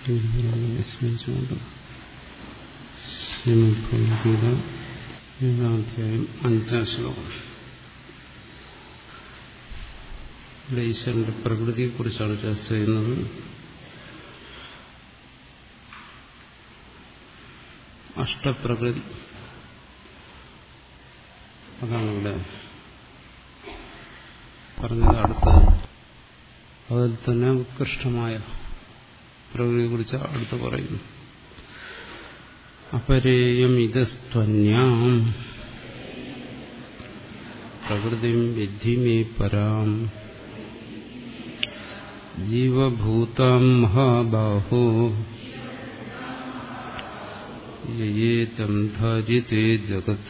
വിസ്മരിച്ചുകൊണ്ട് ശ്രീമദ്ഭഗവത്ഗീത ഏഴാധ്യായം അഞ്ചാം ശ്ലോകം ഇവിടെ ഈശ്വരന്റെ പ്രകൃതിയെക്കുറിച്ചാണ് ചർച്ച ചെയ്യുന്നത് അഷ്ടപ്രകൃതി അതാണ് ഇവിടെ പറഞ്ഞത് അടുത്തത് അതിൽ തന്നെ ഉത്കൃഷ്ടമായ പ്രകൃതിയെക്കുറിച്ച് അടുത്ത് പറയുന്നു അപരേയം ഇതസ്ത്വന്യാം പ്രകൃതിം വിദ്ധി മേ പരാം ജീവഭൂതാം മഹാബാഹോ യേതം ധാര്യത്തെ ജഗത്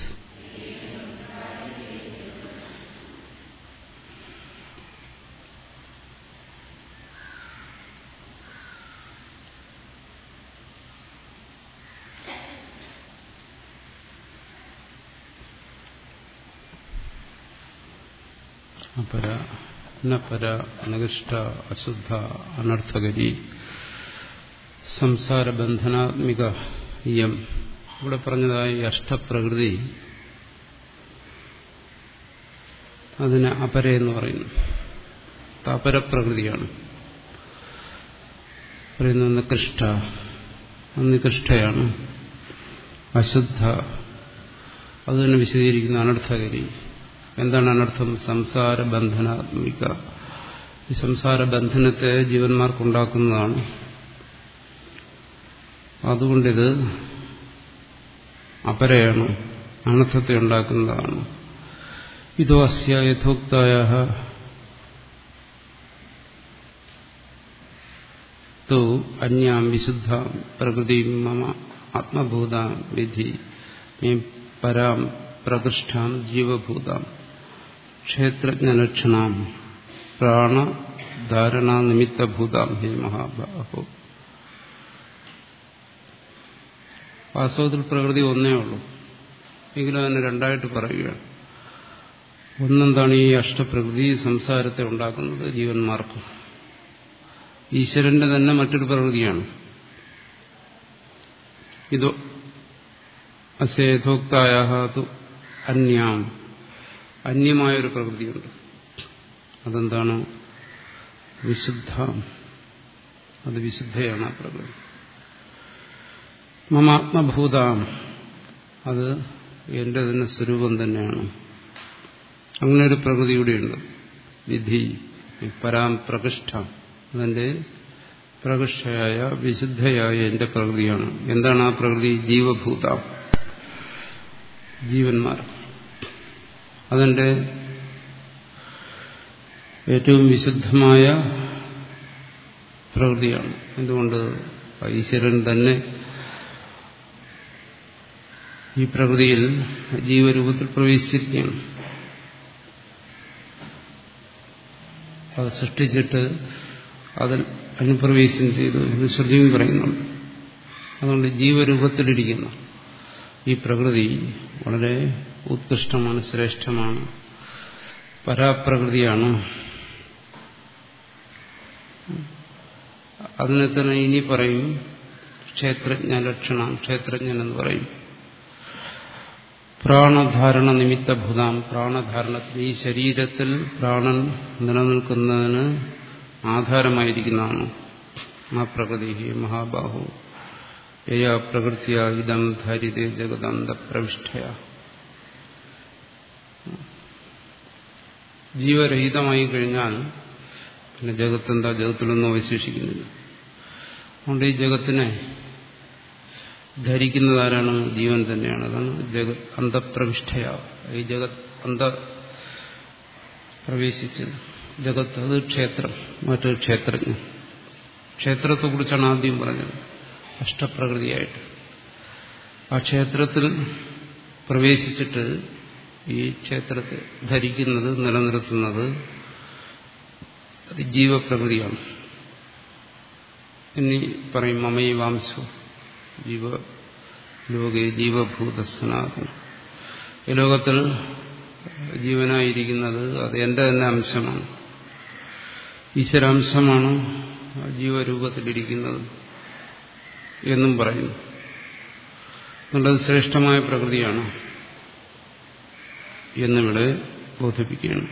അപര നപര അനകഷ്ട അശുദ്ധ അനർത്ഥകരി സംസാരബന്ധനാത്മിക യം ഇവിടെ പറഞ്ഞതായി അഷ്ടപ്രകൃതി അതിന് അപര എന്ന് പറയുന്നു അപരപ്രകൃതിയാണ് പറയുന്നത് നികൃഷ്ട നികൃഷ്ടയാണ് അശുദ്ധ അത് തന്നെ വിശദീകരിക്കുന്ന അനർത്ഥകരി എന്താണ് അനർത്ഥം സംസാര ബന്ധനാത്മിക ഈ സംസാര ബന്ധനത്തെ ജീവന്മാർക്കുണ്ടാക്കുന്നതാണ് അതുകൊണ്ടിത് അപരയാണ് അനർത്ഥത്തെ ഉണ്ടാക്കുന്നതാണ് ഇതോ അസ്യ യഥോക്തായ തോ അന്യാം വിശുദ്ധ പ്രകൃതി മമ ആത്മഭൂതാം വിധി പരാം പ്രകൃഷ്ടാം ജീവഭൂതാം ക്ഷേത്രജ്ഞലക്ഷണാം പ്രാണധാരണാനിമിത്തഭൂതാം ഹേ മഹാബാഹോ വാസ്തവത്തിൽ പ്രകൃതി ഒന്നേ ഉള്ളൂ എങ്കിലും അതിനെ രണ്ടായിട്ട് പറയുകയാണ് ഒന്നെന്താണ് ഈ അഷ്ടപ്രകൃതി സംസാരത്തെ ഉണ്ടാക്കുന്നത് ജീവന്മാർക്ക് ഈശ്വരന്റെ തന്നെ മറ്റൊരു പ്രകൃതിയാണ് ഇതോ അസേധോക്തായ അന്യാം അന്യമായൊരു പ്രകൃതിയുണ്ട് അതെന്താണ് വിശുദ്ധ അത് വിശുദ്ധയാണ് ആ പ്രകൃതി മമാത്മഭൂതാം അത് എന്റെ തന്നെ സ്വരൂപം തന്നെയാണ് അങ്ങനെ ഒരു പ്രകൃതി കൂടിയുണ്ട് വിധി പരാം പ്രകൃഷ്ട അതെന്റെ പ്രകൃഷ്ടയായ വിശുദ്ധയായ എന്റെ പ്രകൃതിയാണ് എന്താണ് ആ പ്രകൃതി ജീവഭൂതാം ജീവന്മാർ അതെന്റെ ഏറ്റവും വിശുദ്ധമായ പ്രകൃതിയാണ് എന്തുകൊണ്ട് ഈശ്വരൻ തന്നെ ഈ പ്രകൃതിയിൽ ജീവരൂപത്തിൽ പ്രവേശിച്ചിരിക്കുകയാണ് അത് സൃഷ്ടിച്ചിട്ട് അതിൽ അനുപ്രവേശം ചെയ്തു എന്ന് ശ്രുതിയും പറയുന്നുണ്ട് അതുകൊണ്ട് ജീവരൂപത്തിലിരിക്കുന്ന ഈ പ്രകൃതി വളരെ ഉത്കൃഷ്ടമാണ് ശ്രേഷ്ഠമാണ് പരാപ്രകൃതിയാണ് അതിനെ തന്നെ ഇനി പറയും ക്ഷേത്രജ്ഞ ലക്ഷണം ക്ഷേത്രജ്ഞൻ എന്ന് പറയും പ്രാണധാരണ നിമിത്തഭൂതാം പ്രാണധാരണത്തിന് ഈ ശരീരത്തിൽ പ്രാണൻ നിലനിൽക്കുന്നതിന് ആധാരമായിരിക്കുന്നതാണ് ആ പ്രകൃതി മഹാബാഹു യയാ പ്രകൃതിയ ഇതം ധാരിതേ ജഗദന്ത പ്രവിഷ്ഠയ ജീവരഹിതമായി കഴിഞ്ഞാൽ പിന്നെ ജഗത്തെന്താ ജഗത്തിലൊന്നും അവശേഷിക്കുന്നില്ല അതുകൊണ്ട് ഈ ജഗത്തിനെ ധരിക്കുന്നതാരാണ് ജീവൻ തന്നെയാണ് അതാണ് ജഗത് അന്തപ്രവിഷ്ഠയ ഈ ജഗത് അന്ത പ്രവേശിച്ചത് ജഗത്ത് അത് ക്ഷേത്രം മറ്റൊരു ക്ഷേത്രജ്ഞൻ ക്ഷേത്രത്തെക്കുറിച്ചാണ് ആദ്യം പറഞ്ഞത് അഷ്ടപ്രകൃതിയായിട്ട് ആ ക്ഷേത്രത്തിൽ പ്രവേശിച്ചിട്ട് ഈ ക്ഷേത്രത്തെ ധരിക്കുന്നത് നിലനിർത്തുന്നത് അത് ജീവപ്രകൃതിയാണ് ഇനി പറയും മമയി വാംശോ ജീവ ലോകെ ജീവഭൂത സനാതനം ഈ ലോകത്തിൽ ജീവനായിരിക്കുന്നത് അത് എന്റെ തന്നെ അംശമാണ് ഈശ്വരാംശമാണ് ജീവരൂപത്തിലിരിക്കുന്നത് എന്നും പറയുന്നു അതുകൊണ്ടത് ശ്രേഷ്ഠമായ പ്രകൃതിയാണ് എന്നിവിടെ ബോധിപ്പിക്കുകയാണ്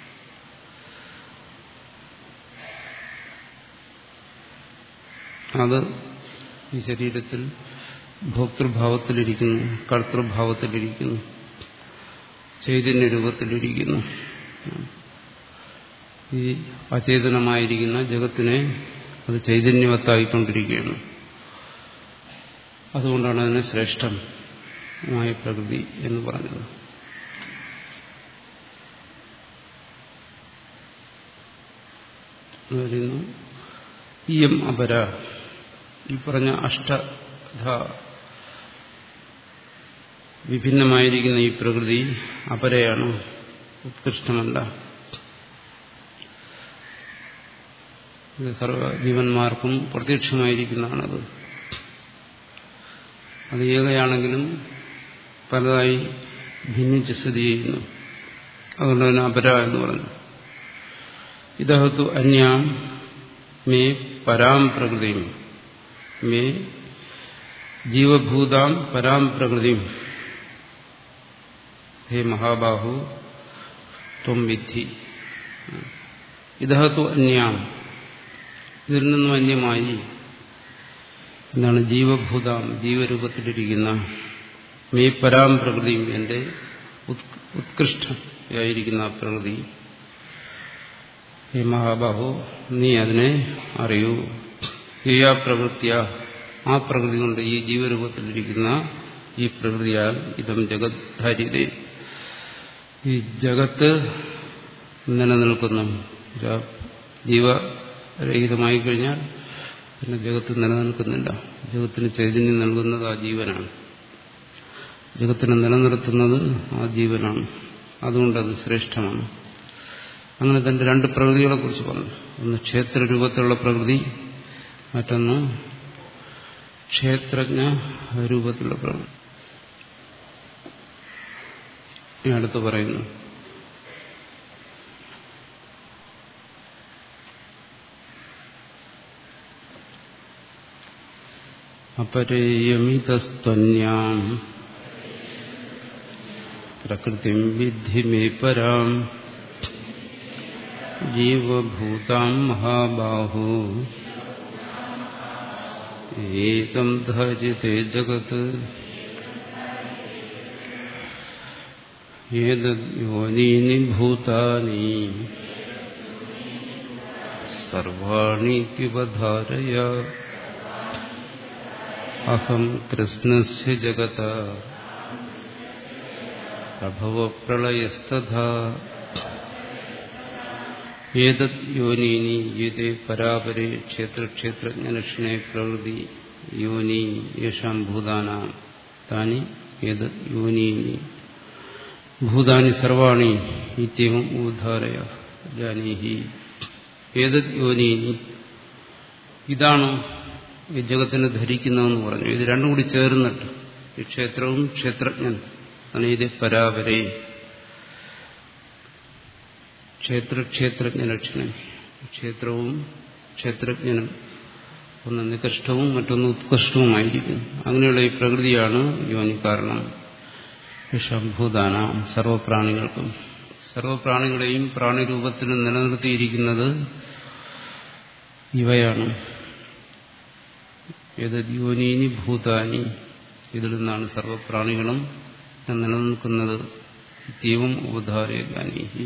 അത് ഈ ശരീരത്തിൽ ഭോക്തൃഭാവത്തിലിരിക്കുന്നു കർത്തൃഭാവത്തിലിരിക്കുന്നു ചൈതന്യ രൂപത്തിലിരിക്കുന്നു ഈ അചേതനമായിരിക്കുന്ന ജഗത്തിനെ അത് ചൈതന്യവത്തായിക്കൊണ്ടിരിക്കുകയാണ് അതുകൊണ്ടാണ് അതിനെ ശ്രേഷ്ഠമായ പ്രകൃതി എന്ന് പറഞ്ഞത് വരുന്നു ഇയം അപര ഈ പറഞ്ഞ അഷ്ടധ വിഭിന്നമായിരിക്കുന്ന ഈ പ്രകൃതി അപരയാണ് ഉത്കൃഷ്ടമല്ല ഇത് സർവ ജീവന്മാർക്കും പ്രത്യക്ഷമായിരിക്കുന്നതാണത് അത് ഏകയാണെങ്കിലും പലതായി ഭിന്നിച്ച് സ്ഥിതി ചെയ്യുന്നു അതുകൊണ്ട് തന്നെ അപര എന്ന് പറഞ്ഞു ഇതഹത്തു അന്യാം മേ പരാം പ്രകൃതിയും മേ ജീവഭൂതാം പരാം പ്രകൃതിയും ഹേ മഹാബാഹു ത്വം വിദ്ധി ഇതഹത്തു അന്യാം ഇതിൽ നിന്നും അന്യമായി എന്താണ് ജീവഭൂതാം ജീവരൂപത്തിലിരിക്കുന്ന മേ പരാം പ്രകൃതിയും എൻ്റെ ഉത്കൃഷ്ടയായിരിക്കുന്ന ആ പ്രകൃതി ഹേ മഹാബാഹു നീ അതിനെ അറിയൂ ഹേയാ പ്രവൃത്തിയ ആ പ്രകൃതി കൊണ്ട് ഈ ജീവരൂപത്തിലിരിക്കുന്ന ഈ പ്രകൃതിയാൽ ഇതം ജഗത് ധാര്യതേ ഈ ജഗത്ത് നിലനിൽക്കുന്നു ജീവരഹിതമായി കഴിഞ്ഞാൽ പിന്നെ ജഗത്ത് നിലനിൽക്കുന്നില്ല ജഗത്തിന് ചൈതന്യം നൽകുന്നത് ആ ജീവനാണ് ജഗത്തിനെ നിലനിർത്തുന്നത് ആ ജീവനാണ് അതുകൊണ്ടത് ശ്രേഷ്ഠമാണ് അങ്ങനെ തന്റെ രണ്ട് പ്രകൃതികളെ കുറിച്ച് പറഞ്ഞു ഒന്ന് ക്ഷേത്രരൂപത്തിലുള്ള പ്രകൃതി മറ്റൊന്ന് ക്ഷേത്രജ്ഞ രൂപത്തിലുള്ള പ്രകൃതി ഈ അടുത്ത് പറയുന്നു അപരേയമിതസ്ത്വന്യാം പ്രകൃതി വിദ്ധി മേ പരാം ജീവഭൂതാം മഹാബാഹു ഏകം ധരിതേ ജഗത് ഏതോനീനി ഭൂതാനി സർവാണി പിബധാരയ അഹം കൃഷ്ണസ്യ ജഗത പ്രഭവ പ്രളയസ്തഥാ ഏതത് യോനീനി യുതേ പരാപരെ ക്ഷേത്രക്ഷേത്രജ്ഞലക്ഷണേ പ്രകൃതി യോനി യേഷാം ഭൂതാനാം താനി ഏതത് യോനീനി ഭൂതാനി സർവാണി ഇത്യവും ഉദ്ധാരയ ജാനീഹി ഏതത് യോനീനി ഇതാണ് ഈ ജഗത്തിനെ ധരിക്കുന്നതെന്ന് പറഞ്ഞു ഇത് രണ്ടും കൂടി ചേർന്നിട്ട് ഈ ക്ഷേത്രവും ക്ഷേത്രജ്ഞൻ അനേത് പരാപരേ ക്ഷേത്രക്ഷേത്രജ്ഞ ലക്ഷണം ക്ഷേത്രവും ക്ഷേത്രജ്ഞനും ഒന്ന് നികൃഷ്ടവും മറ്റൊന്ന് ഉത്കൃഷ്ടവുമായിരിക്കും അങ്ങനെയുള്ള ഈ പ്രകൃതിയാണ് യോനി കാരണം വിഷംഭൂതാന സർവപ്രാണികൾക്കും സർവപ്രാണികളെയും പ്രാണിരൂപത്തിൽ നിലനിർത്തിയിരിക്കുന്നത് ഇവയാണ് ഏതത് യോനീനി ഭൂതാനി ഇതിൽ നിന്നാണ് സർവപ്രാണികളും നിലനിൽക്കുന്നത് ദൈവം ഉദാരയാനീഹി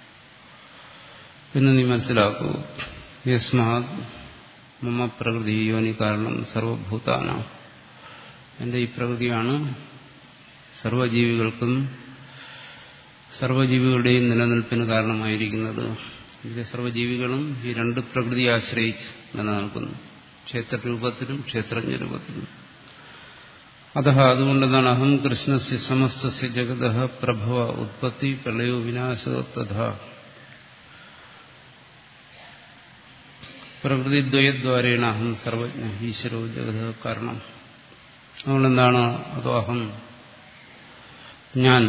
എന്ന് നീ മനസ്സിലാക്കൂ യസ്മാത് മമ പ്രകൃതി യോനി കാരണം സർവഭൂതാന എന്റെ ഈ പ്രകൃതിയാണ് സർവജീവികൾക്കും സർവജീവികളുടെയും നിലനിൽപ്പിന് കാരണമായിരിക്കുന്നത് ഇതിലെ സർവജീവികളും ഈ രണ്ട് പ്രകൃതിയെ ആശ്രയിച്ച് നിലനിൽക്കുന്നു ക്ഷേത്രരൂപത്തിലും ക്ഷേത്രജ്ഞ രൂപത്തിലും അത അതുകൊണ്ടെന്നാണ് അഹം കൃഷ്ണസ്യ സമസ്തസ്യ ജഗത പ്രഭവ ഉത്പത്തി പ്രളയോ വിനാശ തഥാ പ്രകൃതിദ്വയദ്വാരേണ അഹം സർവജ്ഞ ഈശ്വരോ ജഗത കാരണം അതുകൊണ്ടെന്താണ് അതോ അഹം ഞാൻ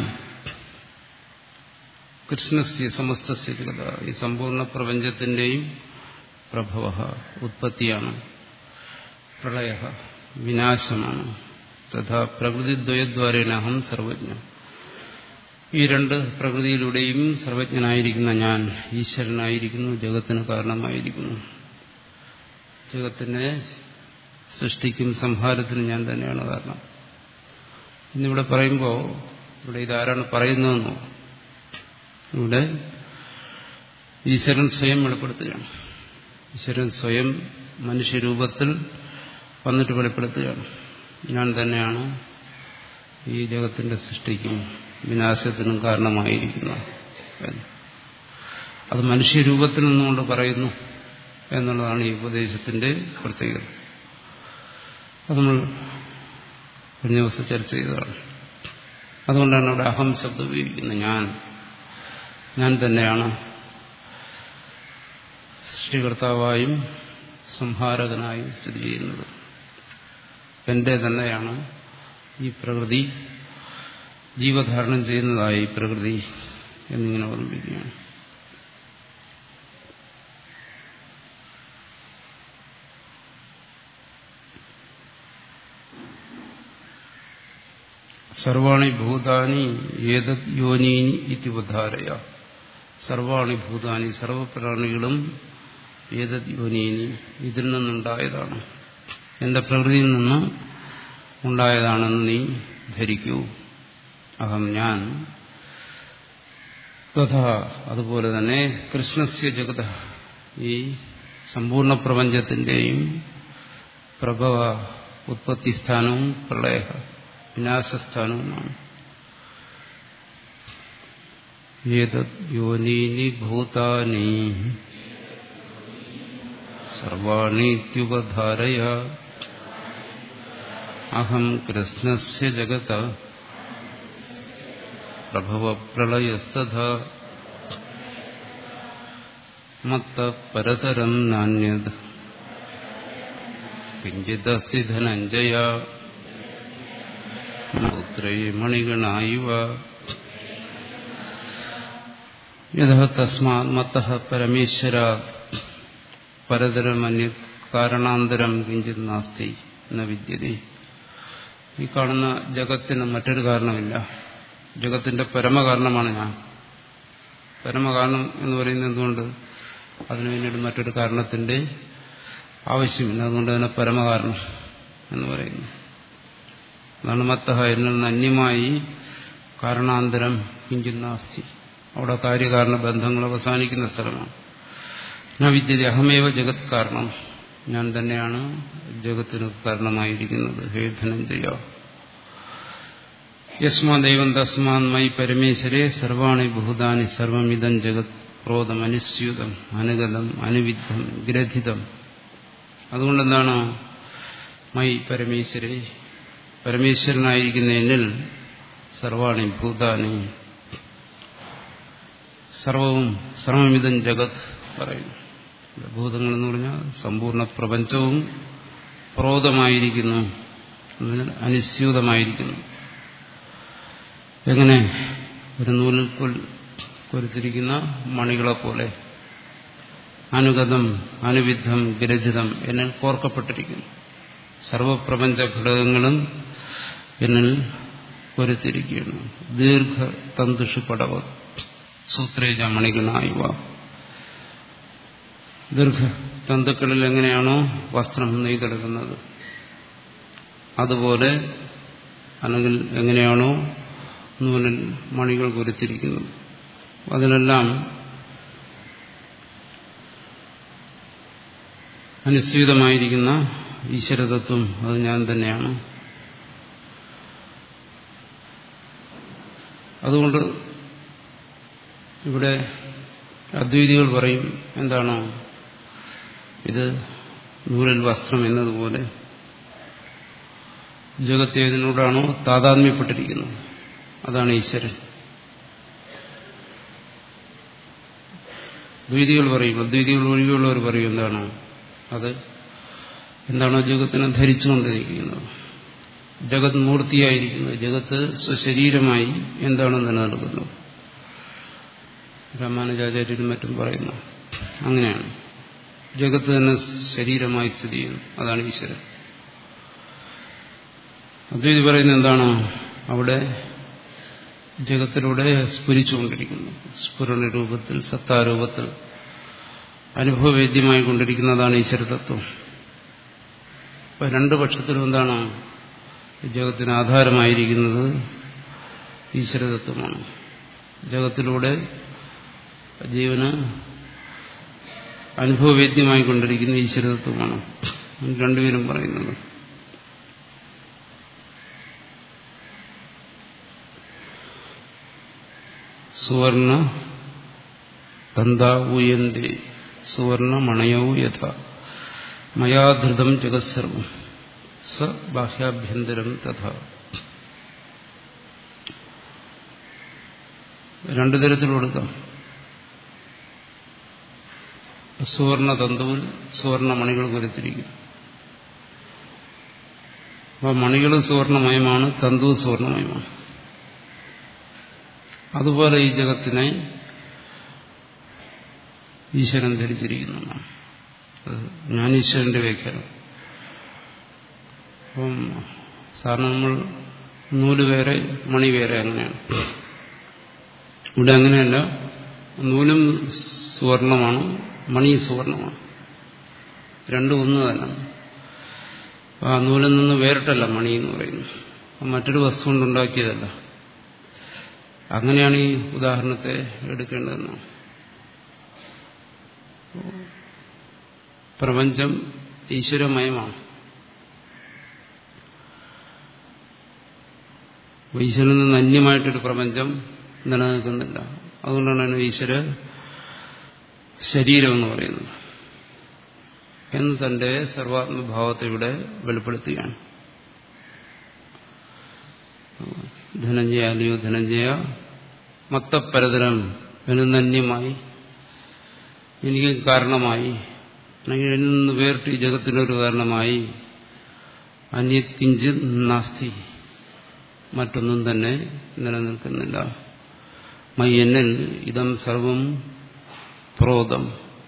കൃഷ്ണസ്യ സമസ്തസ്യ ജഗത ഈ സമ്പൂർണ്ണ പ്രപഞ്ചത്തിന്റെയും പ്രഭവ ഉത്പത്തിയാണ് പ്രളയ വിനാശമാണ് തഥാ പ്രകൃതിദ്വയദ്വാരേണ അഹം സർവജ്ഞ ഈ രണ്ട് പ്രകൃതിയിലൂടെയും സർവജ്ഞനായിരിക്കുന്ന ഞാൻ ഈശ്വരനായിരിക്കുന്നു ജഗത്തിന് കാരണമായിരിക്കുന്നു ജഗത്തിനെ സൃഷ്ടിക്കും സംഹാരത്തിനും ഞാൻ തന്നെയാണ് കാരണം ഇന്നിവിടെ പറയുമ്പോൾ ഇവിടെ ഇതാരാണ് പറയുന്നതെന്നോ ഇവിടെ ഈശ്വരൻ സ്വയം വെളിപ്പെടുത്തുകയാണ് ഈശ്വരൻ സ്വയം മനുഷ്യരൂപത്തിൽ വന്നിട്ട് വെളിപ്പെടുത്തുകയാണ് ഞാൻ തന്നെയാണ് ഈ ജഗത്തിന്റെ സൃഷ്ടിക്കും വിനാശത്തിനും കാരണമായിരിക്കുന്നത് അത് മനുഷ്യരൂപത്തിൽ നിന്നുകൊണ്ട് പറയുന്നു എന്നുള്ളതാണ് ഈ ഉപദേശത്തിന്റെ പ്രത്യേകത അത് നമ്മൾ കഴിഞ്ഞ ദിവസം ചർച്ച ചെയ്തതാണ് അതുകൊണ്ടാണ് അവിടെ അഹം ശബ്ദം ഉപയോഗിക്കുന്നത് ഞാൻ ഞാൻ തന്നെയാണ് സൃഷ്ടികർത്താവായും സംഹാരകനായും സ്ഥിതി ചെയ്യുന്നത് എന്റെ തന്നെയാണ് ഈ പ്രകൃതി ജീവധാരണം ചെയ്യുന്നതായ ഈ പ്രകൃതി എന്നിങ്ങനെ ഓർമ്മിപ്പിക്കുകയാണ് സർവാണി ഭൂതാനി ഏതത് യോനീനി ഇത്യുപധാരയ സർവാണി ഭൂതാനി സർവപ്രാണികളും ഏതത് യോനീനി ഇതിൽ നിന്നുണ്ടായതാണ് എന്റെ പ്രകൃതിയിൽ നിന്ന് ഉണ്ടായതാണെന്ന് നീ ധരിക്കൂ അഹം ഞാൻ തഥാ അതുപോലെ തന്നെ കൃഷ്ണസ്യ ജഗത ഈ സമ്പൂർണ്ണ പ്രപഞ്ചത്തിന്റെയും പ്രഭവ ഉത്പത്തിസ്ഥാനവും പ്രളയ വിനാശസ്ഥാനവുമാണ് ഏതത് യോനീനി ഭൂതാനി സർവാണീത്യുപധാരയ അഹം കൃഷ്ണസ്യ ജഗത പ്രഭവപ്രളയസ്തഥ മത്ത പരതരം നാണ്യത് കിഞ്ചിദസ്തി ധനഞ്ജയ പുത്രേ മണിഗണായിവ യഥ തസ്മാത് മത്ത പരമേശ്വര പരതരമന്യ കാരണാന്തരം കിഞ്ചിത് നാസ്തി എന്ന വിദ്യതേ ഈ കാണുന്ന ജഗത്തിന് മറ്റൊരു കാരണമില്ല ജഗത്തിന്റെ പരമകാരണമാണ് ഞാൻ പരമകാരണം എന്ന് പറയുന്നത് എന്തുകൊണ്ട് അതിനു പിന്നീട് മറ്റൊരു കാരണത്തിന്റെ ആവശ്യമില്ല അതുകൊണ്ട് തന്നെ പരമകാരണം എന്ന് പറയുന്നു അതാണ് മത്തഹ എന്നിൽ നിന്ന് അന്യമായി കാരണാന്തരം കിഞ്ചുന്നാസ്തി അവിടെ കാര്യകാരണ ബന്ധങ്ങൾ അവസാനിക്കുന്ന സ്ഥലമാണ് ഞാൻ വിദ്യത അഹമേവ ജഗത് കാരണം ഞാൻ തന്നെയാണ് ജഗത്തിന് കാരണമായിരിക്കുന്നത് ഹേ ധനഞ്ജയ യസ്മാ ദൈവം തസ്മാൻ മൈ പരമേശ്വരെ സർവാണി ഭൂതാനി സർവമിതം ജഗത് ക്രോധമനുസ്യൂതം അനുഗതം അനുവിദ്ധം ഗ്രഥിതം അതുകൊണ്ടെന്താണ് മൈ പരമേശ്വരെ പരമേശ്വരനായിരിക്കുന്ന എന്നിൽ സർവാണി ഭൂതാനി സർവവും സർവമിതം ജഗത് പറയുന്നു ഭൂതങ്ങൾ എന്ന് പറഞ്ഞാൽ സമ്പൂർണ്ണ പ്രപഞ്ചവും പ്രോതമായിരിക്കുന്നു അനുസ്യൂതമായിരിക്കുന്നു എങ്ങനെ ഒരു നൂലിൽ കൊരുത്തിരിക്കുന്ന മണികളെ പോലെ അനുഗതം അനുവിദ്ധം ഗ്രഥിതം എന്നിൽ കോർക്കപ്പെട്ടിരിക്കുന്നു സർവപ്രപഞ്ച ഘടകങ്ങളും എന്നിൽ കൊരുത്തിരിക്കുകയാണ് ദീർഘ തന്തുഷു പടവ സൂത്രേജ മണികളായുവ ദീർഘ തന്തുക്കളിൽ എങ്ങനെയാണോ വസ്ത്രം നെയ്തെടുക്കുന്നത് അതുപോലെ അല്ലെങ്കിൽ എങ്ങനെയാണോ നൂലിൽ മണികൾ കൊരുത്തിരിക്കുന്നത് അതിലെല്ലാം അനുസ്യൂതമായിരിക്കുന്ന ഈശ്വരതത്വം അത് ഞാൻ തന്നെയാണ് അതുകൊണ്ട് ഇവിടെ അദ്വൈതികൾ പറയും എന്താണോ ഇത് നൂലിൽ വസ്ത്രം എന്നതുപോലെ ജഗത്ത് ഏതിനോടാണോ താതാത്മ്യപ്പെട്ടിരിക്കുന്നത് അതാണ് ഈശ്വരൻ ദ്വൈതികൾ പറയും അദ്വൈതികൾ ഒഴികെയുള്ളവർ പറയും എന്താണോ അത് എന്താണോ ജഗത്തിനെ ധരിച്ചുകൊണ്ടിരിക്കുന്നത് ജഗത് മൂർത്തിയായിരിക്കുന്നത് ജഗത്ത് സ്വശരീരമായി എന്താണ് നിലനിൽക്കുന്നത് രാമാനുജാചാര്യരും മറ്റും പറയുന്നു അങ്ങനെയാണ് ജഗത്ത് തന്നെ ശരീരമായി സ്ഥിതി ചെയ്യുന്നു അതാണ് ഈശ്വരൻ അദ്വൈതി പറയുന്നത് എന്താണ് അവിടെ ജഗത്തിലൂടെ സ്ഫുരിച്ചുകൊണ്ടിരിക്കുന്നു സ്ഫുരണ രൂപത്തിൽ സത്താരൂപത്തിൽ അനുഭവവേദ്യമായി കൊണ്ടിരിക്കുന്നതാണ് ഈശ്വരതത്വം അപ്പൊ രണ്ടു പക്ഷത്തിലും എന്താണ് ജഗത്തിന് ആധാരമായിരിക്കുന്നത് ഈശ്വരതത്വമാണ് ജഗത്തിലൂടെ ജീവന് അനുഭവവേദ്യമായി കൊണ്ടിരിക്കുന്ന ഈശ്വരതത്വമാണ് രണ്ടുപേരും പറയുന്നത് സുവർണ തന്താവൂയന്തി സുവർണ മണയൗ യഥ മയാധൃതം ജഗത്സർവം സ ബാഹ്യാഭ്യന്തരം തഥ രണ്ടു തരത്തിൽ കൊടുക്കാം സുവർണ തന്തുവിൽ സുവർണ മണികൾ കൊരുത്തിരിക്കും അപ്പോൾ മണികളും സുവർണമയമാണ് തന്തുവും സുവർണമയമാണ് അതുപോലെ ഈ ജഗത്തിനെ ഈശ്വരൻ ധരിച്ചിരിക്കുന്നതാണ് ഞാൻ ഈശ്വരന്റെ വ്യാഖ്യാനം അപ്പം സാറിന് നമ്മൾ നൂല് വേറെ മണി വേറെ അങ്ങനെയാണ് ഇവിടെ അങ്ങനെയല്ല നൂലും സുവർണമാണ് മണി സുവർണമാണ് രണ്ടും ഒന്ന് തന്നെ ആ നൂലിൽ നിന്ന് വേറിട്ടല്ല മണി എന്ന് പറയുന്നത് മറ്റൊരു വസ്തു കൊണ്ടുണ്ടാക്കിയതല്ല അങ്ങനെയാണ് ഈ ഉദാഹരണത്തെ എടുക്കേണ്ടതെന്ന് പ്രപഞ്ചം ഈശ്വരമയമാണ് ഈശ്വരനിൽ നിന്ന് അന്യമായിട്ടൊരു പ്രപഞ്ചം നിലനിൽക്കുന്നില്ല അതുകൊണ്ടാണ് അതിന് ഈശ്വര ശരീരം എന്ന് പറയുന്നത് എന്ന് തന്റെ സർവാത്മഭാവത്തെ ഇവിടെ വെളിപ്പെടുത്തുകയാണ് ധനഞ്ജയ അല്ലയോ ധനഞ്ജയ മത്തപരതരം അനുനന്യമായി എനിക്ക് കാരണമായി അല്ലെങ്കിൽ എന്നിൽ നിന്ന് വേറിട്ട് ഈ ജഗത്തിനൊരു കാരണമായി അന്യക്കിഞ്ച് നാസ്തി മറ്റൊന്നും തന്നെ നിലനിൽക്കുന്നില്ല മൈ എന്നിൽ ഇതം സർവം പ്രോതം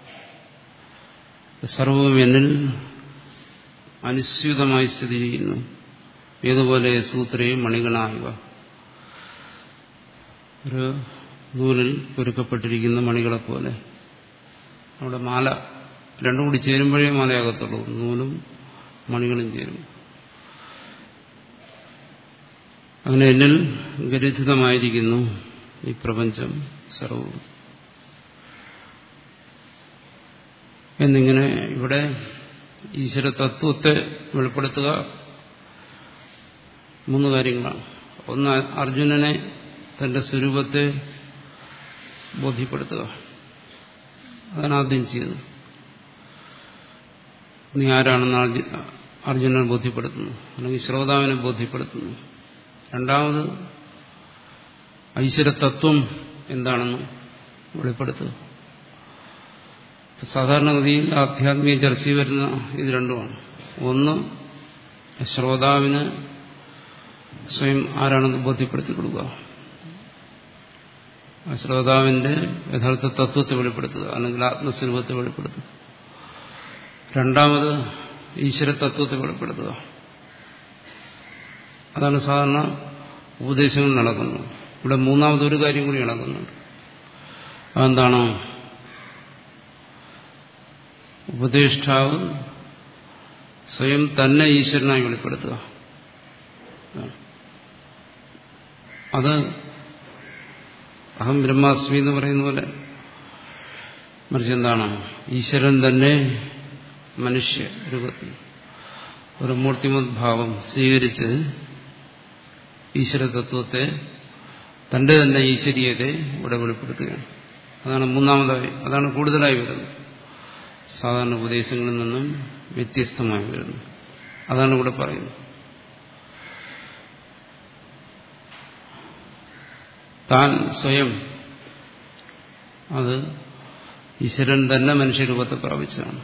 സർവവും എന്നിൽ അനുസ്യൂതമായി സ്ഥിതി ചെയ്യുന്നു ഏതുപോലെ സൂത്രയും മണികളായവ ഒരു നൂലിൽ പൊരുക്കപ്പെട്ടിരിക്കുന്ന മണികളെ പോലെ അവിടെ മാല രണ്ടും കൂടി ചേരുമ്പോഴേ മാലയാകത്തുള്ളൂ നൂലും മണികളും ചേരും അങ്ങനെ എന്നിൽ ഗരിധിതമായിരിക്കുന്നു ഈ പ്രപഞ്ചം സർവവും എന്നിങ്ങനെ ഇവിടെ ഈശ്വര തത്വത്തെ വെളിപ്പെടുത്തുക മൂന്ന് കാര്യങ്ങളാണ് ഒന്ന് അർജുനനെ തന്റെ സ്വരൂപത്തെ ബോധ്യപ്പെടുത്തുക അതാണ് ആദ്യം ചെയ്തത് നീ ആരാണെന്ന് അർജുനനെ ബോധ്യപ്പെടുത്തുന്നു അല്ലെങ്കിൽ ശ്രോതാവിനെ ബോധ്യപ്പെടുത്തുന്നു രണ്ടാമത് ഐശ്വരതത്വം എന്താണെന്ന് വെളിപ്പെടുത്തുക സാധാരണഗതിയിൽ ആധ്യാത്മിക ചർച്ചയിൽ വരുന്ന ഇത് രണ്ടുമാണ് ഒന്ന് ശ്രോതാവിന് സ്വയം ആരാണെന്ന് ബോധ്യപ്പെടുത്തി കൊടുക്കുക ആ ശ്രോതാവിന്റെ യഥാർത്ഥ തത്വത്തെ വെളിപ്പെടുത്തുക അല്ലെങ്കിൽ ആത്മസ്വരൂപത്തെ വെളിപ്പെടുത്തുക രണ്ടാമത് ഈശ്വര തത്വത്തെ വെളിപ്പെടുത്തുക അതാണ് സാധാരണ ഉപദേശങ്ങൾ നടക്കുന്നത് ഇവിടെ മൂന്നാമത് ഒരു കാര്യം കൂടി നടക്കുന്നുണ്ട് അതെന്താണ് ഉപദേഷ്ടാവ് സ്വയം തന്നെ ഈശ്വരനായി വെളിപ്പെടുത്തുക അത് അഹം ബ്രഹ്മാസ്മി എന്ന് പറയുന്ന പോലെ മറിച്ച് എന്താണ് ഈശ്വരൻ തന്നെ മനുഷ്യ രൂപത്തിൽ ഒരു മൂർത്തിമത് ഭാവം സ്വീകരിച്ച് ഈശ്വര തത്വത്തെ തന്റെ തന്നെ ഈശ്വരീയത്തെ ഇവിടെ വെളിപ്പെടുത്തുകയാണ് അതാണ് മൂന്നാമതായി അതാണ് കൂടുതലായി വരുന്നത് സാധാരണ ഉപദേശങ്ങളിൽ നിന്നും വ്യത്യസ്തമായി വരുന്നു അതാണ് ഇവിടെ പറയുന്നത് താൻ സ്വയം അത് ഈശ്വരൻ തന്നെ മനുഷ്യരൂപത്തെ പ്രാപിച്ചതാണ്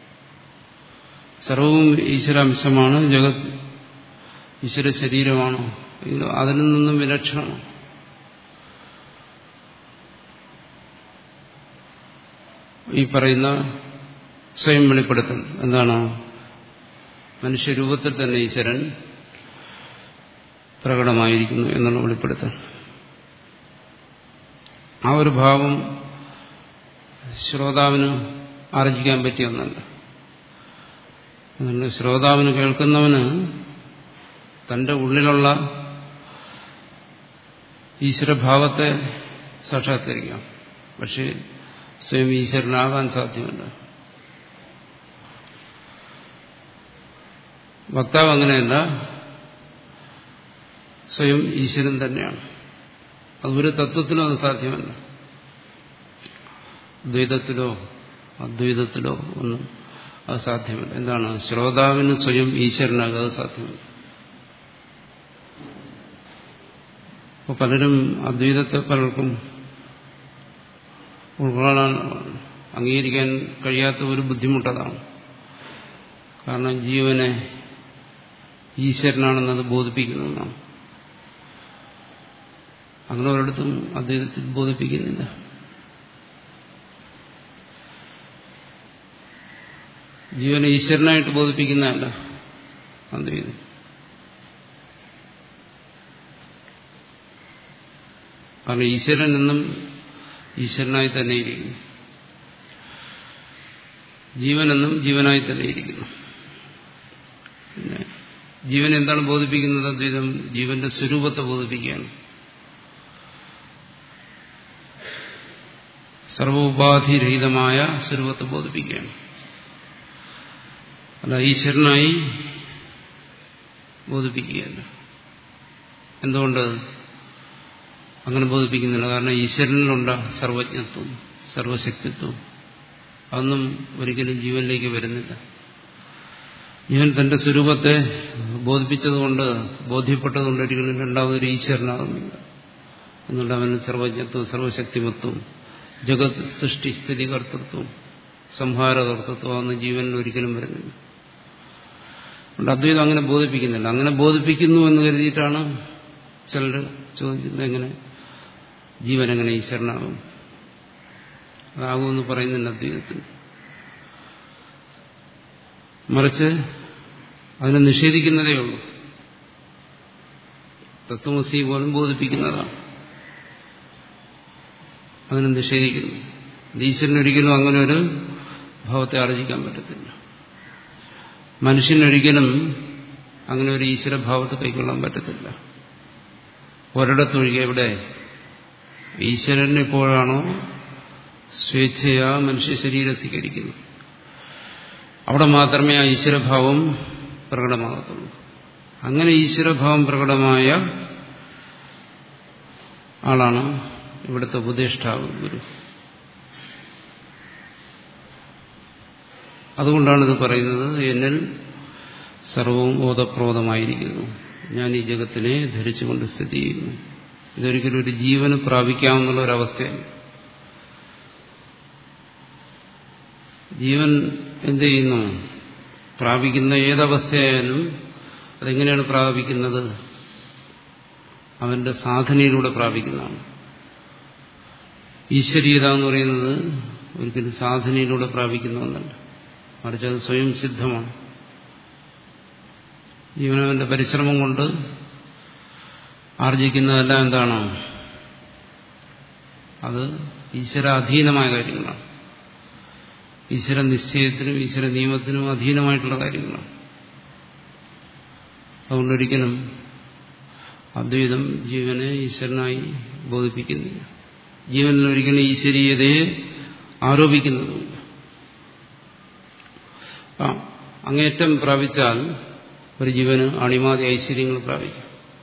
സർവവും ഈശ്വരാംശമാണ് ജഗത് ഈശ്വര ശരീരമാണോ അതിൽ നിന്നും വിലക്ഷണമാണ് ഈ പറയുന്ന സ്വയം വെളിപ്പെടുത്തൽ എന്താണ് മനുഷ്യരൂപത്തിൽ തന്നെ ഈശ്വരൻ പ്രകടമായിരിക്കുന്നു എന്നുള്ള വെളിപ്പെടുത്തൽ ആ ഒരു ഭാവം ശ്രോതാവിന് ആർജിക്കാൻ പറ്റിയ ഒന്നല്ല അതുകൊണ്ട് ശ്രോതാവിന് കേൾക്കുന്നവന് തന്റെ ഉള്ളിലുള്ള ഈശ്വരഭാവത്തെ സാക്ഷാത്കരിക്കാം പക്ഷേ സ്വയം ഈശ്വരനാകാൻ സാധ്യമല്ല വക്താവ് അങ്ങനെയല്ല സ്വയം ഈശ്വരൻ തന്നെയാണ് അതൊരു തത്വത്തിലും അത് സാധ്യമല്ല ദ്വൈതത്തിലോ അദ്വൈതത്തിലോ ഒന്നും അത് സാധ്യമല്ല എന്താണ് ശ്രോതാവിന് സ്വയം ഈശ്വരനാകുക അത് സാധ്യമല്ല അപ്പോൾ പലരും അദ്വൈതത്തെ പലർക്കും ഉൾക്കൊള്ളാൻ അംഗീകരിക്കാൻ കഴിയാത്ത ഒരു ബുദ്ധിമുട്ടതാണ് കാരണം ജീവനെ ഈശ്വരനാണെന്നത് ബോധിപ്പിക്കുന്നതാണ് അങ്ങനെ ഒരിടത്തും അദ്വൈതത്തിൽ ബോധിപ്പിക്കുന്നില്ല ജീവനെ ഈശ്വരനായിട്ട് ബോധിപ്പിക്കുന്നതല്ല അദ്വൈതം കാരണം ഈശ്വരൻ എന്നും ഈശ്വരനായി തന്നെ ഇരിക്കുന്നു ജീവനെന്നും ജീവനായി തന്നെ ഇരിക്കുന്നു പിന്നെ ജീവൻ എന്താണ് ബോധിപ്പിക്കുന്നത് അദ്വൈതം ജീവന്റെ സ്വരൂപത്തെ ബോധിപ്പിക്കുകയാണ് സർവോപാധിരഹിതമായ സ്വരൂപത്തെ ബോധിപ്പിക്കുകയാണ് അല്ല ഈശ്വരനായി ബോധിപ്പിക്കുകയല്ല എന്തുകൊണ്ട് അങ്ങനെ ബോധിപ്പിക്കുന്നില്ല കാരണം ഈശ്വരനിലുണ്ട് സർവജ്ഞത്വം സർവശക്തിത്വം അതൊന്നും ഒരിക്കലും ജീവനിലേക്ക് വരുന്നില്ല ജീവൻ തന്റെ സ്വരൂപത്തെ ബോധിപ്പിച്ചതുകൊണ്ട് ബോധ്യപ്പെട്ടതുകൊണ്ട് ഒരിക്കലും രണ്ടാമതൊരു ഈശ്വരനാകുന്നില്ല എന്നുകൊണ്ട് അവന് സർവജ്ഞത്വം സർവശക്തിമത്വം ജഗത് സൃഷ്ടി സ്ഥിതി കർത്തൃത്വം സംഹാരകർത്തൃത്വം അതൊന്നും ജീവനിൽ ഒരിക്കലും വരുന്നില്ല അതുകൊണ്ട് അദ്വൈതം അങ്ങനെ ബോധിപ്പിക്കുന്നില്ല അങ്ങനെ ബോധിപ്പിക്കുന്നു എന്ന് കരുതിയിട്ടാണ് ചിലർ ചോദിക്കുന്നത് എങ്ങനെ ജീവൻ എങ്ങനെ ഈശ്വരനാകും അതാകുമെന്ന് പറയുന്നില്ല അദ്വൈതത്തിന് മറിച്ച് അതിനെ നിഷേധിക്കുന്നതേ ഉള്ളൂ തത്വമസി പോലും ബോധിപ്പിക്കുന്നതാണ് അതിനെ നിഷേധിക്കുന്നു ഈശ്വരനൊരിക്കലും അങ്ങനെ ഒരു ഭാവത്തെ ആർജിക്കാൻ പറ്റത്തില്ല മനുഷ്യനൊരിക്കലും അങ്ങനെ ഒരു ഈശ്വരഭാവത്തെ കൈക്കൊള്ളാൻ പറ്റത്തില്ല ഒരിടത്തൊഴികെ ഇവിടെ ഈശ്വരൻ എപ്പോഴാണോ സ്വേച്ഛയാ മനുഷ്യ ശരീരം സ്വീകരിക്കുന്നു അവിടെ മാത്രമേ ആ ഈശ്വരഭാവം പ്രകടമാകത്തുള്ളൂ അങ്ങനെ ഈശ്വരഭാവം പ്രകടമായ ആളാണ് ഇവിടുത്തെ ഉപദേഷ്ടാവ് ഗുരു അതുകൊണ്ടാണ് ഇത് പറയുന്നത് എന്നിൽ സർവവും ഓതപ്രോതമായിരിക്കുന്നു ഞാൻ ഈ ജഗത്തിനെ ധരിച്ചുകൊണ്ട് സ്ഥിതി ചെയ്യുന്നു ഇതൊരിക്കലും ഒരു ജീവന് പ്രാപിക്കാമെന്നുള്ള ഒരവസ്ഥയാണ് ജീവൻ എന്ത് ചെയ്യുന്നു പ്രാപിക്കുന്ന ഏതവസ്ഥയായാലും അതെങ്ങനെയാണ് പ്രാപിക്കുന്നത് അവന്റെ സാധനയിലൂടെ പ്രാപിക്കുന്നതാണ് ഈശ്വരീയത എന്ന് പറയുന്നത് ഒരിക്കലും സാധനയിലൂടെ പ്രാപിക്കുന്ന ഒന്നല്ല മറിച്ച് അത് സ്വയം സിദ്ധമാണ് ജീവനവന്റെ പരിശ്രമം കൊണ്ട് ആർജിക്കുന്നതെല്ലാം എന്താണ് അത് ഈശ്വരാധീനമായ കാര്യങ്ങളാണ് ഈശ്വര നിശ്ചയത്തിനും ഈശ്വര നിയമത്തിനും അധീനമായിട്ടുള്ള കാര്യങ്ങളാണ് അതുകൊണ്ടൊരിക്കലും അദ്വൈതം ജീവനെ ഈശ്വരനായി ബോധിപ്പിക്കുന്നില്ല ജീവനിൽ ഒരിക്കലും ഈശ്വരീയതയെ ആരോപിക്കുന്നതുമില്ല അങ്ങേറ്റം പ്രാപിച്ചാൽ ഒരു ജീവന് അണിമാതി ഐശ്വര്യങ്ങൾ പ്രാപിക്കും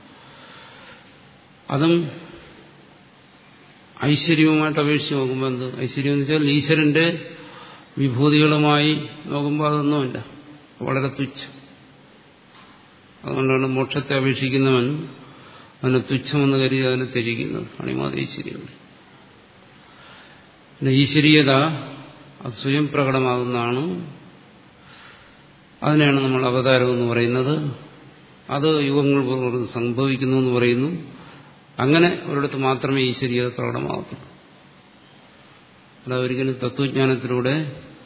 അതും ഐശ്വര്യവുമായിട്ട് അപേക്ഷിച്ച് നോക്കുമ്പോൾ എന്ത് ഐശ്വര്യം എന്ന് വെച്ചാൽ ഈശ്വരന്റെ വിഭൂതികളുമായി നോക്കുമ്പോൾ അതൊന്നുമില്ല വളരെ തുച്ഛം അതുകൊണ്ടാണ് മോക്ഷത്തെ അപേക്ഷിക്കുന്നവൻ അതിനെ തുച്ഛമെന്ന് കരുതി അതിനെ ത്യജിക്കുന്നത് അണിമാതി ഐശ്വര്യങ്ങൾ പിന്നെ ഈശ്വരീയത അത് സ്വയം പ്രകടമാകുന്നതാണ് അതിനെയാണ് നമ്മൾ അവതാരം എന്ന് പറയുന്നത് അത് യുഗങ്ങൾ പൂർവ്വം സംഭവിക്കുന്നു എന്ന് പറയുന്നു അങ്ങനെ ഒരിടത്ത് മാത്രമേ ഈശ്വരീയത പ്രകടമാകത്തുള്ളൂ അല്ല ഒരിക്കലും തത്വജ്ഞാനത്തിലൂടെ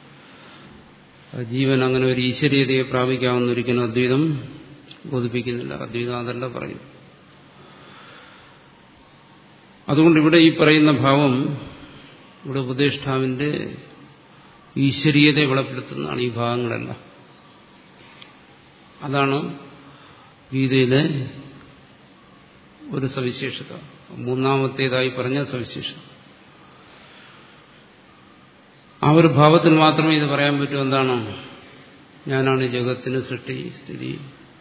ജീവൻ അങ്ങനെ ഒരു ഈശ്വരീയതയെ പ്രാപിക്കാമെന്ന് ഒരിക്കലും അദ്വൈതം ബോധിപ്പിക്കുന്നില്ല അദ്വൈതം അതല്ല പറയുന്നു അതുകൊണ്ട് ഇവിടെ ഈ പറയുന്ന ഭാവം ഇവിടെ ഉപദേഷ്ടാവിന്റെ ഈശ്വരീയതയെ വെളിപ്പെടുത്തുന്നതാണ് ഈ ഭാഗങ്ങളെല്ലാം അതാണ് ഗീതയിലെ ഒരു സവിശേഷത മൂന്നാമത്തേതായി പറഞ്ഞ സവിശേഷത ആ ഒരു ഭാവത്തിൽ മാത്രമേ ഇത് പറയാൻ പറ്റൂ എന്താണ് ഞാനാണ് ജഗത്തിന് സൃഷ്ടി സ്ഥിതി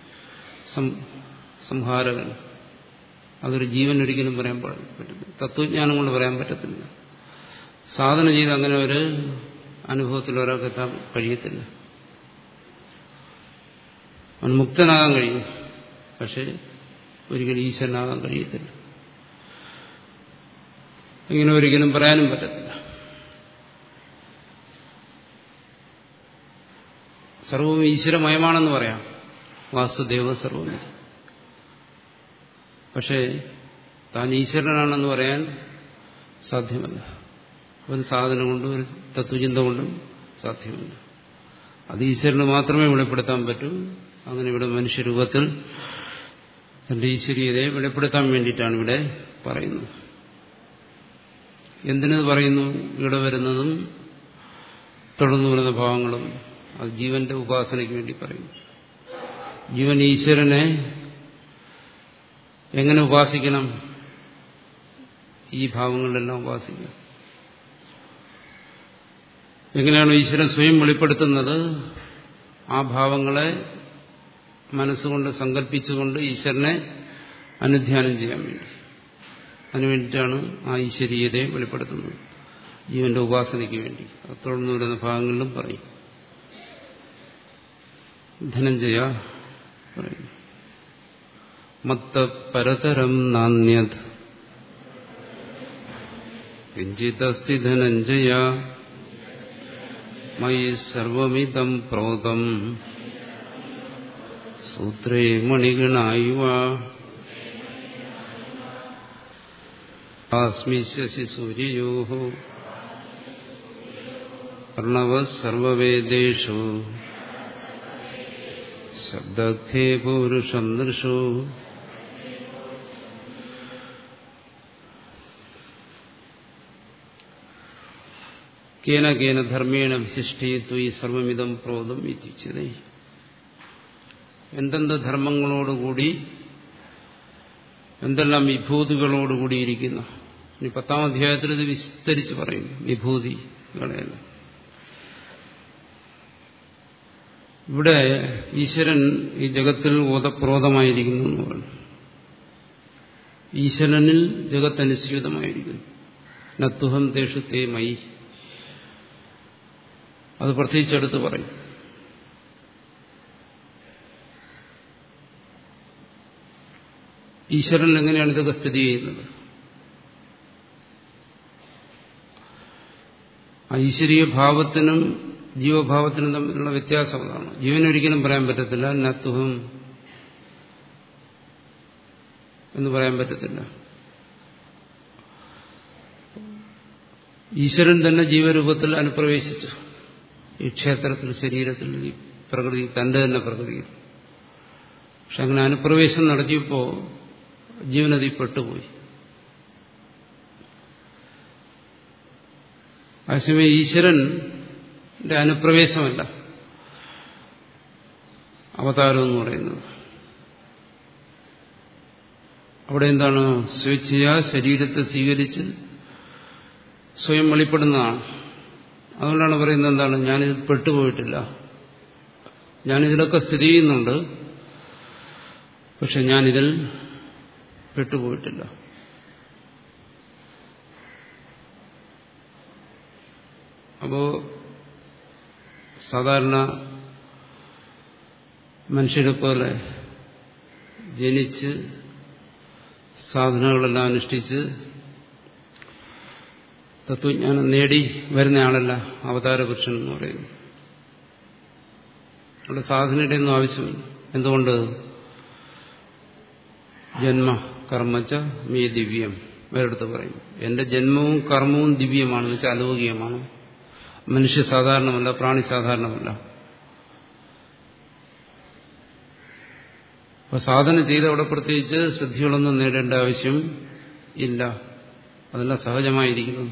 സംഹാരകൻ അതൊരു ജീവൻ ഒരിക്കലും പറയാൻ പറ്റില്ല തത്വജ്ഞാനം കൊണ്ട് പറയാൻ പറ്റത്തില്ല സാധന ചെയ്ത് അങ്ങനെ ഒരു അനുഭവത്തിൽ ഒരാൾക്ക് എത്താൻ കഴിയത്തില്ല അവൻ മുക്തനാകാൻ കഴിയും പക്ഷെ ഒരിക്കലും ഈശ്വരനാകാൻ കഴിയത്തില്ല ഇങ്ങനെ ഒരിക്കലും പറയാനും പറ്റത്തില്ല സർവവും ഈശ്വരമയമാണെന്ന് പറയാം വാസുദേവ സർവം പക്ഷേ താൻ ഈശ്വരനാണെന്ന് പറയാൻ സാധ്യമല്ല ഒരു സാധനം കൊണ്ടും ഒരു തത്വചിന്ത കൊണ്ടും സാധ്യമല്ല അത് ഈശ്വരന് മാത്രമേ വെളിപ്പെടുത്താൻ പറ്റൂ അങ്ങനെ ഇവിടെ മനുഷ്യരൂപത്തിൽ തന്റെ ഈശ്വരീയതയെ വെളിപ്പെടുത്താൻ വേണ്ടിയിട്ടാണ് ഇവിടെ പറയുന്നത് എന്തിനത് പറയുന്നു ഇവിടെ വരുന്നതും തുടർന്നു വരുന്ന ഭാവങ്ങളും അത് ജീവന്റെ ഉപാസനയ്ക്ക് വേണ്ടി പറയുന്നു ജീവൻ ഈശ്വരനെ എങ്ങനെ ഉപാസിക്കണം ഈ ഭാവങ്ങളിലെല്ലാം ഉപാസിക്കണം എങ്ങനെയാണ് ഈശ്വരൻ സ്വയം വെളിപ്പെടുത്തുന്നത് ആ ഭാവങ്ങളെ മനസ്സുകൊണ്ട് സങ്കല്പിച്ചുകൊണ്ട് ഈശ്വരനെ അനുധ്യാനം ചെയ്യാൻ വേണ്ടി അതിനുവേണ്ടിയിട്ടാണ് ആ ഈശ്വരീയതയെ വെളിപ്പെടുത്തുന്നത് ജീവന്റെ ഉപാസനയ്ക്ക് വേണ്ടി അത് തുടർന്നു വരുന്ന ഭാഗങ്ങളിലും പറയും ധനഞ്ജയ പറയുന്നു മത്ത പരതരം നാന്യത് കിഞ്ചിതസ്തി ധനഞ്ജയ മയി സർവമിതം പ്രോതം സൂത്രേ മണിഗണായുവ ആസ്മി ശശി സൂര്യോ പ്രണവ സർവവേദേഷു ശബ്ദേ പൗരുഷം നൃഷു കേന കേന ധർമ്മേണ വിശിഷ്ടി ത്വയി സർവമിതം പ്രോതം ഇത്യുച്ചത് എന്തെന്ത് ധർമ്മങ്ങളോടുകൂടി എന്തെല്ലാം വിഭൂതികളോടുകൂടിയിരിക്കുന്നു ഇനി പത്താം അധ്യായത്തിൽ ഇത് വിസ്തരിച്ച് പറയും വിഭൂതികളെല്ലാം ഇവിടെ ഈശ്വരൻ ഈ ജഗത്തിൽ ഓതപ്രോതമായിരിക്കുന്നു എന്ന് പറഞ്ഞു ഈശ്വരനിൽ ജഗത്ത് അനുസ്യൂതമായിരിക്കുന്നു നത്തുഹം ദേശു തേ മൈ അത് പ്രത്യേകിച്ചെടുത്ത് പറയും ഈശ്വരൻ എങ്ങനെയാണ് ഇതൊക്കെ സ്ഥിതി ചെയ്യുന്നത് ഐശ്വര്യ ഭാവത്തിനും ജീവഭാവത്തിനും തമ്മിലുള്ള വ്യത്യാസം അതാണ് ജീവനൊരിക്കലും പറയാൻ പറ്റത്തില്ല നത്തുഹം എന്ന് പറയാൻ പറ്റത്തില്ല ഈശ്വരൻ തന്നെ ജീവരൂപത്തിൽ അനുപ്രവേശിച്ചു ഈ ക്ഷേത്രത്തിൽ ശരീരത്തിൽ ഈ പ്രകൃതി തന്റെ തന്നെ പ്രകൃതി പക്ഷെ അങ്ങനെ അനുപ്രവേശം നടത്തിയപ്പോ ജീവനതി പെട്ടുപോയി അതേസമയം ഈശ്വരന്റെ അനുപ്രവേശമല്ല അവതാരം എന്ന് പറയുന്നത് അവിടെ എന്താണ് സ്വേച്ഛയാ ശരീരത്തെ സ്വീകരിച്ച് സ്വയം വെളിപ്പെടുന്നതാണ് അതുകൊണ്ടാണ് പറയുന്നത് എന്താണ് ഞാനിതിൽ പെട്ടുപോയിട്ടില്ല ഞാനിതിലൊക്കെ സ്ഥിതി ചെയ്യുന്നുണ്ട് പക്ഷെ ഞാനിതിൽ പെട്ടുപോയിട്ടില്ല അപ്പോ സാധാരണ മനുഷ്യരെ പോലെ ജനിച്ച് സാധനങ്ങളെല്ലാം അനുഷ്ഠിച്ച് തത്വജ്ഞാനം നേടി വരുന്നയാളല്ല അവതാരപുരുഷൻ എന്ന് പറയുന്നു അവിടെ സാധനയുടെ ഒന്നും ആവശ്യമില്ല എന്തുകൊണ്ട് ജന്മ കർമ്മച്ച മീ ദിവ്യം വേറെടുത്ത് പറയും എന്റെ ജന്മവും കർമ്മവും ദിവ്യമാണെന്ന് വെച്ചാൽ അലൗകികമാണ് മനുഷ്യ സാധാരണമല്ല പ്രാണി സാധാരണമല്ല അപ്പൊ സാധന ചെയ്ത് അവിടെ പ്രത്യേകിച്ച് സിദ്ധികളൊന്നും നേടേണ്ട ആവശ്യം ഇല്ല അതെല്ലാം സഹജമായിരിക്കുന്നത്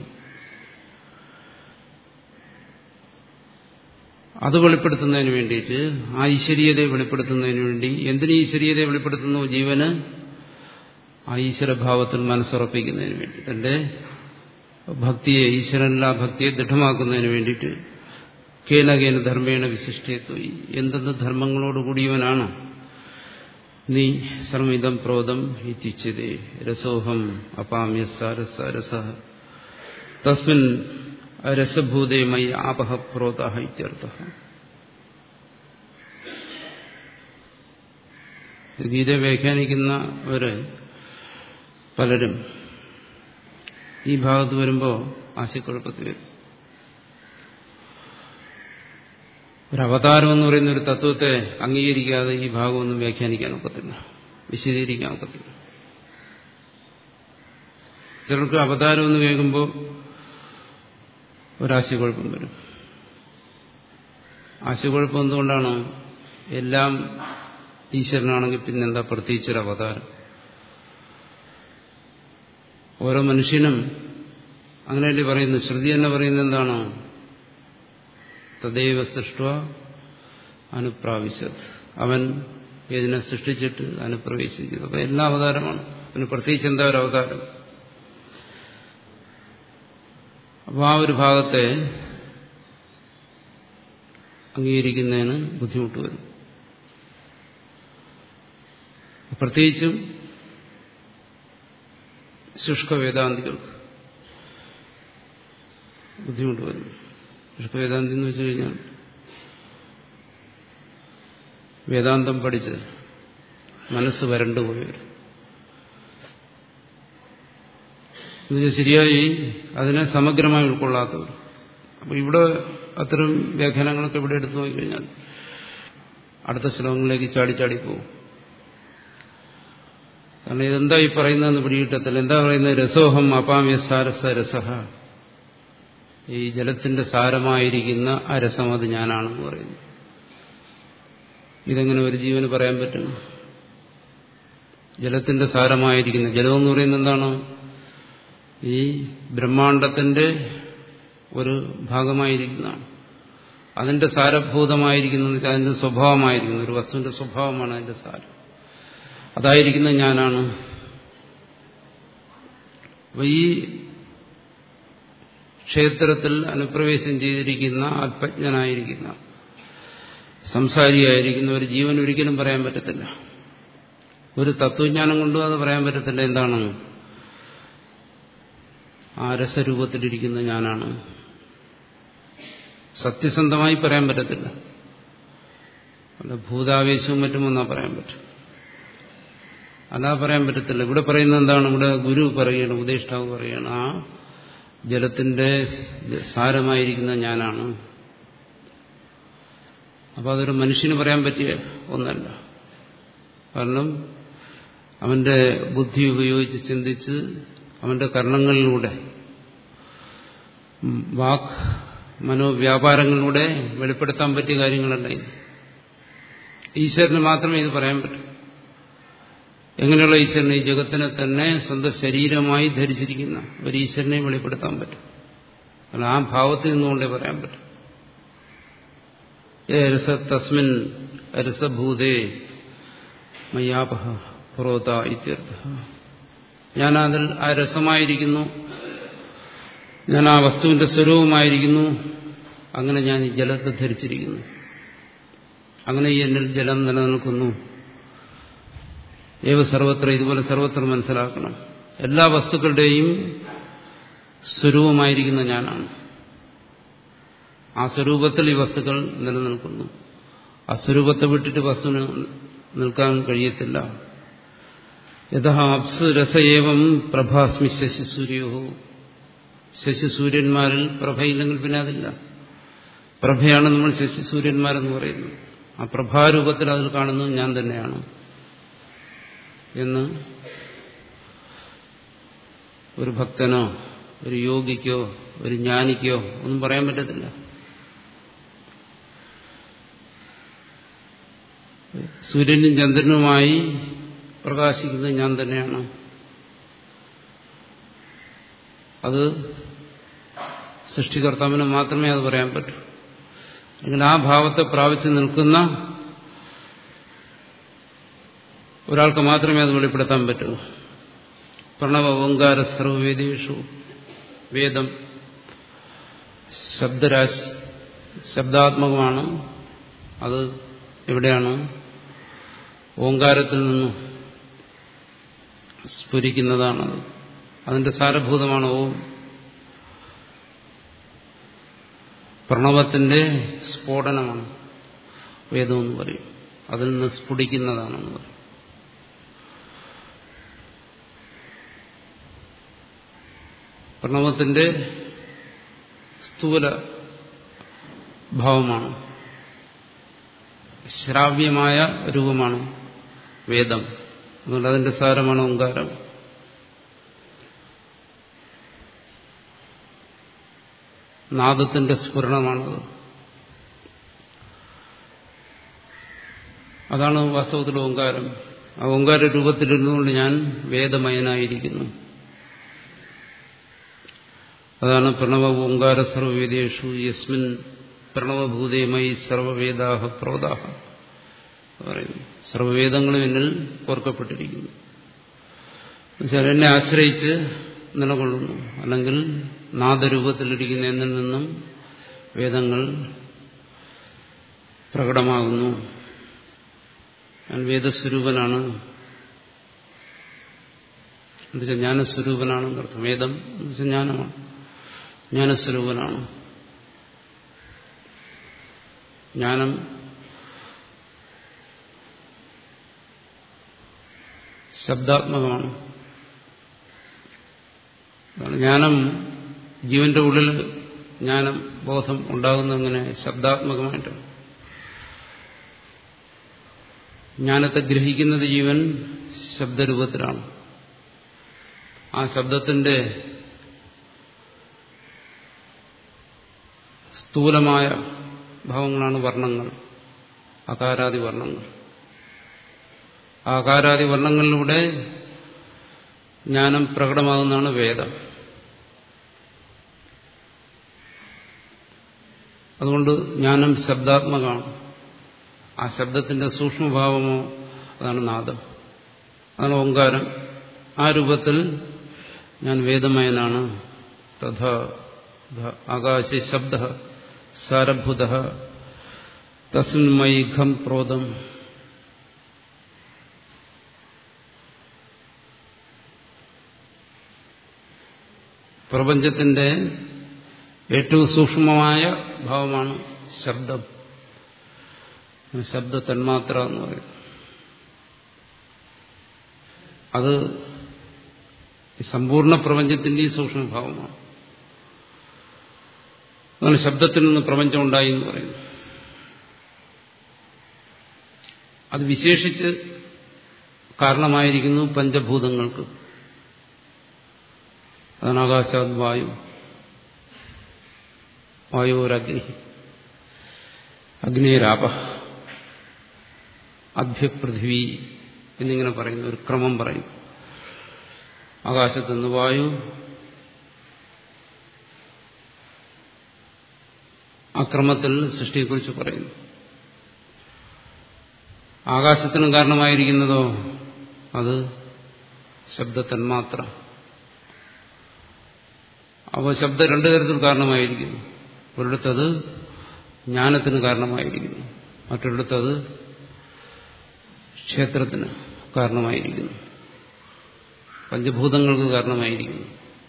അത് വെളിപ്പെടുത്തുന്നതിന് വേണ്ടിയിട്ട് ആ ഈശ്വരീയതയെ വെളിപ്പെടുത്തുന്നതിന് വേണ്ടി എന്തിന് ഈശ്വരീയതയെ വെളിപ്പെടുത്തുന്നു ജീവന് ആ ഈശ്വരഭാവത്തിൽ മനസ്സുറപ്പിക്കുന്നതിന് വേണ്ടി തന്റെ ഭക്തിയെ ഈശ്വരനിലാ ഭക്തിയെ ദൃഢമാക്കുന്നതിന് വേണ്ടിയിട്ട് കേനകേന ധർമ്മേണ വിശിഷ്ടത്വയി എന്തെന്ന് ധർമ്മങ്ങളോട് കൂടിയവനാണ് നീ സർമിതം പ്രോതം ഇത്യുച്യതേ രസോഹം അപാമ്യസാരസ രസ തസ്മിൻ രസഭൂതേ മയി ആപഹ പ്രോത ഇത്യർത്ഥ ഗീത വ്യാഖ്യാനിക്കുന്നവര് പലരും ഈ ഭാഗത്ത് വരുമ്പോൾ ആശയക്കുഴപ്പത്തിൽ വരും ഒരു അവതാരം എന്ന് പറയുന്ന ഒരു തത്വത്തെ അംഗീകരിക്കാതെ ഈ ഭാഗമൊന്നും വ്യാഖ്യാനിക്കാൻ ഒക്കത്തില്ല വിശദീകരിക്കാൻ ഒക്കത്തില്ല ചിലർക്ക് അവതാരം എന്ന് കേൾക്കുമ്പോൾ ഒരാശയക്കുഴപ്പം വരും ആശയക്കുഴപ്പം എന്തുകൊണ്ടാണ് എല്ലാം ഈശ്വരനാണെങ്കിൽ പിന്നെന്താ പ്രത്യേകിച്ചൊരു അവതാരം ഓരോ മനുഷ്യനും അങ്ങനെയല്ലേ പറയുന്നത് ശ്രുതി തന്നെ പറയുന്നത് എന്താണ് തദൈവ സൃഷ്ട അനുപ്രാവശ്യത് അവൻ ഇതിനെ സൃഷ്ടിച്ചിട്ട് അനുപ്രവേശിക്കുന്നു അപ്പൊ എല്ലാ അവതാരമാണ് പിന്നെ പ്രത്യേകിച്ച് എന്താ ഒരു അവതാരം അപ്പൊ ആ ഒരു ഭാഗത്തെ അംഗീകരിക്കുന്നതിന് ബുദ്ധിമുട്ട് വരും പ്രത്യേകിച്ചും ശുഷ്ക വേദാന്തികൾക്ക് ബുദ്ധിമുട്ട് വരും ശുഷ്ക വേദാന്തി എന്ന് വെച്ചു കഴിഞ്ഞാൽ വേദാന്തം പഠിച്ച് മനസ്സ് വരണ്ടുപോയവർ ഇതിന് ശരിയായി അതിനെ സമഗ്രമായി ഉൾക്കൊള്ളാത്തവർ അപ്പൊ ഇവിടെ അത്തരം വ്യാഖ്യാനങ്ങളൊക്കെ ഇവിടെ എടുത്തു നോക്കിക്കഴിഞ്ഞാൽ അടുത്ത ശ്ലോകങ്ങളിലേക്ക് ചാടി ചാടി പോകും കാരണം ഇതെന്താ ഈ പറയുന്നതെന്ന് പിടികിട്ടത്തില്ല എന്താ പറയുന്നത് രസോഹം അപാമ്യ സാരസ രസഹ ഈ ജലത്തിന്റെ സാരമായിരിക്കുന്ന ആ രസം അത് ഞാനാണെന്ന് പറയുന്നു ഇതെങ്ങനെ ഒരു ജീവന് പറയാൻ പറ്റും ജലത്തിന്റെ സാരമായിരിക്കുന്ന ജലം എന്ന് പറയുന്നത് എന്താണ് ഈ ബ്രഹ്മാണ്ടത്തിന്റെ ഒരു ഭാഗമായിരിക്കുന്നതാണ് അതിന്റെ സാരഭൂതമായിരിക്കുന്ന അതിന്റെ സ്വഭാവമായിരിക്കുന്ന ഒരു വസ്തുവിന്റെ സ്വഭാവമാണ് അതിന്റെ സാരം അതായിരിക്കുന്ന ഞാനാണ് അപ്പൊ ഈ ക്ഷേത്രത്തിൽ അനുപ്രവേശം ചെയ്തിരിക്കുന്ന ആത്മജ്ഞനായിരിക്കുന്ന സംസാരിയായിരിക്കുന്ന ഒരു ജീവൻ ഒരിക്കലും പറയാൻ പറ്റത്തില്ല ഒരു തത്വജ്ഞാനം കൊണ്ടും അത് പറയാൻ പറ്റത്തില്ല എന്താണ് ആ രസരൂപത്തിലിരിക്കുന്ന ഞാനാണ് സത്യസന്ധമായി പറയാൻ പറ്റത്തില്ല അല്ല ഭൂതാവേശവും മറ്റും ഒന്നാ പറയാൻ പറ്റും അല്ലാ പറയാൻ പറ്റത്തില്ല ഇവിടെ പറയുന്നത് എന്താണ് ഇവിടെ ഗുരു പറയുകയാണ് ഉപദേഷ്ടാവ് പറയുകയാണ് ആ ജലത്തിന്റെ സാരമായിരിക്കുന്ന ഞാനാണ് അപ്പൊ അതൊരു മനുഷ്യന് പറയാൻ പറ്റിയ ഒന്നല്ല കാരണം അവന്റെ ബുദ്ധി ഉപയോഗിച്ച് ചിന്തിച്ച് അവന്റെ കർണങ്ങളിലൂടെ വാക് മനോവ്യാപാരങ്ങളിലൂടെ വെളിപ്പെടുത്താൻ പറ്റിയ കാര്യങ്ങളല്ല ഇത് ഈശ്വരന് മാത്രമേ ഇത് പറയാൻ പറ്റൂ എങ്ങനെയുള്ള ഈശ്വരൻ ഈ ജഗത്തിനെ തന്നെ സ്വന്തം ശരീരമായി ധരിച്ചിരിക്കുന്ന ഒരു ഈശ്വരനെ വെളിപ്പെടുത്താൻ പറ്റും കാരണം ആ ഭാവത്തിൽ നിന്നുകൊണ്ടേ പറയാൻ പറ്റും രസ തസ്മിൻ രസഭൂതേ മയ്യാപഹ പ്രോത ഇത്യർത്ഥ ഞാൻ അതിൽ ആ രസമായിരിക്കുന്നു ഞാൻ ആ വസ്തുവിന്റെ സ്വരൂപമായിരിക്കുന്നു അങ്ങനെ ഞാൻ ഈ ജലത്തെ ധരിച്ചിരിക്കുന്നു അങ്ങനെ ഈ എന്നിൽ ജലം നിലനിൽക്കുന്നു ഏവ സർവത്ര ഇതുപോലെ സർവത്ര മനസ്സിലാക്കണം എല്ലാ വസ്തുക്കളുടെയും സ്വരൂപമായിരിക്കുന്ന ഞാനാണ് ആ സ്വരൂപത്തിൽ ഈ വസ്തുക്കൾ നിലനിൽക്കുന്നു ആ സ്വരൂപത്തെ വിട്ടിട്ട് വസ്തുവിന് നിൽക്കാൻ കഴിയത്തില്ല യഥാ അപ്സു രസയേവം പ്രഭാസ്മി ശശിസൂര്യോ ശശിസൂര്യന്മാരിൽ പ്രഭയില്ലെങ്കിൽ പിന്നെ അതില്ല പ്രഭയാണ് നമ്മൾ ശശിസൂര്യന്മാരെന്ന് പറയുന്നത് ആ പ്രഭാരൂപത്തിൽ അതിൽ കാണുന്നത് ഞാൻ തന്നെയാണ് എന്ന് ഒരു ഭക്തനോ ഒരു യോഗിക്കോ ഒരു ജ്ഞാനിക്കോ ഒന്നും പറയാൻ പറ്റത്തില്ല സൂര്യനും ചന്ദ്രനുമായി പ്രകാശിക്കുന്നത് ഞാൻ തന്നെയാണ് അത് സൃഷ്ടികർത്താവിന് മാത്രമേ അത് പറയാൻ പറ്റൂ അല്ലെങ്കിൽ ആ ഭാവത്തെ പ്രാപിച്ചു നിൽക്കുന്ന ഒരാൾക്ക് മാത്രമേ അത് വെളിപ്പെടുത്താൻ പറ്റൂ പ്രണവ ഓങ്കാര സർവവേദേഷു വേദം ശബ്ദരാശി ശബ്ദാത്മകമാണ് അത് എവിടെയാണ് ഓങ്കാരത്തിൽ നിന്നും സ്ഫുരിക്കുന്നതാണത് അതിന്റെ സാരഭൂതമാണ് ഓം പ്രണവത്തിന്റെ സ്ഫോടനമാണ് വേദമെന്ന് പറയും അതിൽ നിന്ന് സ്ഫുടിക്കുന്നതാണെന്ന് പറയും പ്രണവത്തിന്റെ സ്ഥൂല ഭാവമാണ് ശ്രാവ്യമായ രൂപമാണ് വേദം അതുകൊണ്ട് അതിന്റെ സാരമാണ് ഓങ്കാരം നാദത്തിന്റെ സ്ഫുരണമാണത് അതാണ് വാസ്തവത്തിൽ ഓങ്കാരം ആ ഓങ്കാര രൂപത്തിലിരുന്നുകൊണ്ട് ഞാൻ വേദമയനായിരിക്കുന്നു അതാണ് പ്രണവ ഓങ്കാര സർവവേദേഷു യസ്മിൻ പ്രണവഭൂതേമയി സർവവേദാഹ പ്രോദാഹ പറയുന്നു സർവവേദങ്ങളും എന്നിൽ ഓർക്കപ്പെട്ടിരിക്കുന്നു എന്നുവെച്ചാൽ എന്നെ ആശ്രയിച്ച് നിലകൊള്ളുന്നു അല്ലെങ്കിൽ നാദരൂപത്തിലിരിക്കുന്ന എന്നിൽ നിന്നും വേദങ്ങൾ പ്രകടമാകുന്നു ഞാൻ വേദസ്വരൂപനാണ് എന്നുവെച്ചാൽ ജ്ഞാനസ്വരൂപനാണെന്ന് അർത്ഥം വേദം എന്നുവെച്ചാൽ ജ്ഞാനമാണ് ജ്ഞാനസ്വരൂപനാണ് ജ്ഞാനം ശബ്ദാത്മകമാണ് ജ്ഞാനം ജീവന്റെ ഉള്ളിൽ ജ്ഞാനം ബോധം ഉണ്ടാകുന്ന അങ്ങനെ ശബ്ദാത്മകമായിട്ടാണ് ജ്ഞാനത്തെ ഗ്രഹിക്കുന്നത് ജീവൻ ശബ്ദരൂപത്തിലാണ് ആ ശബ്ദത്തിന്റെ സ്ഥൂലമായ ഭാവങ്ങളാണ് വർണ്ണങ്ങൾ അകാരാദി വർണ്ണങ്ങൾ ആകാരാദി വർണ്ണങ്ങളിലൂടെ ജ്ഞാനം പ്രകടമാകുന്നതാണ് വേദം അതുകൊണ്ട് ജ്ഞാനം ശബ്ദാത്മകമാണ് ആ ശബ്ദത്തിന്റെ സൂക്ഷ്മഭാവമോ അതാണ് നാദം അതാണ് ഓങ്കാരം ആ രൂപത്തിൽ ഞാൻ വേദമയനാണ് തഥാ ആകാശ ശബ്ദ സാരഭൂത തസ്മിന്മയി ഘം പ്രോതം പ്രപഞ്ചത്തിന്റെ ഏറ്റവും സൂക്ഷ്മമായ ഭാവമാണ് ശബ്ദം ശബ്ദ തന്മാത്ര എന്ന് പറയും അത് സമ്പൂർണ്ണ പ്രപഞ്ചത്തിന്റെയും സൂക്ഷ്മഭാവമാണ് അതാണ് ശബ്ദത്തിൽ നിന്ന് പ്രപഞ്ചം ഉണ്ടായി എന്ന് പറയുന്നു അത് വിശേഷിച്ച് കാരണമായിരിക്കുന്നു പഞ്ചഭൂതങ്ങൾക്ക് അതാണ് ആകാശാത് വായു വായുരഗ്നി അഗ്നിരാപ അഭ്യപൃഥിവി എന്നിങ്ങനെ പറയുന്നു ഒരു ക്രമം പറയും ആകാശത്തുനിന്ന് വായു ആ ക്രമത്തിൽ സൃഷ്ടിയെക്കുറിച്ച് പറയുന്നു ആകാശത്തിനും കാരണമായിരിക്കുന്നതോ അത് ശബ്ദത്തന്മാത്ര അവ ശബ്ദം രണ്ടു തരത്തിൽ കാരണമായിരിക്കുന്നു ഒരിടത്തത് ജ്ഞാനത്തിന് കാരണമായിരിക്കുന്നു മറ്റൊരിടത്തത് ക്ഷേത്രത്തിന് കാരണമായിരിക്കുന്നു പഞ്ചഭൂതങ്ങൾക്ക് കാരണമായിരിക്കുന്നു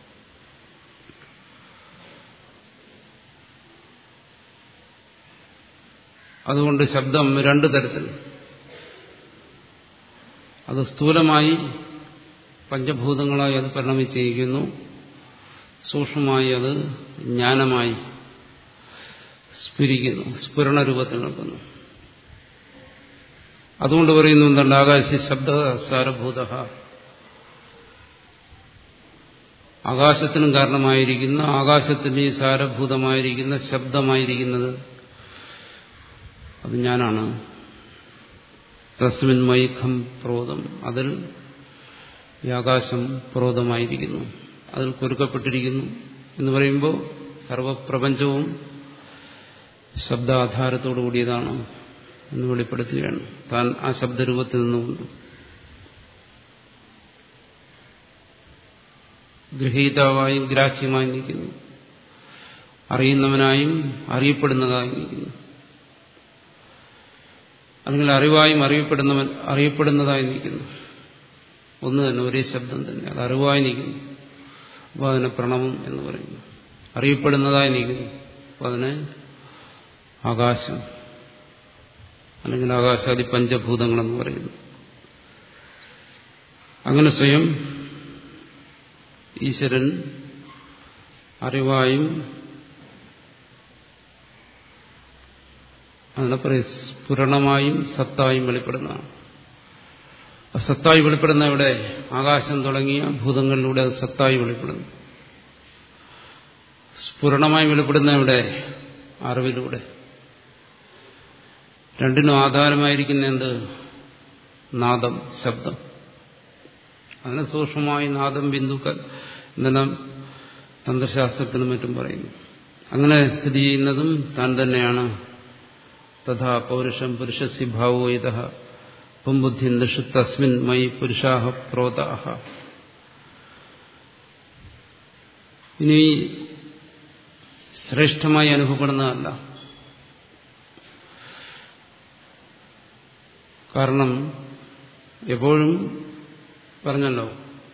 അതുകൊണ്ട് ശബ്ദം രണ്ടു തരത്തിൽ അത് സ്ഥൂലമായി പഞ്ചഭൂതങ്ങളായി അത് പരിണമിച്ചിരിക്കുന്നു സൂക്ഷ്മമായി അത് ജ്ഞാനമായി സ്ഫുരിക്കുന്നു സ്ഫുരണ രൂപത്തിൽ നിൽക്കുന്നു അതുകൊണ്ട് പറയുന്നു എന്താണ് ആകാശ ശബ്ദ സാരഭൂത ആകാശത്തിനും കാരണമായിരിക്കുന്ന ആകാശത്തിന്റെ സാരഭൂതമായിരിക്കുന്ന ശബ്ദമായിരിക്കുന്നത് അത് ഞാനാണ് തസ്മിൻ മൈഖം പ്രോതം അതിൽ ഈ ആകാശം പ്രോതമായിരിക്കുന്നു അതിൽ കുരുക്കപ്പെട്ടിരിക്കുന്നു എന്ന് പറയുമ്പോൾ സർവപ്രപഞ്ചവും ശബ്ദാധാരത്തോടു കൂടിയതാണ് എന്ന് വെളിപ്പെടുത്തുകയാണ് താൻ ആ ശബ്ദരൂപത്തിൽ നിന്നുകൊണ്ട് ഗ്രഹീതാവായും ഗ്രാഹ്യമായും നിൽക്കുന്നു അറിയുന്നവനായും അറിയപ്പെടുന്നതായും നിൽക്കുന്നു അല്ലെങ്കിൽ അറിവായും അറിയപ്പെടുന്നവൻ അറിയപ്പെടുന്നതായി നിൽക്കുന്നു ഒന്ന് തന്നെ ഒരേ ശബ്ദം തന്നെ അത് അറിവായി നിൽക്കുന്നു അപ്പോൾ അതിനെ പ്രണവം എന്ന് പറയുന്നു അറിയപ്പെടുന്നതായി നിൽക്കുന്നു അപ്പോൾ അതിനെ ആകാശം അല്ലെങ്കിൽ ആകാശാദി പഞ്ചഭൂതങ്ങളെന്ന് പറയുന്നു അങ്ങനെ സ്വയം ഈശ്വരൻ അറിവായും അതിനെ പറയും സ്ഫുരണമായും സത്തായും വെളിപ്പെടുന്നതാണ് സത്തായി വെളിപ്പെടുന്ന ഇവിടെ ആകാശം തുടങ്ങിയ ഭൂതങ്ങളിലൂടെ അത് സത്തായി വെളിപ്പെടുന്നു സ്ഫുരണമായി വെളിപ്പെടുന്ന ഇവിടെ അറിവിലൂടെ രണ്ടിനും ആധാരമായിരിക്കുന്ന എന്ത് നാദം ശബ്ദം അതിന് സൂക്ഷ്മമായി നാദം ബിന്ദുക്കൾ എന്നെല്ലാം തന്ത്രശാസ്ത്രത്തിനും മറ്റും പറയുന്നു അങ്ങനെ സ്ഥിതി ചെയ്യുന്നതും താൻ തന്നെയാണ് തഥാ പൗരുഷം പുരുഷസ്യ ഭാവോ ഇത പുംബുദ്ധി നിഷു തസ്മിൻ മയി പുരുഷാഹ പ്രോതാഹ ഇനി ശ്രേഷ്ഠമായി അനുഭവപ്പെടുന്നതല്ല കാരണം എപ്പോഴും പറഞ്ഞല്ലോ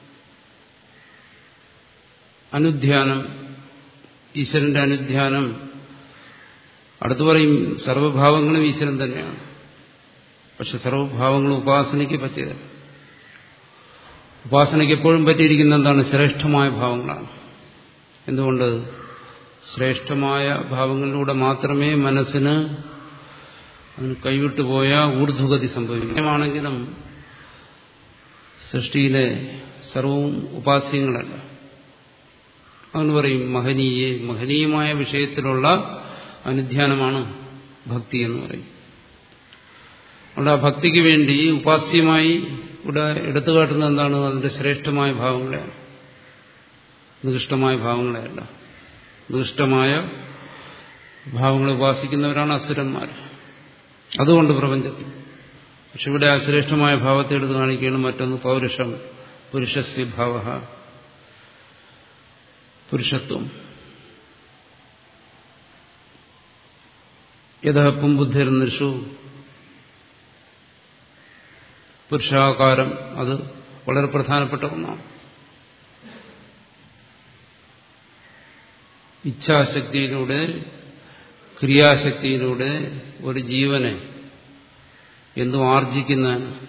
അനുധ്യാനം ഈശ്വരന്റെ അനുധ്യാനം അടുത്തു പറയും സർവഭാവങ്ങളും ഈശ്വരൻ തന്നെയാണ് പക്ഷെ സർവഭാവങ്ങളും ഉപാസനയ്ക്ക് പറ്റിയത് ഉപാസനയ്ക്ക് എപ്പോഴും പറ്റിയിരിക്കുന്ന എന്താണ് ശ്രേഷ്ഠമായ ഭാവങ്ങളാണ് എന്തുകൊണ്ട് ശ്രേഷ്ഠമായ ഭാവങ്ങളിലൂടെ മാത്രമേ മനസ്സിന് അതിന് കൈവിട്ടുപോയ ഊർധ്വഗതി സംഭവിക്കുമാണെങ്കിലും സൃഷ്ടിയിലെ സർവവും ഉപാസ്യങ്ങളല്ല അതെന്ന് പറയും മഹനീയെ മഹനീയമായ വിഷയത്തിലുള്ള അനുധ്യാനമാണ് ഭക്തി എന്ന് പറയും അവിടെ ആ ഭക്തിക്ക് വേണ്ടി ഉപാസ്യമായി ഇവിടെ എടുത്തു കാട്ടുന്നത് എന്താണ് അതിന്റെ ശ്രേഷ്ഠമായ ഭാവങ്ങളെയാണ് നികൃഷ്ടമായ ഭാവങ്ങളെയല്ല നികൃഷ്ടമായ ഭാവങ്ങളെ ഉപാസിക്കുന്നവരാണ് അസുരന്മാർ അതുകൊണ്ട് പ്രപഞ്ചത്തിൽ പക്ഷെ ഇവിടെ ആ ശ്രേഷ്ഠമായ ഭാവത്തെ എടുത്ത് കാണിക്കുകയാണ് മറ്റൊന്ന് പൗരുഷം പുരുഷസ്യ ഭാവ പുരുഷത്വം യഥപ്പം ബുദ്ധിർനിഷു പുരുഷാകാരം അത് വളരെ പ്രധാനപ്പെട്ട ഒന്നാണ് ഇച്ഛാശക്തിയിലൂടെ ക്രിയാശക്തിയിലൂടെ ഒരു ജീവനെ എന്തും ആർജിക്കുന്ന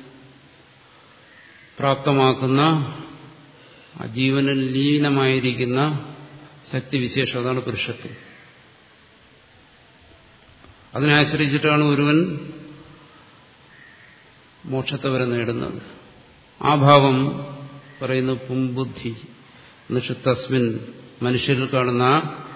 പ്രാപ്തമാക്കുന്ന ആ ജീവനിൽ ലീനമായിരിക്കുന്ന ശക്തിവിശേഷം അതാണ് പുരുഷത്വം അതിനെ ആശ്രയിച്ചിട്ടാണ് ഒരുവൻ മോക്ഷത്തെ വരെ നേടുന്നത് ആ ഭാവം പറയുന്ന പുംബുദ്ധി നിഷത്തസ്മിൻ മനുഷ്യരിൽ കാണുന്ന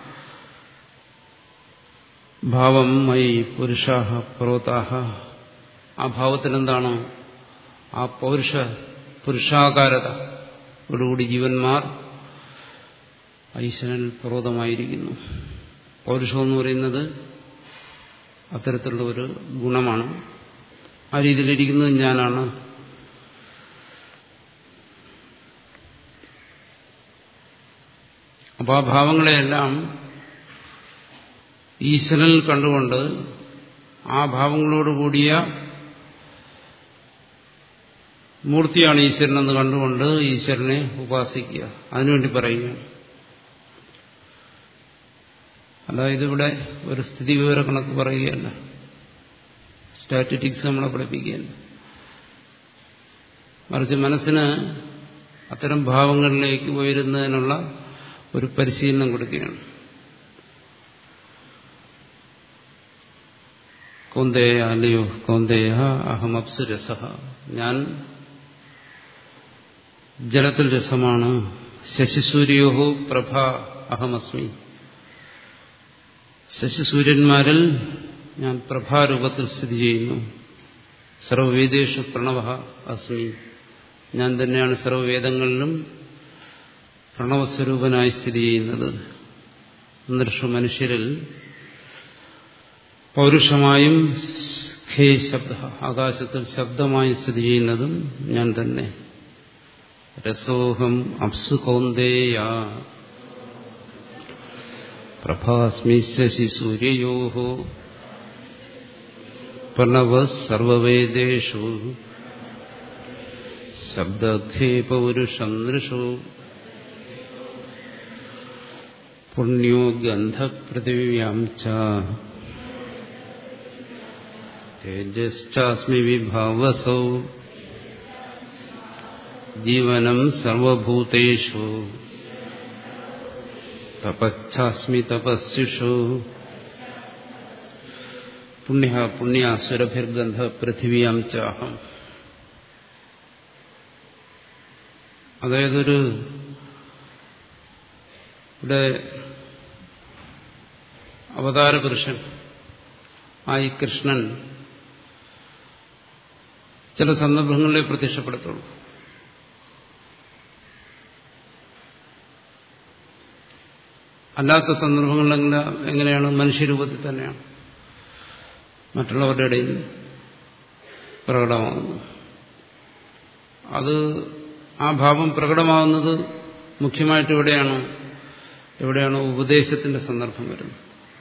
ഭാവം മൈ പുരുഷാഹ പ്രോതാഹ ആ ഭാവത്തിൽ എന്താണ് ആ പൗരുഷ പുരുഷാകാരത ോടുകൂടി ജീവന്മാർ ഈശ്വരൻ പ്രോതമായിരിക്കുന്നു പൗരുഷം എന്ന് പറയുന്നത് അത്തരത്തിലുള്ള ഒരു ഗുണമാണ് ആ രീതിയിലിരിക്കുന്നത് ഞാനാണ് അപ്പോൾ ആ ഭാവങ്ങളെയെല്ലാം ഈശ്വരനിൽ കണ്ടുകൊണ്ട് ആ ഭാവങ്ങളോടുകൂടിയ മൂർത്തിയാണ് ഈശ്വരനെന്ന് കണ്ടുകൊണ്ട് ഈശ്വരനെ ഉപാസിക്കുക അതിനുവേണ്ടി പറയുക അതായത് ഇവിടെ ഒരു സ്ഥിതി വിവര കണക്ക് പറയുകയല്ല സ്റ്റാറ്റിറ്റിക്സ് നമ്മളെ പഠിപ്പിക്കുകയല്ല മറിച്ച് മനസ്സിന് അത്തരം ഭാവങ്ങളിലേക്ക് ഉയരുന്നതിനുള്ള ഒരു പരിശീലനം കൊടുക്കുകയാണ് കൗന്ദേയ അല്ലയോ കൗന്ദേയ അഹം അപ്സുരസ ഞാൻ ജലത്തിൽ രസമാണ് ശശിസൂര്യോഹോ പ്രഭ അഹമസ്മി ശശിസൂര്യന്മാരിൽ ഞാൻ പ്രഭാരൂപത്തിൽ സ്ഥിതി ചെയ്യുന്നു സർവവേദേഷു പ്രണവ അസ്മി ഞാൻ തന്നെയാണ് സർവവേദങ്ങളിലും പ്രണവസ്വരൂപനായി സ്ഥിതി ചെയ്യുന്നത് നൃഷു മനുഷ്യരിൽ പൗരുഷമായും ഖേ ശബ്ദ ആകാശത്തിൽ ശബ്ദമായി സ്ഥിതി ചെയ്യുന്നതും ഞാൻ തന്നെ രസോഹം അപ്സു കൗന്ദേയ പ്രഭാസ്മി ശശി സൂര്യയോ പ്രണവ സർവവേദേഷു ശബ്ദഘേ പൗരുഷം നൃഷു പുണ്യോ ഗന്ധപൃഥിവ്യാം ച തേജശ്ചാസ്മി വിഭാവസൗ ജീവനം സർവഭൂതേഷു തപച്ഛാസ്മി തപസ്സുഷു പുണ്യ പുണ്യ സുരഭിർഗന്ധ പൃഥിവിയാം ചാഹം അതായത് ഒരു ഇവിടെ അവതാര പുരുഷൻ ആയി കൃഷ്ണൻ ചില സന്ദർഭങ്ങളിലെ പ്രത്യക്ഷപ്പെടുത്തുള്ളൂ അല്ലാത്ത സന്ദർഭങ്ങളിലെല്ലാം എങ്ങനെയാണ് മനുഷ്യരൂപത്തിൽ തന്നെയാണ് മറ്റുള്ളവരുടെ ഇടയിൽ പ്രകടമാകുന്നു അത് ആ ഭാവം പ്രകടമാകുന്നത് മുഖ്യമായിട്ട് എവിടെയാണ് എവിടെയാണ് ഉപദേശത്തിന്റെ സന്ദർഭം വരുന്നത്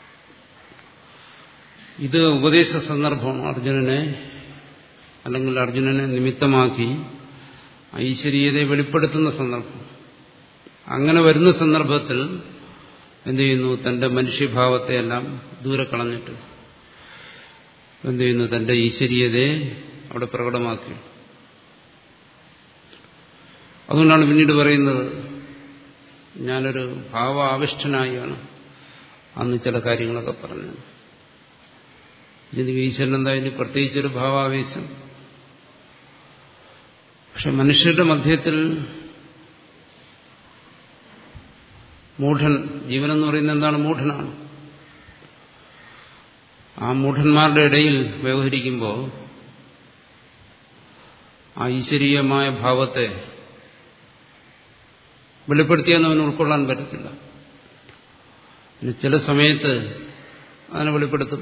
ഇത് ഉപദേശ സന്ദർഭമാണ് അർജുനനെ അല്ലെങ്കിൽ അർജുനനെ നിമിത്തമാക്കി ഐശ്വര്യത്തെ വെളിപ്പെടുത്തുന്ന സന്ദർഭം അങ്ങനെ വരുന്ന സന്ദർഭത്തിൽ എന്ത് ചെയ്യുന്നു തന്റെ മനുഷ്യഭാവത്തെയെല്ലാം ദൂരെ കളഞ്ഞിട്ട് എന്ത് ചെയ്യുന്നു തന്റെ ഈശ്വരീയതയെ അവിടെ പ്രകടമാക്കി അതുകൊണ്ടാണ് പിന്നീട് പറയുന്നത് ഞാനൊരു ഭാവാവിഷ്ടനായാണ് അന്ന് ചില കാര്യങ്ങളൊക്കെ പറഞ്ഞത് ഇതിന് ഈശ്വരൻ എന്തായാലും പ്രത്യേകിച്ചൊരു ഭാവാവേശം പക്ഷെ മനുഷ്യരുടെ മധ്യത്തിൽ മൂഢൻ ജീവനെന്ന് പറയുന്നത് എന്താണ് മൂഢനാണ് ആ മൂഢന്മാരുടെ ഇടയിൽ വ്യവഹരിക്കുമ്പോൾ ആ ഈശ്വരീയമായ ഭാവത്തെ വെളിപ്പെടുത്തിയെന്ന് അവന് ഉൾക്കൊള്ളാൻ പറ്റത്തില്ല പിന്നെ ചില സമയത്ത് അതിനെ വെളിപ്പെടുത്തും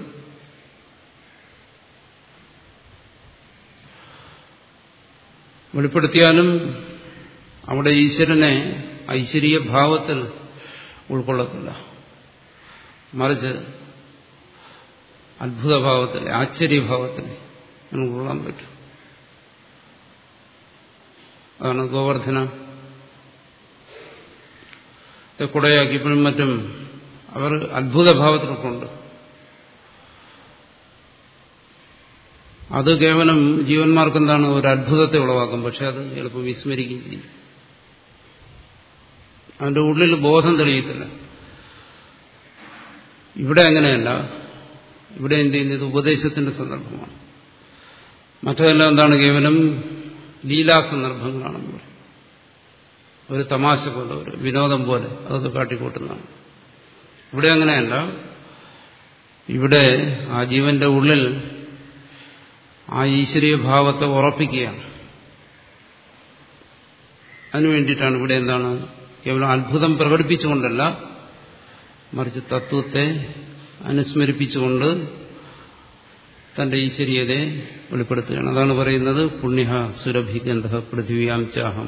വെളിപ്പെടുത്തിയാലും അവിടെ ഈശ്വരനെ ഐശ്വര്യ ഭാവത്തിൽ ഉൾക്കൊള്ളത്തില്ല മറിച്ച് അത്ഭുതഭാവത്തിൽ ആശ്ചര്യഭാവത്തിൽ ഉൾക്കൊള്ളാൻ പറ്റും അതാണ് ഗോവർദ്ധന കുടയാക്കിയപ്പോഴും മറ്റും അവർ അത്ഭുതഭാവത്തിൽ കൊണ്ട് അത് കേവലം ജീവന്മാർക്ക് എന്താണ് ഒരു അത്ഭുതത്തെ ഉളവാക്കും പക്ഷെ അത് ചിലപ്പോൾ വിസ്മരിക്കുകയും ചെയ്യും അവന്റെ ഉള്ളിൽ ബോധം തെളിയത്തില്ല ഇവിടെ അങ്ങനെയല്ല ഇവിടെ എന്ത് ചെയ്യുന്നത് ഉപദേശത്തിന്റെ സന്ദർഭമാണ് മറ്റതെല്ലാം എന്താണ് കേവലം ലീലാ സന്ദർഭങ്ങളാണെന്ന് പറയും ഒരു തമാശ പോലെ ഒരു വിനോദം പോലെ അതൊക്കെ കാട്ടിക്കൂട്ടുന്നതാണ് ഇവിടെ അങ്ങനെയല്ല ഇവിടെ ആ ജീവന്റെ ഉള്ളിൽ ആ ഈശ്വരീയ ഭാവത്തെ ഉറപ്പിക്കുകയാണ് അതിനു വേണ്ടിയിട്ടാണ് ഇവിടെ എന്താണ് കേവലം അത്ഭുതം പ്രകടിപ്പിച്ചുകൊണ്ടല്ല മറിച്ച് തത്വത്തെ അനുസ്മരിപ്പിച്ചുകൊണ്ട് തന്റെ ഈശ്വരീയതയെ വെളിപ്പെടുത്തുകയാണ് അതാണ് പറയുന്നത് പുണ്യ സുരഭിഗന്ധ പൃഥ്വിയാം ചാഹം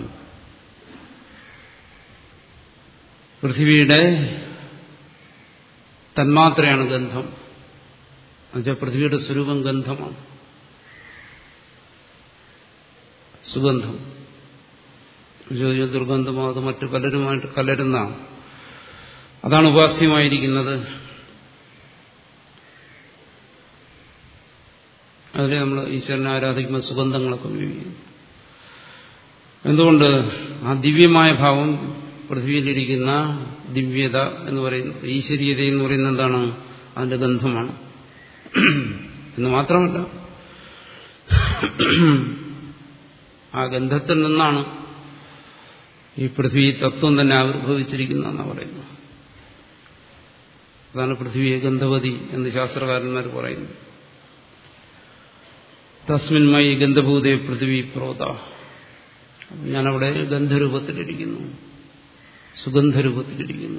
പൃഥ്വിയുടെ തന്മാത്രയാണ് ഗന്ധം എന്നുവെച്ചാൽ പൃഥ്വിയുടെ സ്വരൂപം ഗന്ധമാണ് സുഗന്ധം ദുർഗന്ധമോ അത് മറ്റു പലരുമായിട്ട് കലരുന്ന അതാണ് ഉപാസ്യമായിരിക്കുന്നത് അതിനെ നമ്മൾ ഈശ്വരനെ ആരാധിക്കുമ്പോൾ സുഗന്ധങ്ങളൊക്കെ ഉപയോഗിക്കുന്നു എന്തുകൊണ്ട് ആ ദിവ്യമായ ഭാവം പൃഥ്വിയിലിരിക്കുന്ന ദിവ്യത എന്ന് പറയുന്നത് ഈശ്വരീയത എന്ന് പറയുന്നത് എന്താണ് അതിന്റെ ഗന്ധമാണ് എന്ന് മാത്രമല്ല ആ ഗന്ധത്തിൽ നിന്നാണ് ഈ പൃഥ്വി തത്വം തന്നെ ആവിർഭവിച്ചിരിക്കുന്നതെന്നാണ് പറയുന്നത് അതാണ് പൃഥ്വിയെ ഗന്ധവതി എന്ന് ശാസ്ത്രകാരന്മാർ പറയുന്നു തസ്മിന്മയി ഗന്ധഭൂതേ പൃഥ്വി പ്രോത ഞാനവിടെ ഗന്ധരൂപത്തിലിരിക്കുന്നു സുഗന്ധരൂപത്തിലിരിക്കുന്നു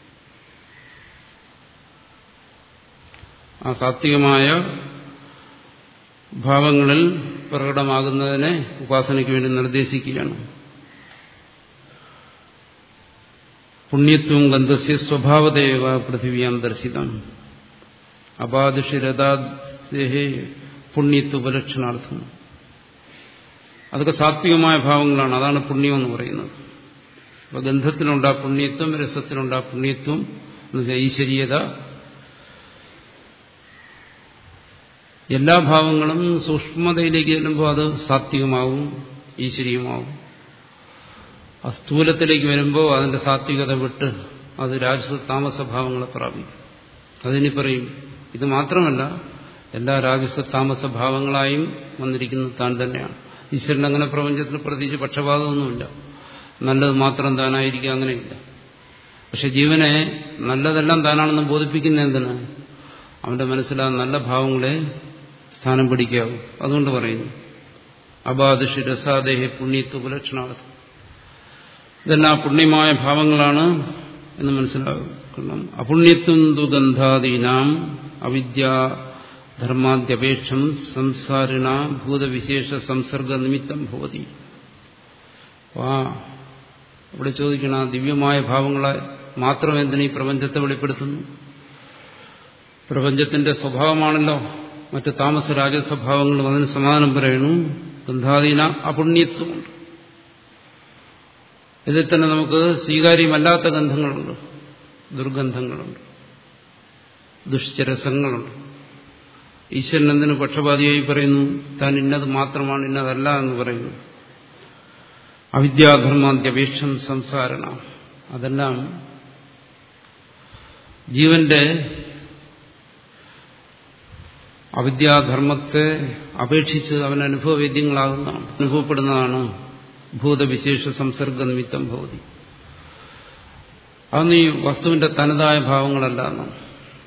ആ സാത്വികമായ ഭാവങ്ങളിൽ പ്രകടമാകുന്നതിനെ ഉപാസനയ്ക്ക് വേണ്ടി നിർദ്ദേശിക്കുകയാണ് പുണ്യത്വം ഗന്ധസ്യ സ്വഭാവതേവ പൃഥിവ്യാം ദർശിതം അപാദിഷിരതാദേഹേ പുണ്യത്വപലക്ഷണാർത്ഥം അതൊക്കെ സാത്വികമായ ഭാവങ്ങളാണ് അതാണ് പുണ്യം എന്ന് പറയുന്നത് അപ്പൊ ഗന്ധത്തിനുണ്ടാ പുണ്യത്വം രസത്തിനുണ്ടാ പുണ്യത്വം എന്ന് വെച്ചാൽ ഈശ്വരീയത എല്ലാ ഭാവങ്ങളും സൂക്ഷ്മതയിലേക്ക് ചെല്ലുമ്പോൾ അത് സാത്വികമാവും ഈശ്വരീയമാവും ആ സ്ഥൂലത്തിലേക്ക് വരുമ്പോൾ അതിന്റെ സാത്വികത വിട്ട് അത് രാജസ താമസ ഭാവങ്ങളെ പ്രാപിക്കും അതിനി പറയും ഇത് മാത്രമല്ല എല്ലാ രാജസ താമസ ഭാവങ്ങളായും വന്നിരിക്കുന്നത് താൻ തന്നെയാണ് ഈശ്വരൻ അങ്ങനെ പ്രപഞ്ചത്തിൽ പ്രത്യേകിച്ച് പക്ഷപാതമൊന്നുമില്ല നല്ലത് മാത്രം താനായിരിക്കുക അങ്ങനെയില്ല പക്ഷെ ജീവനെ നല്ലതെല്ലാം താനാണെന്ന് ബോധിപ്പിക്കുന്ന എന്തിന് അവന്റെ മനസ്സിൽ ആ നല്ല ഭാവങ്ങളെ സ്ഥാനം പിടിക്കാവൂ അതുകൊണ്ട് പറയുന്നു അബാദിഷി രസാദേഹി പുണ്യത്വ ഉപലക്ഷണാർത്ഥം ഇതെല്ലാം പുണ്യമായ ഭാവങ്ങളാണ് എന്ന് മനസ്സിലാക്കണം അപുണ്യത്വം ദുഗന്ധാദീനാം അവിദ്യ ധർമാദ്യപേക്ഷം സംസാരിണ ഭൂതവിശേഷ സംസർഗ നിമിത്തം ഭവതി ആ ഇവിടെ ചോദിക്കണം ആ ദിവ്യമായ ഭാവങ്ങളെ മാത്രം എന്തിനീ പ്രപഞ്ചത്തെ വെളിപ്പെടുത്തുന്നു പ്രപഞ്ചത്തിന്റെ സ്വഭാവമാണല്ലോ മറ്റ് താമസ രാജസ്വഭാവങ്ങളും അതിന് സമാധാനം പറയുന്നു ഗന്ധാധീന അപുണ്യത്വമുണ്ട് ഇതിൽ തന്നെ നമുക്ക് സ്വീകാര്യമല്ലാത്ത ഗന്ധങ്ങളുണ്ട് ദുർഗന്ധങ്ങളുണ്ട് ദുഷ്ചരസങ്ങളുണ്ട് ഈശ്വരൻ എന്തിനു പക്ഷപാതിയായി പറയുന്നു താൻ ഇന്നത് മാത്രമാണ് ഇന്നതല്ല എന്ന് പറയുന്നു അവിദ്യാധർമാന്ത്യപേക്ഷം സംസാരണ അതെല്ലാം ജീവന്റെ അവിദ്യാധർമ്മത്തെ അപേക്ഷിച്ച് അവൻ അനുഭവവേദ്യങ്ങളാകുന്നതാണ് അനുഭവപ്പെടുന്നതാണ് ഭൂതവിശേഷ സംസർഗ നിമിത്തം ഭവതി അതൊന്നും ഈ വസ്തുവിന്റെ തനതായ ഭാവങ്ങളല്ല എന്നാണ്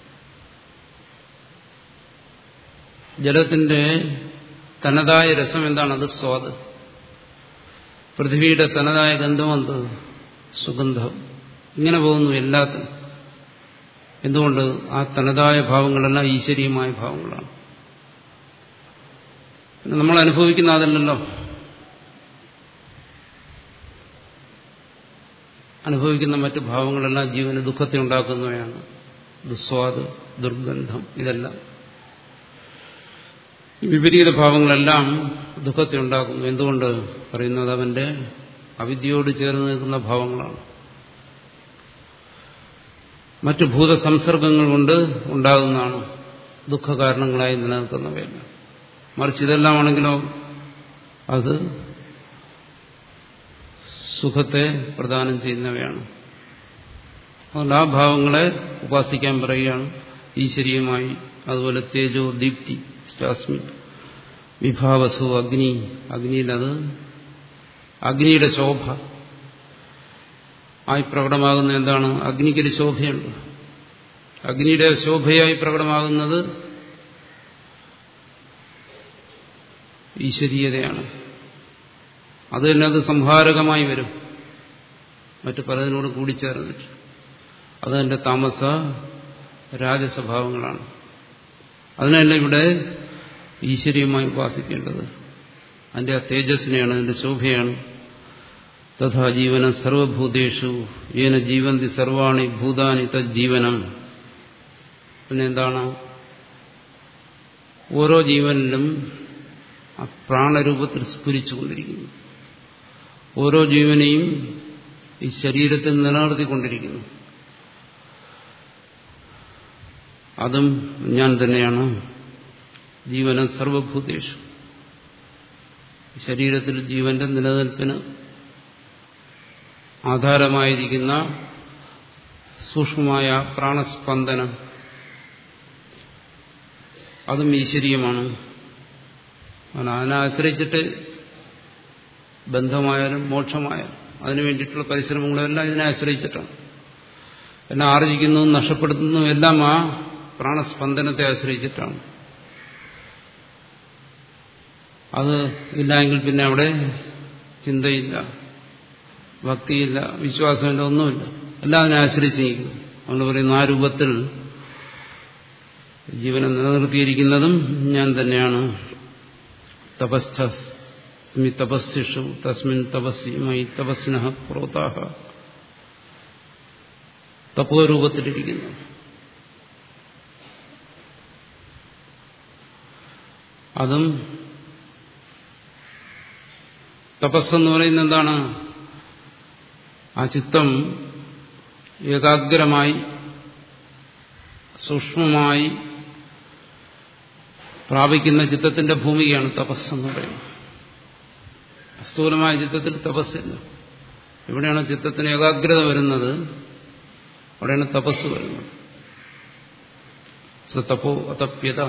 ജലത്തിന്റെ തനതായ രസം എന്താണ് അത് സ്വാദ് പൃഥ്വിയുടെ തനതായ ഗന്ധം എന്ത് സുഗന്ധം ഇങ്ങനെ പോകുന്നു എല്ലാത്തിനും എന്തുകൊണ്ട് ആ തനതായ ഭാവങ്ങളെല്ലാം ഈശ്വരീയമായ ഭാവങ്ങളാണ് നമ്മൾ അനുഭവിക്കുന്ന അതല്ലല്ലോ അനുഭവിക്കുന്ന മറ്റു ഭാവങ്ങളെല്ലാം ജീവന് ദുഃഖത്തെ ഉണ്ടാക്കുന്നവയാണ് ദുസ്വാദ് ദുർഗന്ധം ഇതെല്ലാം വിപരീത ഭാവങ്ങളെല്ലാം ദുഃഖത്തെ ഉണ്ടാക്കുന്നു എന്തുകൊണ്ട് പറയുന്നത് അവന്റെ അവിദ്യയോട് ചേർന്ന് നിൽക്കുന്ന ഭാവങ്ങളാണ് മറ്റു ഭൂതസംസർഗങ്ങൾ കൊണ്ട് ഉണ്ടാകുന്നതാണ് ദുഃഖകാരണങ്ങളായി നിലനിൽക്കുന്നവയല്ല മറിച്ച് ഇതെല്ലാമാണെങ്കിലോ അത് സുഖത്തെ പ്രദാനം ചെയ്യുന്നവയാണ് അതുകൊണ്ട് ആ ഭാവങ്ങളെ ഉപാസിക്കാൻ പറയുകയാണ് ഈശ്വരീയമായി അതുപോലെ തേജോ ദീപ്തി സ്റ്റാസ്മി വിഭാവസു അഗ്നി അഗ്നിയിൽ അത് അഗ്നിയുടെ ശോഭ ആയി പ്രകടമാകുന്ന എന്താണ് അഗ്നിക്കൊരു ശോഭയുണ്ട് അഗ്നിയുടെ ശോഭയായി പ്രകടമാകുന്നത് ഈശ്വരീയതയാണ് അത് തന്നെ അത് സംഹാരകമായി വരും മറ്റു പലതിനോട് കൂടിച്ചേർന്നിട്ട് അത് എൻ്റെ താമസ രാജസ്വഭാവങ്ങളാണ് അതിനല്ല ഇവിടെ ഈശ്വരീയമായി ഉപാസിക്കേണ്ടത് അതിന്റെ ആ തേജസ്സിനെയാണ് അതിന്റെ ശോഭയാണ് തഥാ ജീവന സർവഭൂതേഷു ഏന ജീവന്തി സർവാണി ഭൂതാനി തജ്ജീവനം പിന്നെ എന്താണ് ഓരോ ജീവനിലും ആ പ്രാണരൂപത്തിൽ സ്ഫുരിച്ചുകൊണ്ടിരിക്കുന്നു ഓരോ ജീവനെയും ഈ ശരീരത്തിൽ നിലനിർത്തിക്കൊണ്ടിരിക്കുന്നു അതും ഞാൻ തന്നെയാണ് ജീവന സർവഭൂതേഷു ശരീരത്തിൽ ജീവന്റെ നിലനിൽപ്പിന് ആധാരമായിരിക്കുന്ന സൂക്ഷ്മമായ പ്രാണസ്പന്ദനം അതും ഈശ്വരീയമാണ് അതിനെ ആശ്രയിച്ചിട്ട് ബന്ധമായാലും മോക്ഷമായാലും അതിനു വേണ്ടിയിട്ടുള്ള പരിശ്രമങ്ങളെല്ലാം ഇതിനെ ആശ്രയിച്ചിട്ടാണ് എന്നെ ആർജിക്കുന്നു നഷ്ടപ്പെടുത്തുന്നു എല്ലാം ആ പ്രാണസ്പന്ദനത്തെ ആശ്രയിച്ചിട്ടാണ് അത് ഇല്ലെങ്കിൽ പിന്നെ അവിടെ ചിന്തയില്ല ഭക്തിയില്ല വിശ്വാസമില്ല ഒന്നുമില്ല എല്ലാം അതിനെ ആശ്രയിച്ചിരിക്കുന്നു അതുകൊണ്ട് പറയുന്നു ആ രൂപത്തിൽ ജീവനെ നിലനിർത്തിയിരിക്കുന്നതും ഞാൻ തന്നെയാണ് തപസ്ഥസ്മി തപസ്സിഷു തസ്മിൻ തപസ്സി മൈ തപസ്സിന പ്രോതാഹ തപോരൂപത്തിലിരിക്കുന്നു അതും തപസ്സെന്ന് പറയുന്നത് എന്താണ് ആ ചിത്തം ഏകാഗ്രമായി സൂക്ഷ്മമായി പ്രാപിക്കുന്ന ചിത്തത്തിന്റെ ഭൂമികയാണ് തപസ്സെന്ന് പറയുന്നത് സ്ഥൂലമായ ചിത്തത്തിൽ തപസ്സില്ല എവിടെയാണ് ചിത്തത്തിന് ഏകാഗ്രത വരുന്നത് അവിടെയാണ് തപസ് വരുന്നത് സത്തപ്പോ അതപ്യത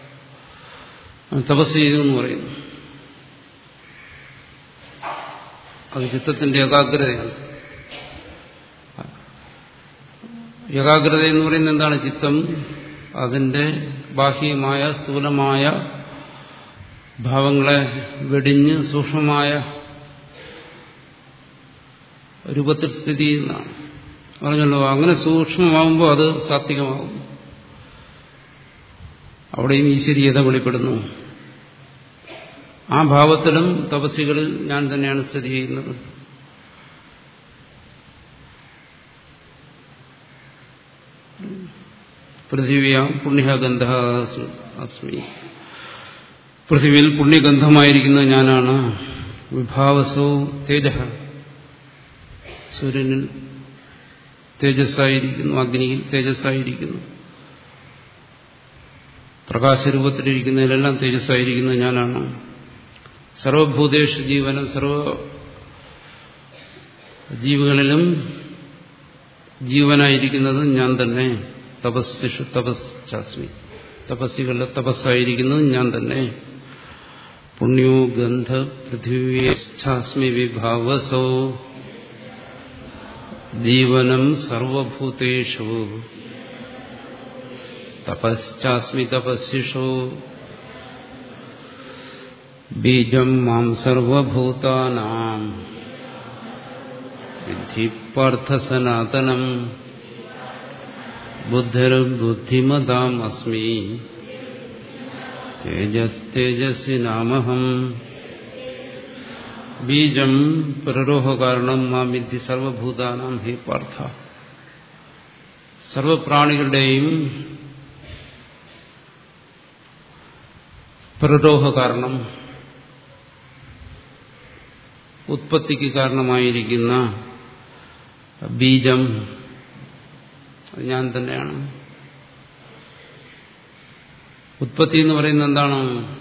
തപസ് ചെയ്തു എന്ന് പറയുന്നു അത് ചിത്തത്തിന്റെ ഏകാഗ്രതയാണ് ഏകാഗ്രത എന്ന് പറയുന്നത് എന്താണ് ചിത്തം അതിന്റെ ബാഹ്യമായ സ്ഥൂലമായ ഭാവങ്ങളെ വെടിഞ്ഞ് സൂക്ഷ്മമായ രൂപത്തിൽ സ്ഥിതി ചെയ്യുന്നതാണ് പറഞ്ഞല്ലോ അങ്ങനെ സൂക്ഷ്മമാകുമ്പോൾ അത് സാത്വികമാകും അവിടെയും ഈശ്വരീയത വെളിപ്പെടുന്നു ആ ഭാവത്തിലും തപസ്സികളിൽ ഞാൻ തന്നെയാണ് സ്ഥിതി ചെയ്യുന്നത് പൃഥിവിയാം പുണ്യഗന്ധ അസ്മി പൃഥിവിയിൽ പുണ്യഗന്ധമായിരിക്കുന്നത് ഞാനാണ് വിഭാവസോ തേജ സൂര്യനിൽ തേജസ്സായിരിക്കുന്നു അഗ്നിയിൽ തേജസ്സായിരിക്കുന്നു പ്രകാശരൂപത്തിലിരിക്കുന്നതിലെല്ലാം തേജസ്സായിരിക്കുന്നത് ഞാനാണ് സർവഭൂതേഷ ജീവനം സർവ ജീവികളിലും ജീവനായിരിക്കുന്നത് ഞാൻ തന്നെ തപസ്സിഷു തപസ്സാസ്മി തപസ്സികളുടെ തപസ്സായിരിക്കുന്നത് ഞാൻ തന്നെ പുണ്യോ ഗന്ധ പൃഥിവ്യേച്ഛാസ്മി വിഭാവസോ ജീവനം സർവഭൂതേഷു തപശ്ചാസ്മി തപസ്സിഷു ബീജം മാം സർവഭൂതാനാം വിദ്ധി പാർത്ഥ സനാതനം ബുദ്ധിർബുദ്ധിമതാം അസ്മി തേജസ്തേജസ്സി നാമഹം ബീജം പ്രരോഹകാരണം മാം വിദ്ധി സർവഭൂതാനാം ഹേ പാർത്ഥ സർവപ്രാണികളുടെയും പ്രരോഹ കാരണം ഉത്പത്തിക്ക് കാരണമായിരിക്കുന്ന ബീജം ഞാൻ തന്നെയാണ് ഉത്പത്തി എന്ന് പറയുന്നത് എന്താണ്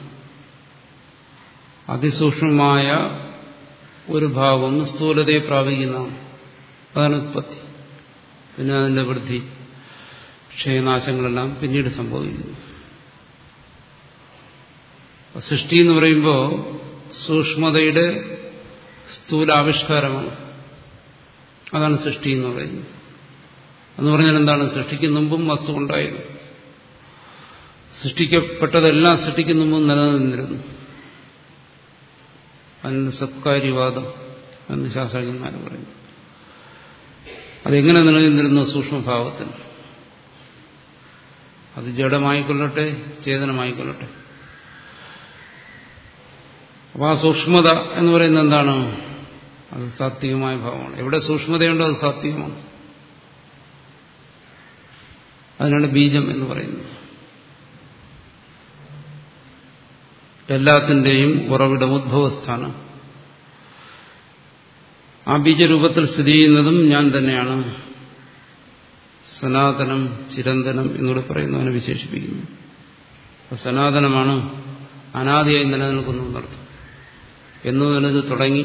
അതിസൂക്ഷ്മമായ ഒരു ഭാവം സ്ഥൂലതയെ പ്രാപിക്കുന്നതാണ് അതാണ് ഉത്പത്തി പിന്നെ അതിന്റെ വൃദ്ധി ക്ഷയനാശങ്ങളെല്ലാം പിന്നീട് സംഭവിക്കുന്നു സൃഷ്ടി എന്ന് പറയുമ്പോൾ സൂക്ഷ്മതയുടെ സ്ഥൂലാവിഷ്കാരമാണ് അതാണ് സൃഷ്ടി എന്ന് പറയുന്നത് എന്ന് പറഞ്ഞാൽ എന്താണ് സൃഷ്ടിക്ക് മുമ്പും വസ്തു ഉണ്ടായിരുന്നു സൃഷ്ടിക്കപ്പെട്ടതെല്ലാം സൃഷ്ടിക്ക് മുമ്പും നിലനിന്നിരുന്നു അതിന് സത്കാര്യവാദം എന്ന് ശാസ്ത്രജ്ഞന്മാർ പറയുന്നു അതെങ്ങനെ നിലനിന്നിരുന്നു സൂക്ഷ്മഭാവത്തിൽ അത് ജഡമായിക്കൊള്ളട്ടെ ചേതനമായിക്കൊള്ളട്ടെ അപ്പോൾ ആ സൂക്ഷ്മത എന്ന് പറയുന്നത് എന്താണ് അത് സാത്വികമായ ഭാവമാണ് എവിടെ സൂക്ഷ്മതയുണ്ടോ അത് സാത്വികമാണ് അതിനാണ് ബീജം എന്ന് പറയുന്നത് എല്ലാത്തിൻ്റെയും ഉറവിട ഉദ്ഭവസ്ഥാനം ആ ബീജരൂപത്തിൽ സ്ഥിതി ചെയ്യുന്നതും ഞാൻ തന്നെയാണ് സനാതനം ചിരന്തനം എന്നൂടെ പറയുന്നവനെ വിശേഷിപ്പിക്കുന്നു സനാതനമാണ് അനാദിയായി നിലനിൽക്കുന്നു എന്നർത്ഥം എന്നു ഇത് തുടങ്ങി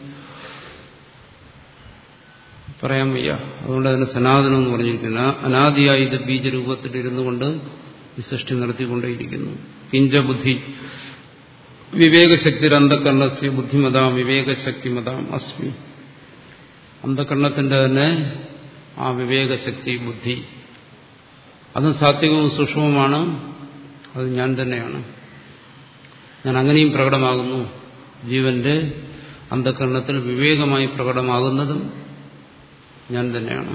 പറയാൻ വയ്യ അതുകൊണ്ട് അതിന് സനാതനം എന്ന് പറഞ്ഞിരിക്കുന്ന അനാദിയായി ഇത് ബീജരൂപത്തിലിരുന്നു കൊണ്ട് ഈ സൃഷ്ടി നടത്തിക്കൊണ്ടേയിരിക്കുന്നു കിഞ്ചബുദ്ധി വിവേകശക്തി അന്ധകരണസ്യ ബുദ്ധിമതാം വിവേകശക്തിമതാം അസ്മി അന്ധകരണത്തിന്റെ തന്നെ ആ വിവേകശക്തി ബുദ്ധി അതും സാത്വികവും സൂക്ഷ്മവുമാണ് അത് ഞാൻ തന്നെയാണ് ഞാൻ അങ്ങനെയും പ്രകടമാകുന്നു ജീവന്റെ അന്ധകരണത്തിൽ വിവേകമായി പ്രകടമാകുന്നതും ഞാൻ തന്നെയാണ്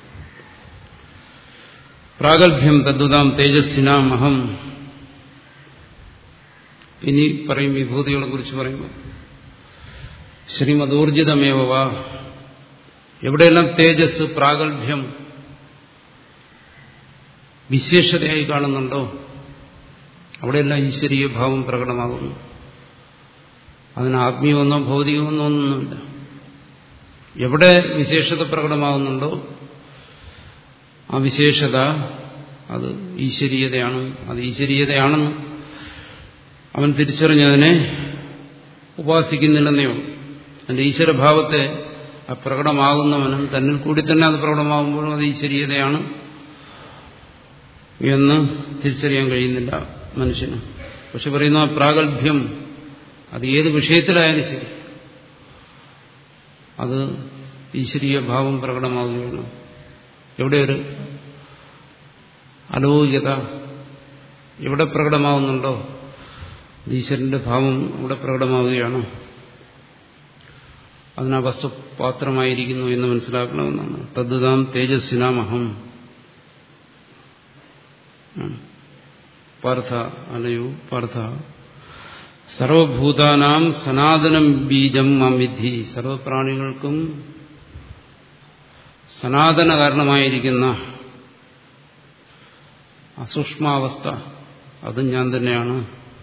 പ്രാഗൽഭ്യം തദ്വതാം തേജസ്സിനാം അഹം ഇനി പറയും വിഭൂതികളെ കുറിച്ച് പറയുമ്പോൾ ശ്രീമദൂർജിതമേവ എവിടെയെല്ലാം തേജസ് പ്രാഗൽഭ്യം വിശേഷതയായി കാണുന്നുണ്ടോ അവിടെയെല്ലാം ഈശ്വരീയ ഭാവം പ്രകടമാകുന്നു അതിന് ആത്മീയമെന്നോ ഭൗതികമെന്നോ ഒന്നുമില്ല എവിടെ വിശേഷത പ്രകടമാകുന്നുണ്ടോ ആ വിശേഷത അത് ഈശ്വരീയതയാണ് അത് ഈശ്വരീയതയാണെന്ന് അവൻ തിരിച്ചറിഞ്ഞതിനെ ഉപാസിക്കുന്നില്ലെന്നേ ഉള്ളൂ അതിന്റെ ഈശ്വരഭാവത്തെ ആ പ്രകടമാകുന്നവനും തന്നിൽ കൂടി തന്നെ അത് പ്രകടമാകുമ്പോഴും അത് ഈശ്വരീയതയാണ് എന്ന് തിരിച്ചറിയാൻ കഴിയുന്നില്ല മനുഷ്യന് പക്ഷെ പറയുന്ന ആ പ്രാഗൽഭ്യം അത് ഏത് വിഷയത്തിലായാലും ശരി അത് ഈശ്വരീയ ഭാവം പ്രകടമാവുകയാണ് എവിടെ ഒരു അലൗകികത എവിടെ പ്രകടമാവുന്നുണ്ടോ ഈശ്വരന്റെ ഭാവം ഇവിടെ പ്രകടമാവുകയാണ് അതിനാ വസ്തു പാത്രമായിരിക്കുന്നു എന്ന് മനസ്സിലാക്കണമെന്നാണ് തദ്ദാം തേജസ്സിനാമഹം പാർത്ഥ അല്ലയോ പാർത്ഥ സർവഭൂതാനാം സനാതനം ബീജം മാം വിധി സർവപ്രാണികൾക്കും സനാതന കാരണമായിരിക്കുന്ന അസൂക്ഷ്മാവസ്ഥ അതും ഞാൻ തന്നെയാണ്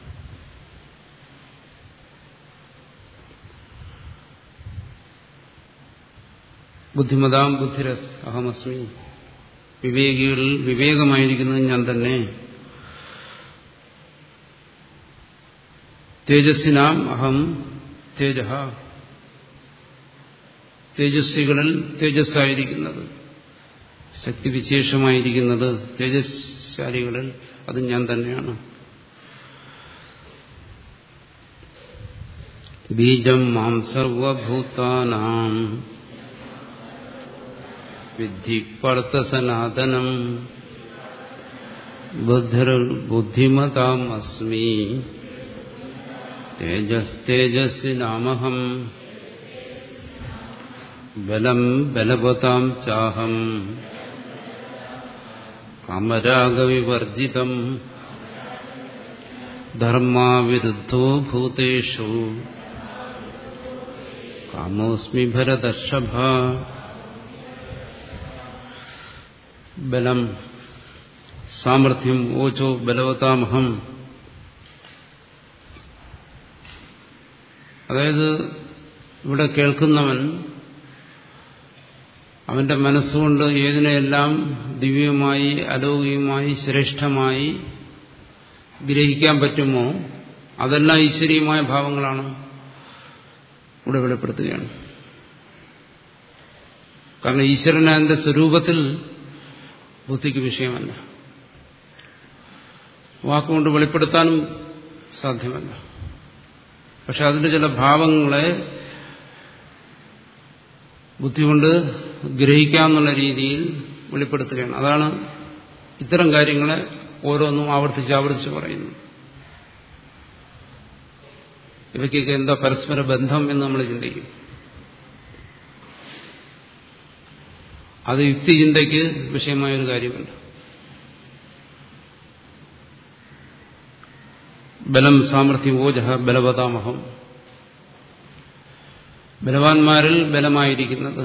ബുദ്ധിമതാം ബുദ്ധിരസ് അഹമസ്മി വിവേകികളിൽ വിവേകമായിരിക്കുന്നത് ഞാൻ തന്നെ തേജസ്സിനാം അഹം തേജ തേജസ്വികളിൽ തേജസ്സായിരിക്കുന്നത് ശക്തിവിശേഷമായിരിക്കുന്നത് തേജസ്ശാലികളിൽ അത് ഞാൻ തന്നെയാണ് ബീജം മാം സർവഭൂതാനാം വിദ്ധി പർത്തസനാതനം ബുദ്ധിർ ബുദ്ധിമതാം അസ്മി തേജസ്തേജസ്സിനാമഹം ബലം ബലവതാം ചാഹം കാമരാഗവിവർജിതം ധർമാവിരുദ്ധോ ഭൂതേഷു കാമോസ്മി ഭരതർഷഭ ബലം സാമർഥ്യം ഓചോ ബലവതാമഹം അതായത് ഇവിടെ കേൾക്കുന്നവൻ അവന്റെ മനസ്സുകൊണ്ട് ഏതിനെയെല്ലാം ദിവ്യമായി അലൗകികമായി ശ്രേഷ്ഠമായി ഗ്രഹിക്കാൻ പറ്റുമോ അതെല്ലാം ഈശ്വരീയമായ ഭാവങ്ങളാണ് ഇവിടെ വെളിപ്പെടുത്തുകയാണ് കാരണം ഈശ്വരൻ അതിന്റെ സ്വരൂപത്തിൽ ബുദ്ധിക്ക് വിഷയമല്ല വാക്കുകൊണ്ട് വെളിപ്പെടുത്താനും സാധ്യമല്ല പക്ഷെ അതിന്റെ ചില ഭാവങ്ങളെ ബുദ്ധി കൊണ്ട് ഗ്രഹിക്കാമെന്നുള്ള രീതിയിൽ വെളിപ്പെടുത്തുകയാണ് അതാണ് ഇത്തരം കാര്യങ്ങളെ ഓരോന്നും ആവർത്തിച്ച് ആവർത്തിച്ച് പറയുന്നു ഇവയ്ക്കൊക്കെ എന്താ പരസ്പര ബന്ധം എന്ന് നമ്മൾ ചിന്തിക്കും അത് യുക്തിചിന്തയ്ക്ക് വിഷയമായൊരു കാര്യമല്ല ബലം സാമർഥ്യം ഓജഹ ബലവതാമഹം ബലവാന്മാരിൽ ബലമായിരിക്കുന്നത്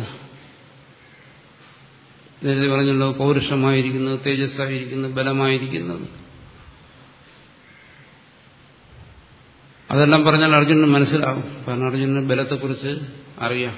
നേരത്തെ പറഞ്ഞല്ലോ പൗരുഷമായിരിക്കുന്നത് തേജസ്സായിരിക്കുന്നത് ബലമായിരിക്കുന്നത് അതെല്ലാം പറഞ്ഞാൽ അർജുനന് മനസ്സിലാവും കാരണം അർജുനന് ബലത്തെക്കുറിച്ച് അറിയാം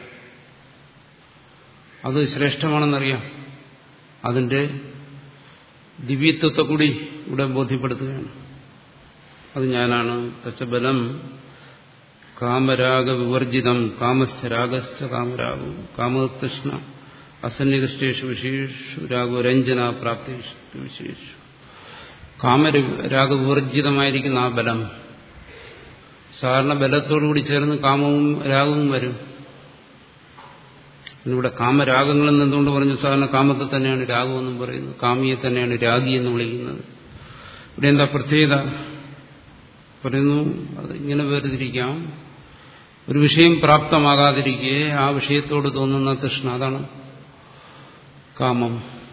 അത് ശ്രേഷ്ഠമാണെന്നറിയാം അതിന്റെ ദിവ്യത്വത്തെ കൂടി ഇവിടെ ബോധ്യപ്പെടുത്തുകയാണ് അത് ഞാനാണ് തച്ചബലം കാമരാഗ വിവർജിതം കാമസ്ഥ രാഗസ്ഥ കാമരാഗവും കാമതൃഷ്ണ അസന്നികൃഷ്ടേഷു വിശേഷു രാഗോ രഞ്ജന പ്രാപ്തേഷു വിശേഷു കാമരാഗ വിവർജിതമായിരിക്കുന്ന ആ ബലം സാധാരണ ബലത്തോടുകൂടി ചേർന്ന് കാമവും രാഗവും വരും ഇവിടെ കാമരാഗങ്ങൾ എന്തുകൊണ്ട് പറഞ്ഞു സാധാരണ കാമത്തെ തന്നെയാണ് രാഗമെന്നും പറയുന്നത് കാമിയെ തന്നെയാണ് രാഗി എന്ന് വിളിക്കുന്നത് ഇവിടെ എന്താ പ്രത്യേകത പറയുന്നു അത് ഇങ്ങനെ വേർതിരിക്കാം ഒരു വിഷയം പ്രാപ്തമാകാതിരിക്കെ ആ വിഷയത്തോട് തോന്നുന്ന തൃഷ്ണ അതാണ് കാമം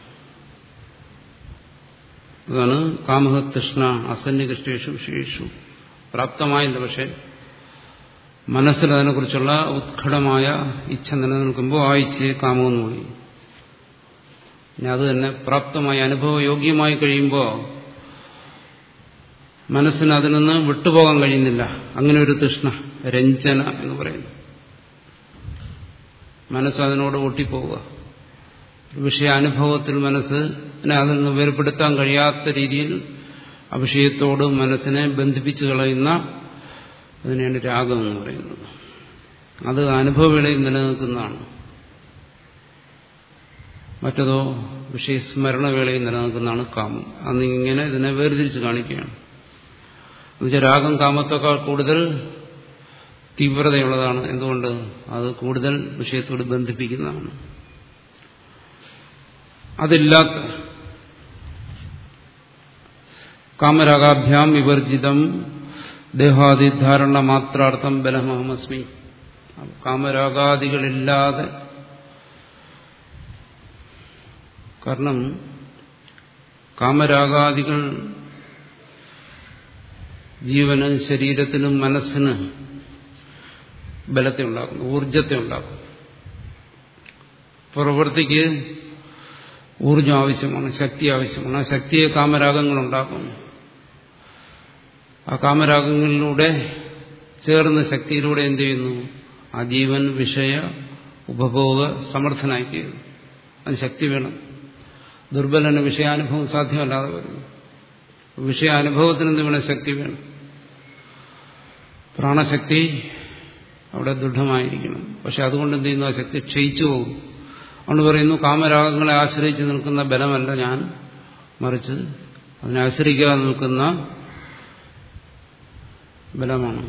അതാണ് കാമഹ തൃഷ്ണ അസന്നികൃഷ്ടേഷു വിഷയേഷു പ്രാപ്തമായില്ല പക്ഷെ മനസ്സിൽ അതിനെക്കുറിച്ചുള്ള ഉത്കടമായ ഇച്ഛ നിലനിൽക്കുമ്പോൾ ആ ഇച്ഛയെ കാമമെന്ന് വിളിക്കും ഇനി അത് തന്നെ പ്രാപ്തമായി അനുഭവയോഗ്യമായി കഴിയുമ്പോൾ മനസ്സിന് അതിൽ നിന്ന് വിട്ടുപോകാൻ കഴിയുന്നില്ല അങ്ങനെ ഒരു തൃഷ്ണ രഞ്ജന എന്ന് പറയുന്നു മനസ്സ് അതിനോട് ഒട്ടിപ്പോവുക വിഷയാനുഭവത്തിൽ മനസ്സിനെ അതിൽ നിന്ന് വേർപെടുത്താൻ കഴിയാത്ത രീതിയിൽ ആ വിഷയത്തോട് മനസ്സിനെ ബന്ധിപ്പിച്ചു കളയുന്ന അതിനെയാണ് രാഗം എന്ന് പറയുന്നത് അത് അനുഭവവേളയിൽ നിലനിൽക്കുന്നതാണ് മറ്റതോ വിഷയസ്മരണവേളയിൽ നിലനിൽക്കുന്നതാണ് കാമം അന്നിങ്ങനെ ഇതിനെ വേർതിരിച്ച് കാണിക്കുകയാണ് എന്നുവെച്ചാൽ രാഗം കാമത്തേക്കാൾ കൂടുതൽ തീവ്രതയുള്ളതാണ് എന്തുകൊണ്ട് അത് കൂടുതൽ വിഷയത്തോട് ബന്ധിപ്പിക്കുന്നതാണ് അതില്ലാത്ത കാമരാഗാഭ്യാം വിവർജിതം ദേഹാദിധാരണ മാത്രാർത്ഥം ബലമഹമസ്മി കാമരാഗാദികളില്ലാതെ കാരണം കാമരാഗാദികൾ ജീവന് ശരീരത്തിനും മനസ്സിന് ബലത്തെ ഉണ്ടാക്കുന്നു ഊർജത്തെ ഉണ്ടാക്കും പ്രവൃത്തിക്ക് ഊർജം ആവശ്യമാണ് ശക്തി ആവശ്യമാണ് ആ ശക്തിയെ കാമരാഗങ്ങൾ ഉണ്ടാക്കുന്നു ആ കാമരാഗങ്ങളിലൂടെ ചേർന്ന ശക്തിയിലൂടെ എന്ത് ചെയ്യുന്നു ആ ജീവൻ വിഷയ ഉപഭോഗ സമർത്ഥനായി തീരുന്നു അതിന് ശക്തി വേണം ദുർബലന് വിഷയാനുഭവം സാധ്യമല്ലാതെ വരുന്നു വിഷയാനുഭവത്തിന് എന്ത് വേണം ശക്തി വേണം പ്രാണശക്തി അവിടെ ദൃഢമായിരിക്കണം പക്ഷെ അതുകൊണ്ട് എന്ത് ചെയ്യുന്നു ആ ശക്തി ക്ഷയിച്ചു പോകും അതുകൊണ്ട് പറയുന്നു കാമരാഗങ്ങളെ ആശ്രയിച്ച് നിൽക്കുന്ന ബലമല്ല ഞാൻ മറിച്ച് അതിനെ ആശ്രയിക്കാതെ നിൽക്കുന്ന ബലമാണ്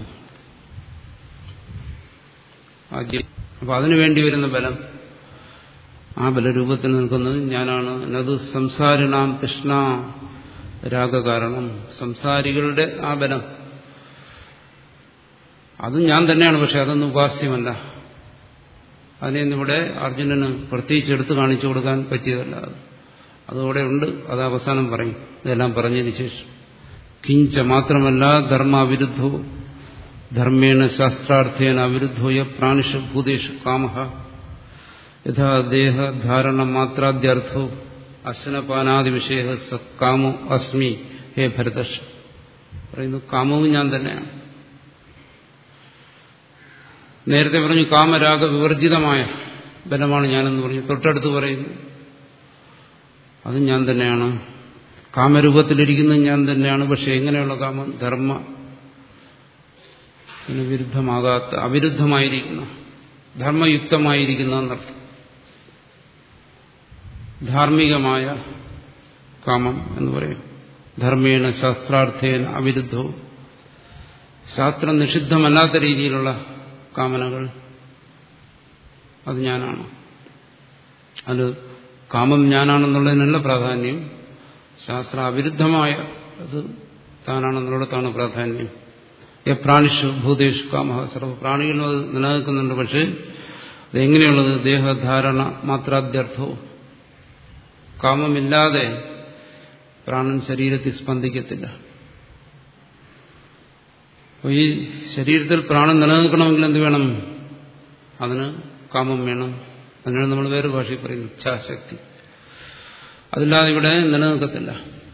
അപ്പൊ അതിനു വേണ്ടി വരുന്ന ബലം ആ ബലരൂപത്തിൽ നിൽക്കുന്നത് ഞാനാണ് എന്നത് സംസാരിണാം തൃഷ്ണ രാഗകാരണം സംസാരികളുടെ ആ ബലം അതും ഞാൻ തന്നെയാണ് പക്ഷെ അതൊന്നും ഉപാസ്യമല്ല അതിനെന്നിവിടെ അർജുനന് പ്രത്യേകിച്ച് എടുത്തു കാണിച്ചു കൊടുക്കാൻ പറ്റിയതല്ല അതോടെ ഉണ്ട് അത് അവസാനം പറയും ഇതെല്ലാം പറഞ്ഞതിന് ശേഷം കിഞ്ച മാത്രമല്ല ധർമാവിരുദ്ധോ ധർമ്മേണ ശാസ്ത്രാർത്ഥേന അവിരുദ്ധോയ പ്രാണിഷു ഭൂതേഷു കാമഹ യഥാ ദേഹധാരണ മാത്രാദ്യർത്ഥോ അശ്നപാനാദി വിഷയ സ കാമോ അസ്മി ഹേ ഭരതഷ് പറയുന്നു കാമവും ഞാൻ തന്നെയാണ് നേരത്തെ പറഞ്ഞു കാമരാഗ വിവർജിതമായ ബലമാണ് ഞാനെന്ന് പറഞ്ഞു തൊട്ടടുത്ത് പറയുന്നു അതും ഞാൻ തന്നെയാണ് കാമരൂപത്തിലിരിക്കുന്നത് ഞാൻ തന്നെയാണ് പക്ഷെ എങ്ങനെയുള്ള കാമം ധർമ്മ വിരുദ്ധമാകാത്ത അവിരുദ്ധമായിരിക്കുന്ന ധർമ്മയുക്തമായിരിക്കുന്ന എന്നർത്ഥം ധാർമ്മികമായ കാമം എന്ന് പറയും ധർമ്മേണ ശാസ്ത്രാർത്ഥേന അവിരുദ്ധവും ശാസ്ത്രം നിഷിദ്ധമല്ലാത്ത രീതിയിലുള്ള കാമനകൾ അത് ഞാനാണ് അത് കാമം ഞാനാണെന്നുള്ളതിനല്ല പ്രാധാന്യം ശാസ്ത്ര അവിരുദ്ധമായ അത് താനാണെന്നുള്ളിടത്താണ് പ്രാധാന്യം പ്രാണിഷു ഭൂതേഷു കാമ സർവ പ്രാണികളിലും അത് നിലനിൽക്കുന്നുണ്ട് പക്ഷേ അതെങ്ങനെയുള്ളത് ദേഹധാരണ മാത്രാദ്യർത്ഥവും കാമമില്ലാതെ പ്രാണൻ ശരീരത്തിൽ സ്പന്ദിക്കത്തില്ല ഈ ശരീരത്തിൽ പ്രാണൻ നിലനിൽക്കണമെങ്കിൽ എന്ത് വേണം അതിന് കാമം വേണം അതിനാണ് നമ്മൾ വേറെ ഭാഷയിൽ പറയുന്നത് ഇച്ഛാശക്തി അതില്ലാതെ ഇവിടെ നിലനിൽക്കത്തില്ല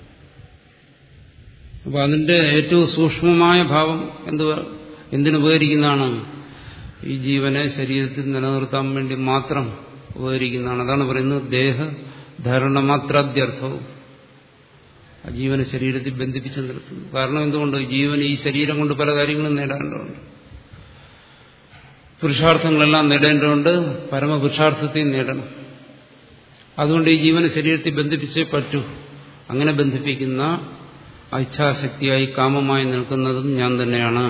അപ്പൊ അതിന്റെ ഏറ്റവും സൂക്ഷ്മമായ ഭാവം എന്ത് എന്തിനുപകരിക്കുന്നതാണ് ഈ ജീവനെ ശരീരത്തിൽ നിലനിർത്താൻ വേണ്ടി മാത്രം ഉപകരിക്കുന്നതാണ് അതാണ് പറയുന്നത് ദേഹ ധാരണ മാത്രാദ്യർത്ഥവും ആ ജീവനെ ശരീരത്തിൽ ബന്ധിപ്പിച്ച് നിർത്തുന്നു കാരണം എന്തുകൊണ്ട് ജീവൻ ഈ ശരീരം കൊണ്ട് പല കാര്യങ്ങളും നേടേണ്ടതുണ്ട് പുരുഷാർത്ഥങ്ങളെല്ലാം നേടേണ്ടതുണ്ട് പരമപുരുഷാർത്ഥത്തെയും നേടണം അതുകൊണ്ട് ഈ ജീവനെ ശരീരത്തിൽ ബന്ധിപ്പിച്ചേ പറ്റൂ അങ്ങനെ ബന്ധിപ്പിക്കുന്ന ഇച്ഛാശക്തിയായി കാമമായി നിൽക്കുന്നതും ഞാൻ തന്നെയാണ്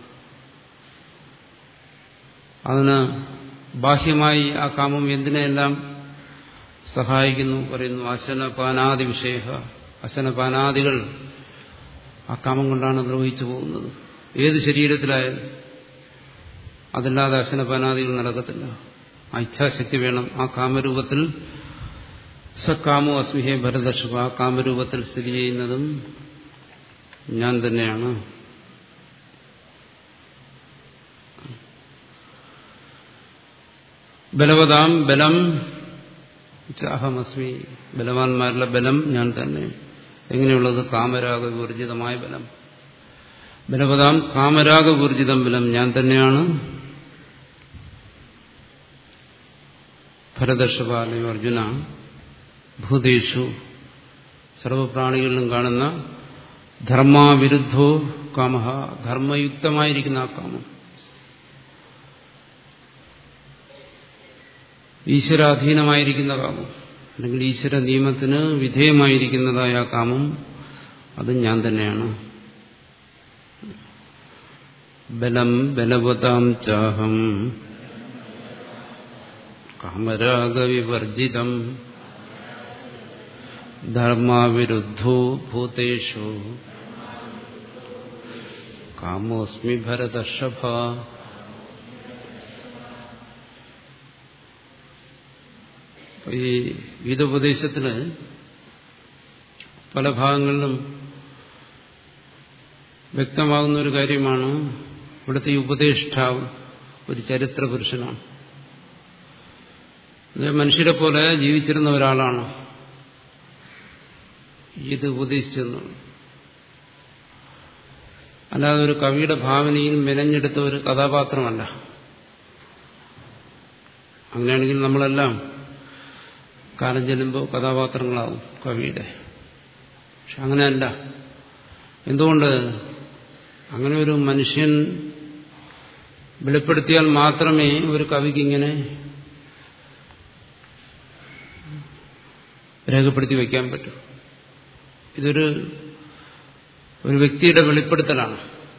അതിന് ബാഹ്യമായി ആ കാമം എന്തിനെല്ലാം സഹായിക്കുന്നു പറയുന്നു അശനപാനാദി വിഷയ അശനപാനാദികൾ ആ കാമം കൊണ്ടാണ് നിർവഹിച്ചു പോകുന്നത് ഏത് ശരീരത്തിലായാലും അതല്ലാതെ അശനപാനാദികൾ നടക്കത്തില്ല ആ ഇച്ഛാശക്തി വേണം ആ കാമരൂപത്തിൽ സക്കാമോ അസ്മിഹേ ഭരതർഷഭ ആ കാമരൂപത്തിൽ സ്ഥിതി ചെയ്യുന്നതും ഞാൻ തന്നെയാണ് ബലവതാം ബലം അഹമസ്മി ബലവാന്മാരുടെ ബലം ഞാൻ തന്നെ എങ്ങനെയുള്ളത് കാമരാഗ വിവർജിതമായ ബലം ബലവതാം കാമരാഗ വിവർജിതം ബലം ഞാൻ തന്നെയാണ് ഭരതർഷപാലയോ അർജുന ഭൂതേഷു സർവപ്രാണികളിലും കാണുന്ന ധർമാവിരുദ്ധോ കാമ ധർമ്മയുക്തമായിരിക്കുന്ന ആ കാമം ഈശ്വരാധീനമായിരിക്കുന്ന കാമം അല്ലെങ്കിൽ ഈശ്വര നിയമത്തിന് വിധേയമായിരിക്കുന്നതായ ആ കാമം അത് ഞാൻ തന്നെയാണ് ബലം ബലവതാം ചാഹം കാമരാഗവിവർജിതം ധർമാവിരുദ്ധോ ഭൂതേഷു കാമോസ്മി ഭരതർഷഭ ഈ ഗീതോപദേശത്തിന് പല ഭാഗങ്ങളിലും വ്യക്തമാകുന്ന ഒരു കാര്യമാണ് ഇവിടുത്തെ ഈ ഉപദേഷ്ടാവ് ഒരു ചരിത്ര പുരുഷനാണ് മനുഷ്യരെ പോലെ ജീവിച്ചിരുന്ന ഒരാളാണ് ഇത് ഉപദേശിച്ചെന്നുള്ളത് അല്ലാതെ ഒരു കവിയുടെ ഭാവനയിൽ മെനഞ്ഞെടുത്ത ഒരു കഥാപാത്രമല്ല അങ്ങനെയാണെങ്കിൽ നമ്മളെല്ലാം കാലം ചെല്ലുമ്പോൾ കഥാപാത്രങ്ങളാവും കവിയുടെ പക്ഷെ അങ്ങനെയല്ല എന്തുകൊണ്ട് അങ്ങനെ ഒരു മനുഷ്യൻ വെളിപ്പെടുത്തിയാൽ മാത്രമേ ഒരു കവിക്ക് ഇങ്ങനെ രേഖപ്പെടുത്തി വയ്ക്കാൻ പറ്റൂ ഇതൊരു ഒരു വ്യക്തിയുടെ വെളിപ്പെടുത്തലാണ്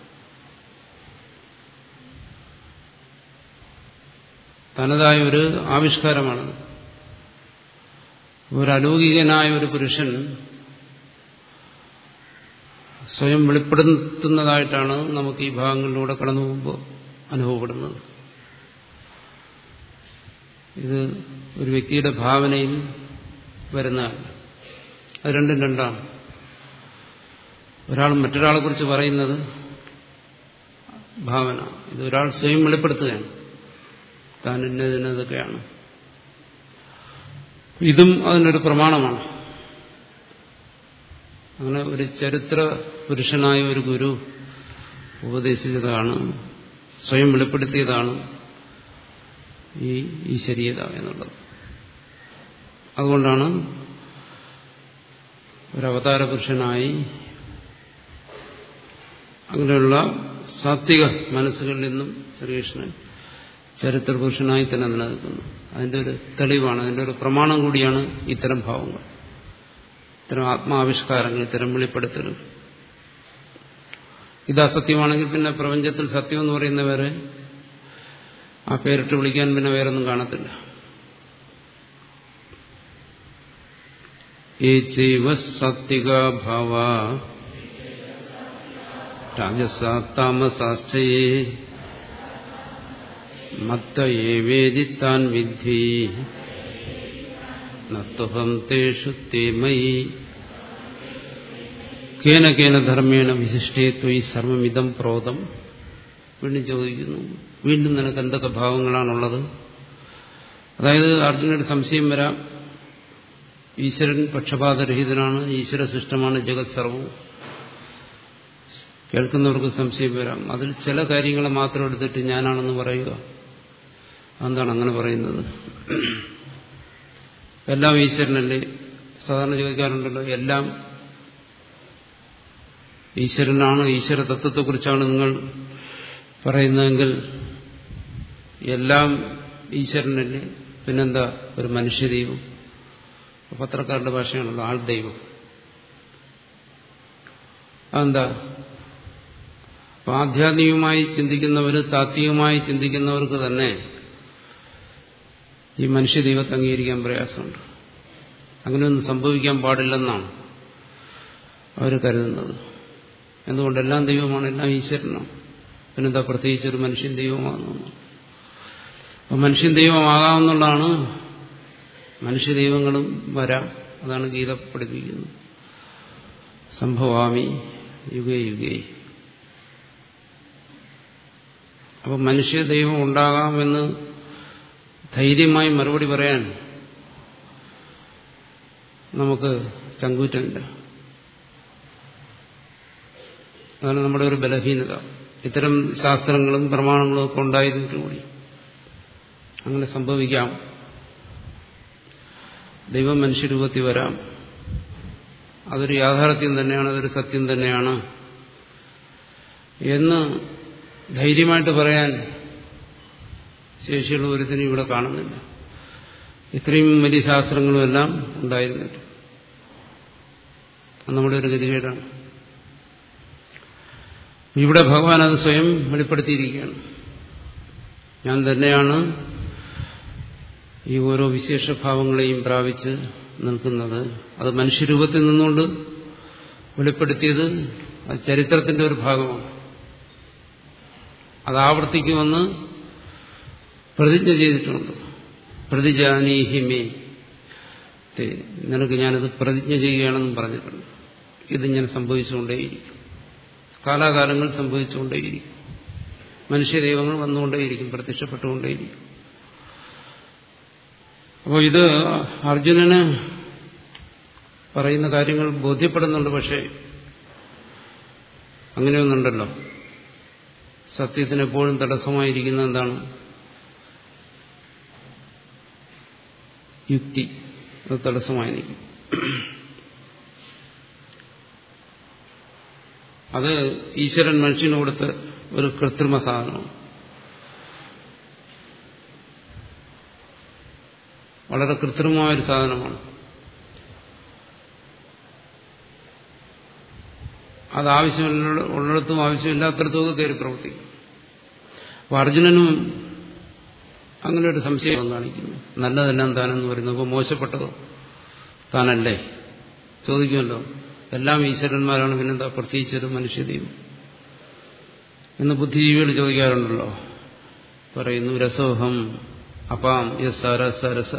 തനതായ ഒരു ആവിഷ്കാരമാണ് ഒരു അലൗകികനായ ഒരു പുരുഷൻ സ്വയം വെളിപ്പെടുത്തുന്നതായിട്ടാണ് നമുക്ക് ഈ ഭാഗങ്ങളിലൂടെ കടന്നു പോകുമ്പോൾ അനുഭവപ്പെടുന്നത് ഇത് ഒരു വ്യക്തിയുടെ ഭാവനയിൽ വരുന്നതാണ് അത് രണ്ടും രണ്ടാണ് ഒരാൾ മറ്റൊരാളെ കുറിച്ച് പറയുന്നത് ഭാവന ഇത് ഒരാൾ സ്വയം വെളിപ്പെടുത്തുകയാണ് താൻ ഇന്നതിനതൊക്കെയാണ് ഇതും അതിനൊരു പ്രമാണമാണ് അങ്ങനെ ഒരു ചരിത്ര പുരുഷനായ ഒരു ഗുരു ഉപദേശിച്ചതാണ് സ്വയം വെളിപ്പെടുത്തിയതാണ് ഈ ഈശ്വരീയത എന്നുള്ളത് അതുകൊണ്ടാണ് ഒരു അവതാര പുരുഷനായി അങ്ങനെയുള്ള സാത്വിക മനസ്സുകളിൽ നിന്നും ശ്രീകൃഷ്ണൻ ചരിത്ര പുരുഷനായി തന്നെ നിലനിൽക്കുന്നു അതിന്റെ ഒരു തെളിവാണ് അതിന്റെ ഒരു പ്രമാണം കൂടിയാണ് ഇത്തരം ഭാവങ്ങൾ ഇത്തരം ആത്മാവിഷ്കാരങ്ങൾ ഇത്തരം വെളിപ്പെടുത്തലുകൾ ഇത് അസത്യമാണെങ്കിൽ പിന്നെ പ്രപഞ്ചത്തിൽ സത്യം എന്ന് പറയുന്നവരെ ആ പേരിട്ട് വിളിക്കാൻ പിന്നെ വേറൊന്നും കാണത്തില്ല ഏ ചൈവ സത്വിക ഭാവ രാജസാത്താമസാശ്ചയേ മത്ത ഏവേദിത്താൻ വിദ്ധി നത്വഹം തേഷു തേ മയി കേന കേന ധർമ്മേണ വിശിഷ്ടേ ത്വയി സർവമിതം പ്രോതം വീണ്ടും ചോദിക്കുന്നു വീണ്ടും നിനക്ക് എന്തൊക്കെ ഭാവങ്ങളാണുള്ളത് അതായത് അർജുനൊരു സംശയം വരാം ഈശ്വരൻ പക്ഷപാതരഹിതനാണ് ഈശ്വര സൃഷ്ടമാണ് ജഗത് സർവവും കേൾക്കുന്നവർക്ക് സംശയം വരാം അതിൽ ചില കാര്യങ്ങൾ മാത്രം എടുത്തിട്ട് ഞാനാണെന്ന് പറയുക എന്താണ് അങ്ങനെ പറയുന്നത് എല്ലാം ഈശ്വരനല്ലേ സാധാരണ ചോദിക്കാറുണ്ടല്ലോ എല്ലാം ഈശ്വരനാണ് ഈശ്വര തത്വത്തെക്കുറിച്ചാണ് നിങ്ങൾ പറയുന്നതെങ്കിൽ എല്ലാം ഈശ്വരനല്ലേ പിന്നെന്താ ഒരു മനുഷ്യദൈവം പത്രക്കാരുടെ ഭാഷയാണല്ലോ ആൾ ദൈവം അതെന്താ അപ്പൊ ആധ്യാത്മികമായി ചിന്തിക്കുന്നവർ താത്വികമായി ചിന്തിക്കുന്നവർക്ക് തന്നെ ഈ മനുഷ്യദൈവത്തെ അംഗീകരിക്കാൻ പ്രയാസമുണ്ട് അങ്ങനെയൊന്നും സംഭവിക്കാൻ പാടില്ലെന്നാണ് അവർ കരുതുന്നത് എന്തുകൊണ്ട് എല്ലാം ദൈവമാണ് എല്ലാം ഈശ്വരനാണ് പിന്നെന്താ പ്രത്യേകിച്ച് ഒരു മനുഷ്യൻ ദൈവമാകുന്നു അപ്പം മനുഷ്യൻ ദൈവമാകാമെന്നുള്ളതാണ് മനുഷ്യ ദൈവങ്ങളും വരാം അതാണ് ഗീത പഠിപ്പിക്കുന്നത് സംഭവാമി യുഗേ യുഗേ അപ്പം മനുഷ്യ ദൈവം ഉണ്ടാകാമെന്ന് ധൈര്യമായി മറുപടി പറയാൻ നമുക്ക് ചങ്കൂറ്റമില്ല അതാണ് നമ്മുടെ ഒരു ബലഹീനത ഇത്തരം ശാസ്ത്രങ്ങളും പ്രമാണങ്ങളും ഒക്കെ ഉണ്ടായതിട്ട് കൂടി അങ്ങനെ സംഭവിക്കാം ദൈവം മനുഷ്യരൂപത്തിൽ വരാം അതൊരു യാഥാർത്ഥ്യം തന്നെയാണ് അതൊരു സത്യം തന്നെയാണ് എന്ന് ധൈര്യമായിട്ട് പറയാൻ ശേഷിയുള്ള ഒരുത്തിനും ഇവിടെ കാണുന്നില്ല ഇത്രയും വലിയ ശാസ്ത്രങ്ങളും എല്ലാം ഉണ്ടായിരുന്നില്ല അത് നമ്മുടെ ഒരു ഗതികേടാണ് ഇവിടെ ഭഗവാൻ അത് സ്വയം വെളിപ്പെടുത്തിയിരിക്കുകയാണ് ഞാൻ തന്നെയാണ് ഈ ഓരോ വിശേഷഭാവങ്ങളെയും പ്രാപിച്ച് നിൽക്കുന്നത് അത് മനുഷ്യരൂപത്തിൽ നിന്നുകൊണ്ട് വെളിപ്പെടുത്തിയത് അത് ചരിത്രത്തിന്റെ ഒരു ഭാഗമാണ് അത് ആവർത്തിക്കുമെന്ന് പ്രതിജ്ഞ ചെയ്തിട്ടുണ്ട് പ്രതിജാനീഹിമേ നിനക്ക് ഞാനത് പ്രതിജ്ഞ ചെയ്യുകയാണെന്നും പറഞ്ഞിട്ടുണ്ട് ഇതിങ്ങനെ സംഭവിച്ചുകൊണ്ടേയിരിക്കും കാലാകാലങ്ങൾ സംഭവിച്ചുകൊണ്ടേയിരിക്കും മനുഷ്യദൈവങ്ങൾ വന്നുകൊണ്ടേയിരിക്കും പ്രത്യക്ഷപ്പെട്ടുകൊണ്ടേയിരിക്കും അപ്പോൾ ഇത് അർജുനന് പറയുന്ന കാര്യങ്ങൾ ബോധ്യപ്പെടുന്നുണ്ട് പക്ഷേ അങ്ങനെയൊന്നുണ്ടല്ലോ സത്യത്തിന് എപ്പോഴും തടസ്സമായിരിക്കുന്ന എന്താണ് യുക്തി അത് തടസ്സമായി നിൽക്കും അത് ഈശ്വരൻ മനുഷ്യന് കൊടുത്ത ഒരു കൃത്രിമ സാധനമാണ് വളരെ കൃത്രിമമായൊരു സാധനമാണ് അത് ആവശ്യമുള്ള ഉള്ളിടത്തും ആവശ്യമില്ലാത്തടത്തുമൊക്കെ കയറി പ്രവർത്തിക്കും അപ്പൊ അർജുനനും അങ്ങനെ ഒരു സംശയം കാണിക്കുന്നു നല്ലതെല്ലാം താനെന്ന് പറയുന്നു അപ്പോൾ മോശപ്പെട്ടതോ താനല്ലേ ചോദിക്കുമല്ലോ എല്ലാം ഈശ്വരന്മാരാണ് പിന്നെന്താ പ്രത്യേകിച്ചൊരു മനുഷ്യദൈവം എന്ന് ബുദ്ധിജീവികൾ ചോദിക്കാറുണ്ടല്ലോ പറയുന്നു രസോഹം അപാം യസാര സരസ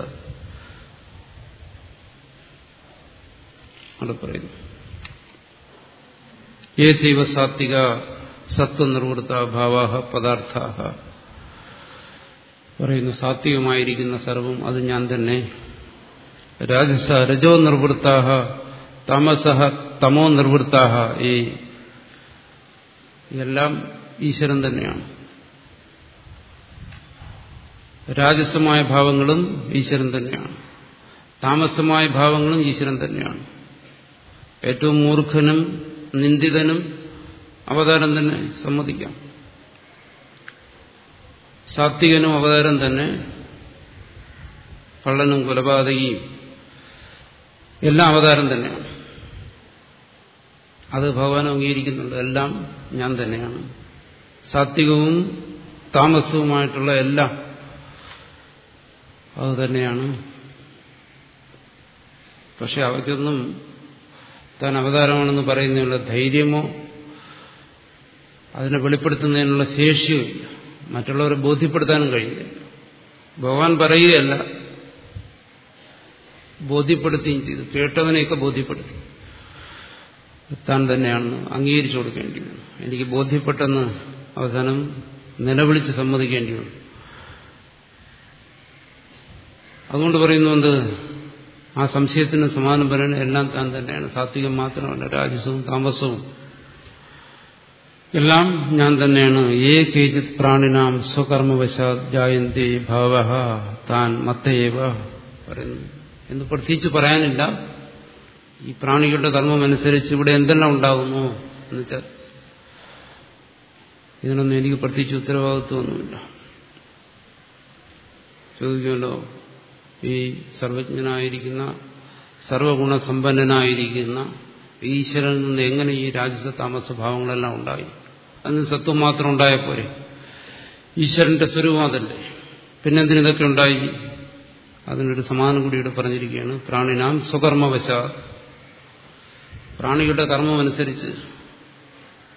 അവിടെ പറയുന്നു ഏ ചൈവ സാത്വിക സത്വനിർവൃത്ത ഭാവാഹ പദാർത്ഥാഹ പറയുന്നു സാത്വികമായിരിക്കുന്ന സർവം അത് ഞാൻ തന്നെ രാജസ രജോ നിർവൃത്താഹ തമസഹ തമോ നിർവൃത്താഹ ഈ എല്ലാം ഈശ്വരൻ തന്നെയാണ് രാജസമായ ഭാവങ്ങളും ഈശ്വരൻ തന്നെയാണ് താമസമായ ഭാവങ്ങളും ഈശ്വരൻ തന്നെയാണ് ഏറ്റവും മൂർഖനും നിന്ദിതനും അവതാരം തന്നെ സമ്മതിക്കാം സാത്വികനും അവതാരം തന്നെ കള്ളനും കൊലപാതകിയും എല്ലാം അവതാരം തന്നെയാണ് അത് ഭഗവാൻ അംഗീകരിക്കുന്നുണ്ട് എല്ലാം ഞാൻ തന്നെയാണ് സാത്വികവും താമസവുമായിട്ടുള്ള എല്ലാം അത് തന്നെയാണ് പക്ഷെ അവയ്ക്കൊന്നും താൻ അവതാരമാണെന്ന് പറയുന്നതിനുള്ള ധൈര്യമോ അതിനെ വെളിപ്പെടുത്തുന്നതിനുള്ള ശേഷിയോ ഇല്ല മറ്റുള്ളവരെ ബോധ്യപ്പെടുത്താനും കഴിയുന്നില്ല ഭഗവാൻ പറയുകയല്ല ബോധ്യപ്പെടുത്തുകയും ചെയ്തു കേട്ടവനെയൊക്കെ ബോധ്യപ്പെടുത്തി താൻ തന്നെയാണെന്ന് അംഗീകരിച്ചു കൊടുക്കേണ്ടി വന്നു എനിക്ക് ബോധ്യപ്പെട്ടെന്ന് അവസാനം നിലവിളിച്ച് സമ്മതിക്കേണ്ടി വന്നു അതുകൊണ്ട് പറയുന്നുണ്ട് ആ സംശയത്തിന് സമാനം പറയുന്നത് എല്ലാം താൻ തന്നെയാണ് സാത്വികം മാത്രമല്ല രാജസവും താമസവും എല്ലാം ഞാൻ തന്നെയാണ് ഏ കേചിത് പ്രാണിനാം സ്വകർമ്മവശാത് ജായന്തി ഭാവ താൻ മത്തയേവ പറയുന്നു എന്ന് പ്രത്യേകിച്ച് പറയാനില്ല ഈ പ്രാണികളുടെ കർമ്മമനുസരിച്ച് ഇവിടെ എന്തെല്ലാം ഉണ്ടാകുന്നു എന്നുവെച്ചാൽ ഇതിനൊന്നും എനിക്ക് പ്രത്യേകിച്ച് ഉത്തരവാദിത്വമൊന്നുമില്ല ചോദിക്കുമല്ലോ ഈ സർവജ്ഞനായിരിക്കുന്ന സർവഗുണസമ്പന്നനായിരിക്കുന്ന ഈശ്വരനിൽ നിന്ന് എങ്ങനെ ഈ രാജസ താമസ ഭാവങ്ങളെല്ലാം ഉണ്ടായി അതിന് സത്വം മാത്രം ഉണ്ടായ പോരെ ഈശ്വരന്റെ സ്വരൂപം അതല്ലേ പിന്നെന്തിനിതൊക്കെ ഉണ്ടായി അതിനൊരു സമാനം കൂടി ഇവിടെ പറഞ്ഞിരിക്കുകയാണ് പ്രാണിനാം സ്വകർമ്മവശ പ്രാണികളുടെ കർമ്മമനുസരിച്ച്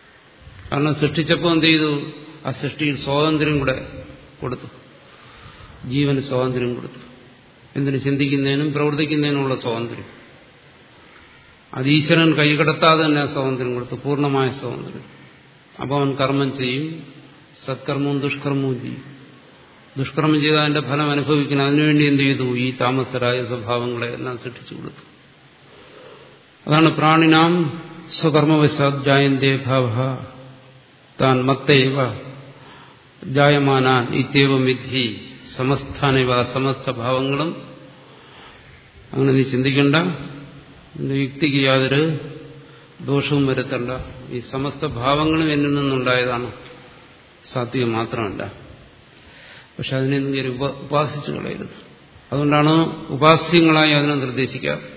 കാരണം സൃഷ്ടിച്ചപ്പോൾ എന്ത് ചെയ്തു ആ സൃഷ്ടിയിൽ സ്വാതന്ത്ര്യം കൂടെ കൊടുത്തു ജീവന് സ്വാതന്ത്ര്യം കൊടുത്തു എന്തിനു ചിന്തിക്കുന്നതിനും പ്രവർത്തിക്കുന്നതിനുമുള്ള സ്വാതന്ത്ര്യം അത് ഈശ്വരൻ കൈകടത്താതെ തന്നെ ആ സ്വാതന്ത്ര്യം കൊടുത്തു പൂർണ്ണമായ സ്വാതന്ത്ര്യം അപ്പോൾ അവൻ കർമ്മം ചെയ്യും സത്കർമ്മവും ദുഷ്കർമ്മവും ചെയ്യും ദുഷ്കർമ്മം ചെയ്ത് അതിന്റെ ഫലം അനുഭവിക്കണം അതിനുവേണ്ടി എന്ത് ചെയ്തു ഈ താമസരായ സ്വഭാവങ്ങളെ എല്ലാം സൃഷ്ടിച്ചു കൊടുത്തു അതാണ് പ്രാണിനാം സ്വകർമ്മവശാത് ജായന്തേ ഭാവ താൻ മത്തൈവ ജായമാനാൻ ഇത്യവം വിധി സമസ്ഥാനവ സമസ്ത ഭാവങ്ങളും അങ്ങനെ നീ ചിന്തിക്കണ്ട നിന്റെ യുക്തിക്ക് യാതൊരു ദോഷവും വരുത്തണ്ട ഈ സമസ്ത ഭാവങ്ങളും എന്നിൽ നിന്നുണ്ടായതാണ് സാത്വികം മാത്രമല്ല പക്ഷെ അതിനെ നീ ഉപ ഉപാസിച്ചു കളയരുത് അതുകൊണ്ടാണ് ഉപാസ്യങ്ങളായി അതിനെ നിർദ്ദേശിക്കാറ്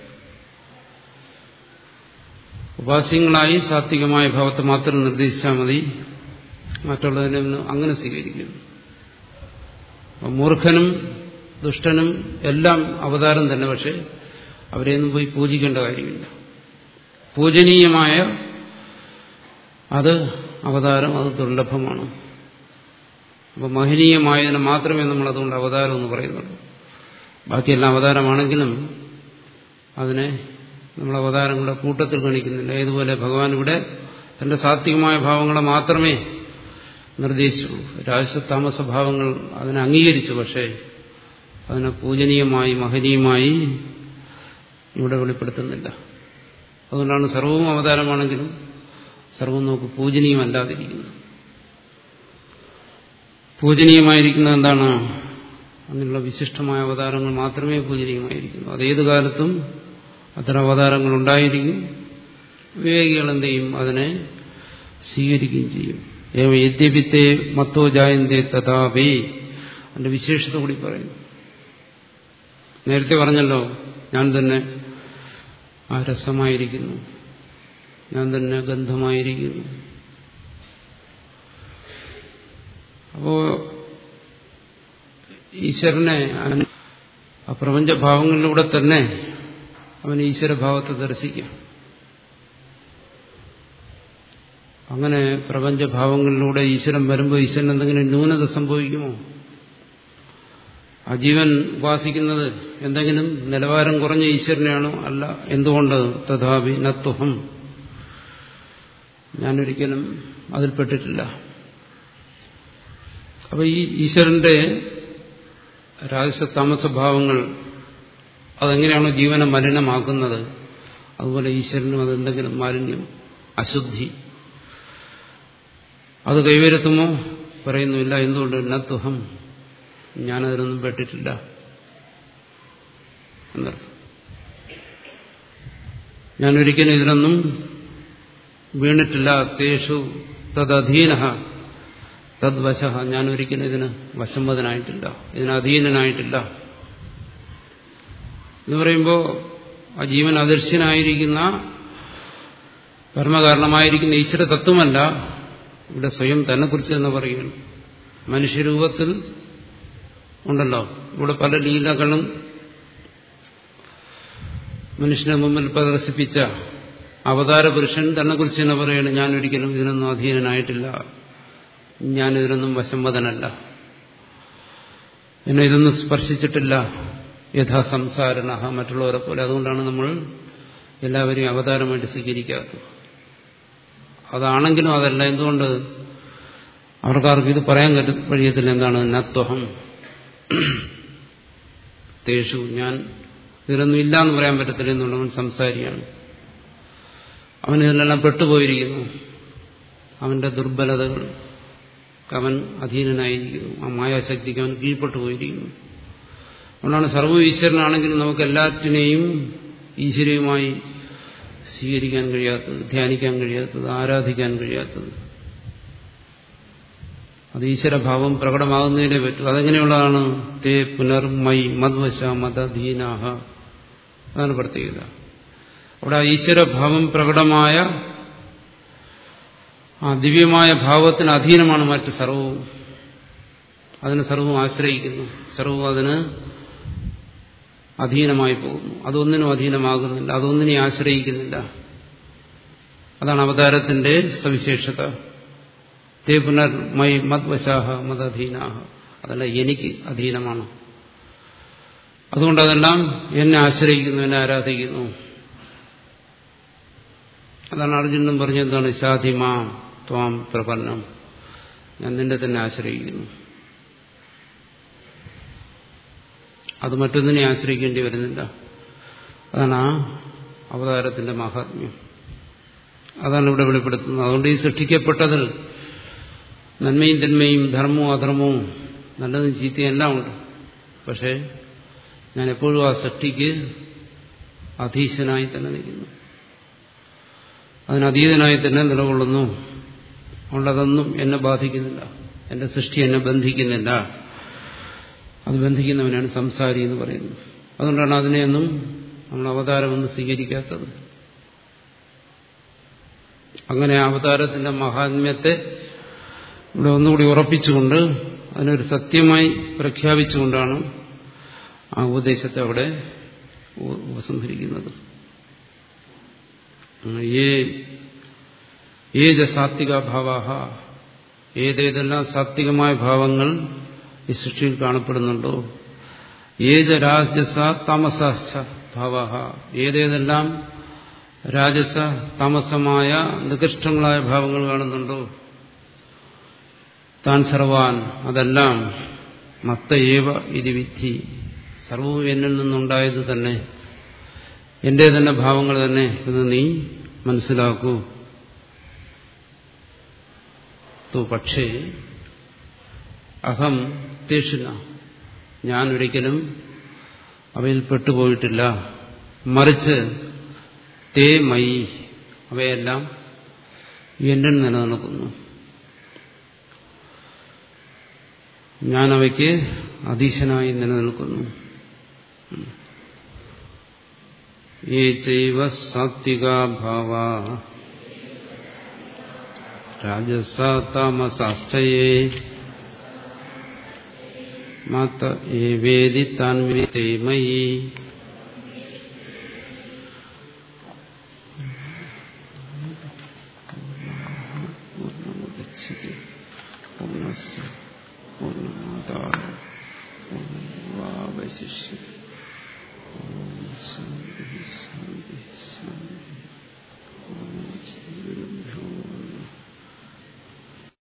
ഉപാസ്യങ്ങളായി സാത്വികമായ ഭാവത്തെ മാത്രം നിർദ്ദേശിച്ചാൽ മതി മറ്റുള്ളതിനെ അങ്ങനെ സ്വീകരിക്കുന്നു മൂർഖനും ദുഷ്ടനും എല്ലാം അവതാരം തന്നെ പക്ഷെ അവരെയൊന്നും പോയി പൂജിക്കേണ്ട കാര്യമില്ല പൂജനീയമായ അത് അവതാരം അത് ദുർലഭമാണ് അപ്പം മഹനീയമായതിനെ മാത്രമേ നമ്മൾ അതുകൊണ്ട് അവതാരം എന്ന് പറയുന്നുള്ളൂ ബാക്കിയെല്ലാം അവതാരമാണെങ്കിലും അതിനെ നമ്മൾ അവതാരങ്ങളുടെ കൂട്ടത്തിൽ ഗണിക്കുന്നില്ല ഏതുപോലെ ഭഗവാൻ ഇവിടെ തന്റെ സാത്വികമായ ഭാവങ്ങളെ മാത്രമേ നിർദ്ദേശിച്ചുള്ളൂ രാജസ താമസ ഭാവങ്ങൾ അതിനെ അംഗീകരിച്ചു പക്ഷേ അതിനെ പൂജനീയമായി മഹനീയമായി ഇവിടെ വെളിപ്പെടുത്തുന്നില്ല അതുകൊണ്ടാണ് സർവവും അവതാരമാണെങ്കിലും സർവം നമുക്ക് പൂജനീയമല്ലാതിരിക്കുന്നത് പൂജനീയമായിരിക്കുന്നത് എന്താണ് അങ്ങനെയുള്ള വിശിഷ്ടമായ അവതാരങ്ങൾ മാത്രമേ പൂജനീയമായിരിക്കുന്നു അത് ഏത് കാലത്തും അത്തരം അവതാരങ്ങൾ ഉണ്ടായിരിക്കും വിവേകികൾ എന്ത് ചെയ്യും അതിനെ സ്വീകരിക്കുകയും ചെയ്യും ഏവ യദ്യപിത്തെ മത്തോ ജായന്തേ തഥാവേ അതിന്റെ വിശേഷത കൂടി പറയുന്നു നേരത്തെ പറഞ്ഞല്ലോ ഞാൻ തന്നെ ആ രസമായിരിക്കുന്നു ഞാൻ തന്നെ ഗന്ധമായിരിക്കുന്നു അപ്പോ ഈശ്വരനെ ആ പ്രപഞ്ചഭാവങ്ങളിലൂടെ തന്നെ അവൻ ഈശ്വരഭാവത്തെ ദർശിക്കാം അങ്ങനെ പ്രപഞ്ചഭാവങ്ങളിലൂടെ ഈശ്വരൻ വരുമ്പോൾ ഈശ്വരൻ എന്തെങ്കിലും ന്യൂനത സംഭവിക്കുമോ ആ ജീവൻ ഉപാസിക്കുന്നത് എന്തെങ്കിലും നിലവാരം കുറഞ്ഞ ഈശ്വരനെയാണോ അല്ല എന്തുകൊണ്ട് തഥാപി നത്വഹം ഞാനൊരിക്കലും അതിൽപ്പെട്ടിട്ടില്ല അപ്പൊ ഈ ഈശ്വരന്റെ രാജസ താമസഭാവങ്ങൾ അതെങ്ങനെയാണോ ജീവനെ മലിനമാക്കുന്നത് അതുപോലെ ഈശ്വരനും അതെന്തെങ്കിലും മാലിന്യം അശുദ്ധി അത് കൈവരുത്തുമോ പറയുന്നുമില്ല എന്തുകൊണ്ട് നത്വഹം ഞാനതിനൊന്നും പെട്ടിട്ടില്ല എന്നർത്ഥം ഞാനൊരിക്കലും ഇതിനൊന്നും വീണിട്ടില്ല തേഷു തദധീന തദ്വശ ഞാനൊരിക്കലും ഇതിന് വശംവദനായിട്ടില്ല ഇതിന് അധീനനായിട്ടില്ല എന്ന് പറയുമ്പോൾ ആ ജീവൻ അദൃശ്യനായിരിക്കുന്ന കർമ്മകാരണമായിരിക്കുന്ന ഈശ്വര തത്വമല്ല ഇവിടെ സ്വയം തന്നെക്കുറിച്ച് തന്നെ പറയുകയാണ് മനുഷ്യരൂപത്തിൽ ഉണ്ടല്ലോ ഇവിടെ പല ലീലകളും മനുഷ്യനെ മുമ്പിൽ പ്രദർശിപ്പിച്ച അവതാര പുരുഷൻ തന്നെക്കുറിച്ച് തന്നെ പറയുകയാണ് ഞാൻ ഒരിക്കലും ഇതിനൊന്നും അധീനനായിട്ടില്ല ഞാനിതിനൊന്നും വശംവദനല്ല എന്നെ ഇതൊന്നും സ്പർശിച്ചിട്ടില്ല യഥാ സംസാരണ മറ്റുള്ളവരെ പോലെ അതുകൊണ്ടാണ് നമ്മൾ എല്ലാവരെയും അവതാരമായിട്ട് സ്വീകരിക്കാത്തത് അതാണെങ്കിലും അതല്ല എന്തുകൊണ്ട് അവർക്കാർക്കും ഇത് പറയാൻ കഴിയത്തില്ല എന്താണ് നത്വഹം തേഷു ഞാൻ ഇതിലൊന്നും ഇല്ല എന്ന് പറയാൻ പറ്റത്തില്ല എന്നുകൊണ്ട് അവൻ സംസാരിയാണ് അവൻ ഇതിലെല്ലാം പെട്ടുപോയിരിക്കുന്നു അവന്റെ ദുർബലതകൾ അവൻ അധീനനായിരിക്കുന്നു ആ മായാശക്തിക്ക് അവൻ കീഴ്പ്പെട്ടു പോയിരിക്കുന്നു അതുകൊണ്ടാണ് സർവ്വ ഈശ്വരനാണെങ്കിലും നമുക്ക് എല്ലാറ്റിനെയും ഈശ്വരയുമായി സ്വീകരിക്കാൻ കഴിയാത്തത് ധ്യാനിക്കാൻ കഴിയാത്തത് ആരാധിക്കാൻ കഴിയാത്തത് അത് ഈശ്വരഭാവം പ്രകടമാകുന്നതിനെ പറ്റും അതെങ്ങനെയുള്ളതാണ് തേ പുനർമൈ മദ്വശ മതധീനാഹ അതാണ് പ്രത്യേകത അവിടെ ഈശ്വരഭാവം പ്രകടമായ ആ ദിവ്യമായ ഭാവത്തിന് അധീനമാണ് മറ്റ് സർവവും അതിന് സർവവും ആശ്രയിക്കുന്നു സർവവും അതിന് അധീനമായി പോകുന്നു അതൊന്നിനും അധീനമാകുന്നില്ല അതൊന്നിനെ ആശ്രയിക്കുന്നില്ല അതാണ് അവതാരത്തിന്റെ സവിശേഷത തേ പുനർ മൈ മദ്വശാഹ മതധീനാഹ അതെല്ലാം എനിക്ക് അധീനമാണ് അതുകൊണ്ട് അതെല്ലാം എന്നെ ആശ്രയിക്കുന്നു എന്നെ ആരാധിക്കുന്നു അതാണ് അർജുനൻ പറഞ്ഞെന്താണ് ശാധിമാ ത്വാം പ്രപന്നം ഞാൻ നിന്നെ തന്നെ ആശ്രയിക്കുന്നു അത് മറ്റൊന്നിനെ ആശ്രയിക്കേണ്ടി വരുന്നില്ല അതാണ് ആ അവതാരത്തിന്റെ മഹാത്മ്യം അതാണ് ഇവിടെ വെളിപ്പെടുത്തുന്നത് അതുകൊണ്ട് ഈ സൃഷ്ടിക്കപ്പെട്ടതിൽ നന്മയും തിന്മയും ധർമ്മവും അധർമ്മവും നല്ലതും ചീത്തയും എല്ലാം ഉണ്ട് പക്ഷേ ഞാൻ എപ്പോഴും ആ സൃഷ്ടിക്ക് അധീശനായി തന്നെ നിൽക്കുന്നു അതിനതീതനായി തന്നെ നിലകൊള്ളുന്നു അതുകൊണ്ടതൊന്നും എന്നെ ബാധിക്കുന്നില്ല എന്റെ സൃഷ്ടി എന്നെ ബന്ധിക്കുന്നില്ല അത് ബന്ധിക്കുന്നവനാണ് സംസാരി എന്ന് പറയുന്നത് അതുകൊണ്ടാണ് അതിനെയൊന്നും നമ്മൾ അവതാരമൊന്നും സ്വീകരിക്കാത്തത് അങ്ങനെ അവതാരത്തിന്റെ മഹാത്മ്യത്തെ ഇവിടെ ഒന്നുകൂടി ഉറപ്പിച്ചുകൊണ്ട് അതിനൊരു സത്യമായി പ്രഖ്യാപിച്ചുകൊണ്ടാണ് ആ ഉപദേശത്തെ അവിടെ ഉപസംഹരിക്കുന്നത് ഏത് സാത്വിക ഭാവാഹ ഏതേതെല്ലാം സാത്വികമായ ഭാവങ്ങൾ ഈ സൃഷ്ടിയിൽ കാണപ്പെടുന്നുണ്ടോ ഏത് രാജസ താമസാശ്ച ഭാവാഹ ഏതേതെല്ലാം രാജസ താമസമായ നികൃഷ്ടങ്ങളായ ഭാവങ്ങൾ കാണുന്നുണ്ടോ താൻ സർവാൻ അതെല്ലാം മത്ത ഏവ ഇതി വിധി സർവവും എന്നിൽ നിന്നുണ്ടായത് തന്നെ എന്റെ തന്നെ ഭാവങ്ങൾ തന്നെ എന്ന് നീ മനസ്സിലാക്കൂ തു പക്ഷേ അഹം തേഷിന ഞാൻ ഒരിക്കലും അവയിൽ പെട്ടുപോയിട്ടില്ല മറിച്ച് തേ മയി അവയെല്ലാം എന്നിൽ നിലനിൽക്കുന്നു ഞാൻ അവയ്ക്ക് അധീശനായി നിലനിൽക്കുന്നു ഈ ചൈവ സാത്വികാഭാവ രാജസാമസാശ്ചയേ മത ഏവേദി താൻവിതേ മയി പൂർണ്ണസ് പൂർണ്ണമാതായ പൂർണ്ണവാവശിഷ്യ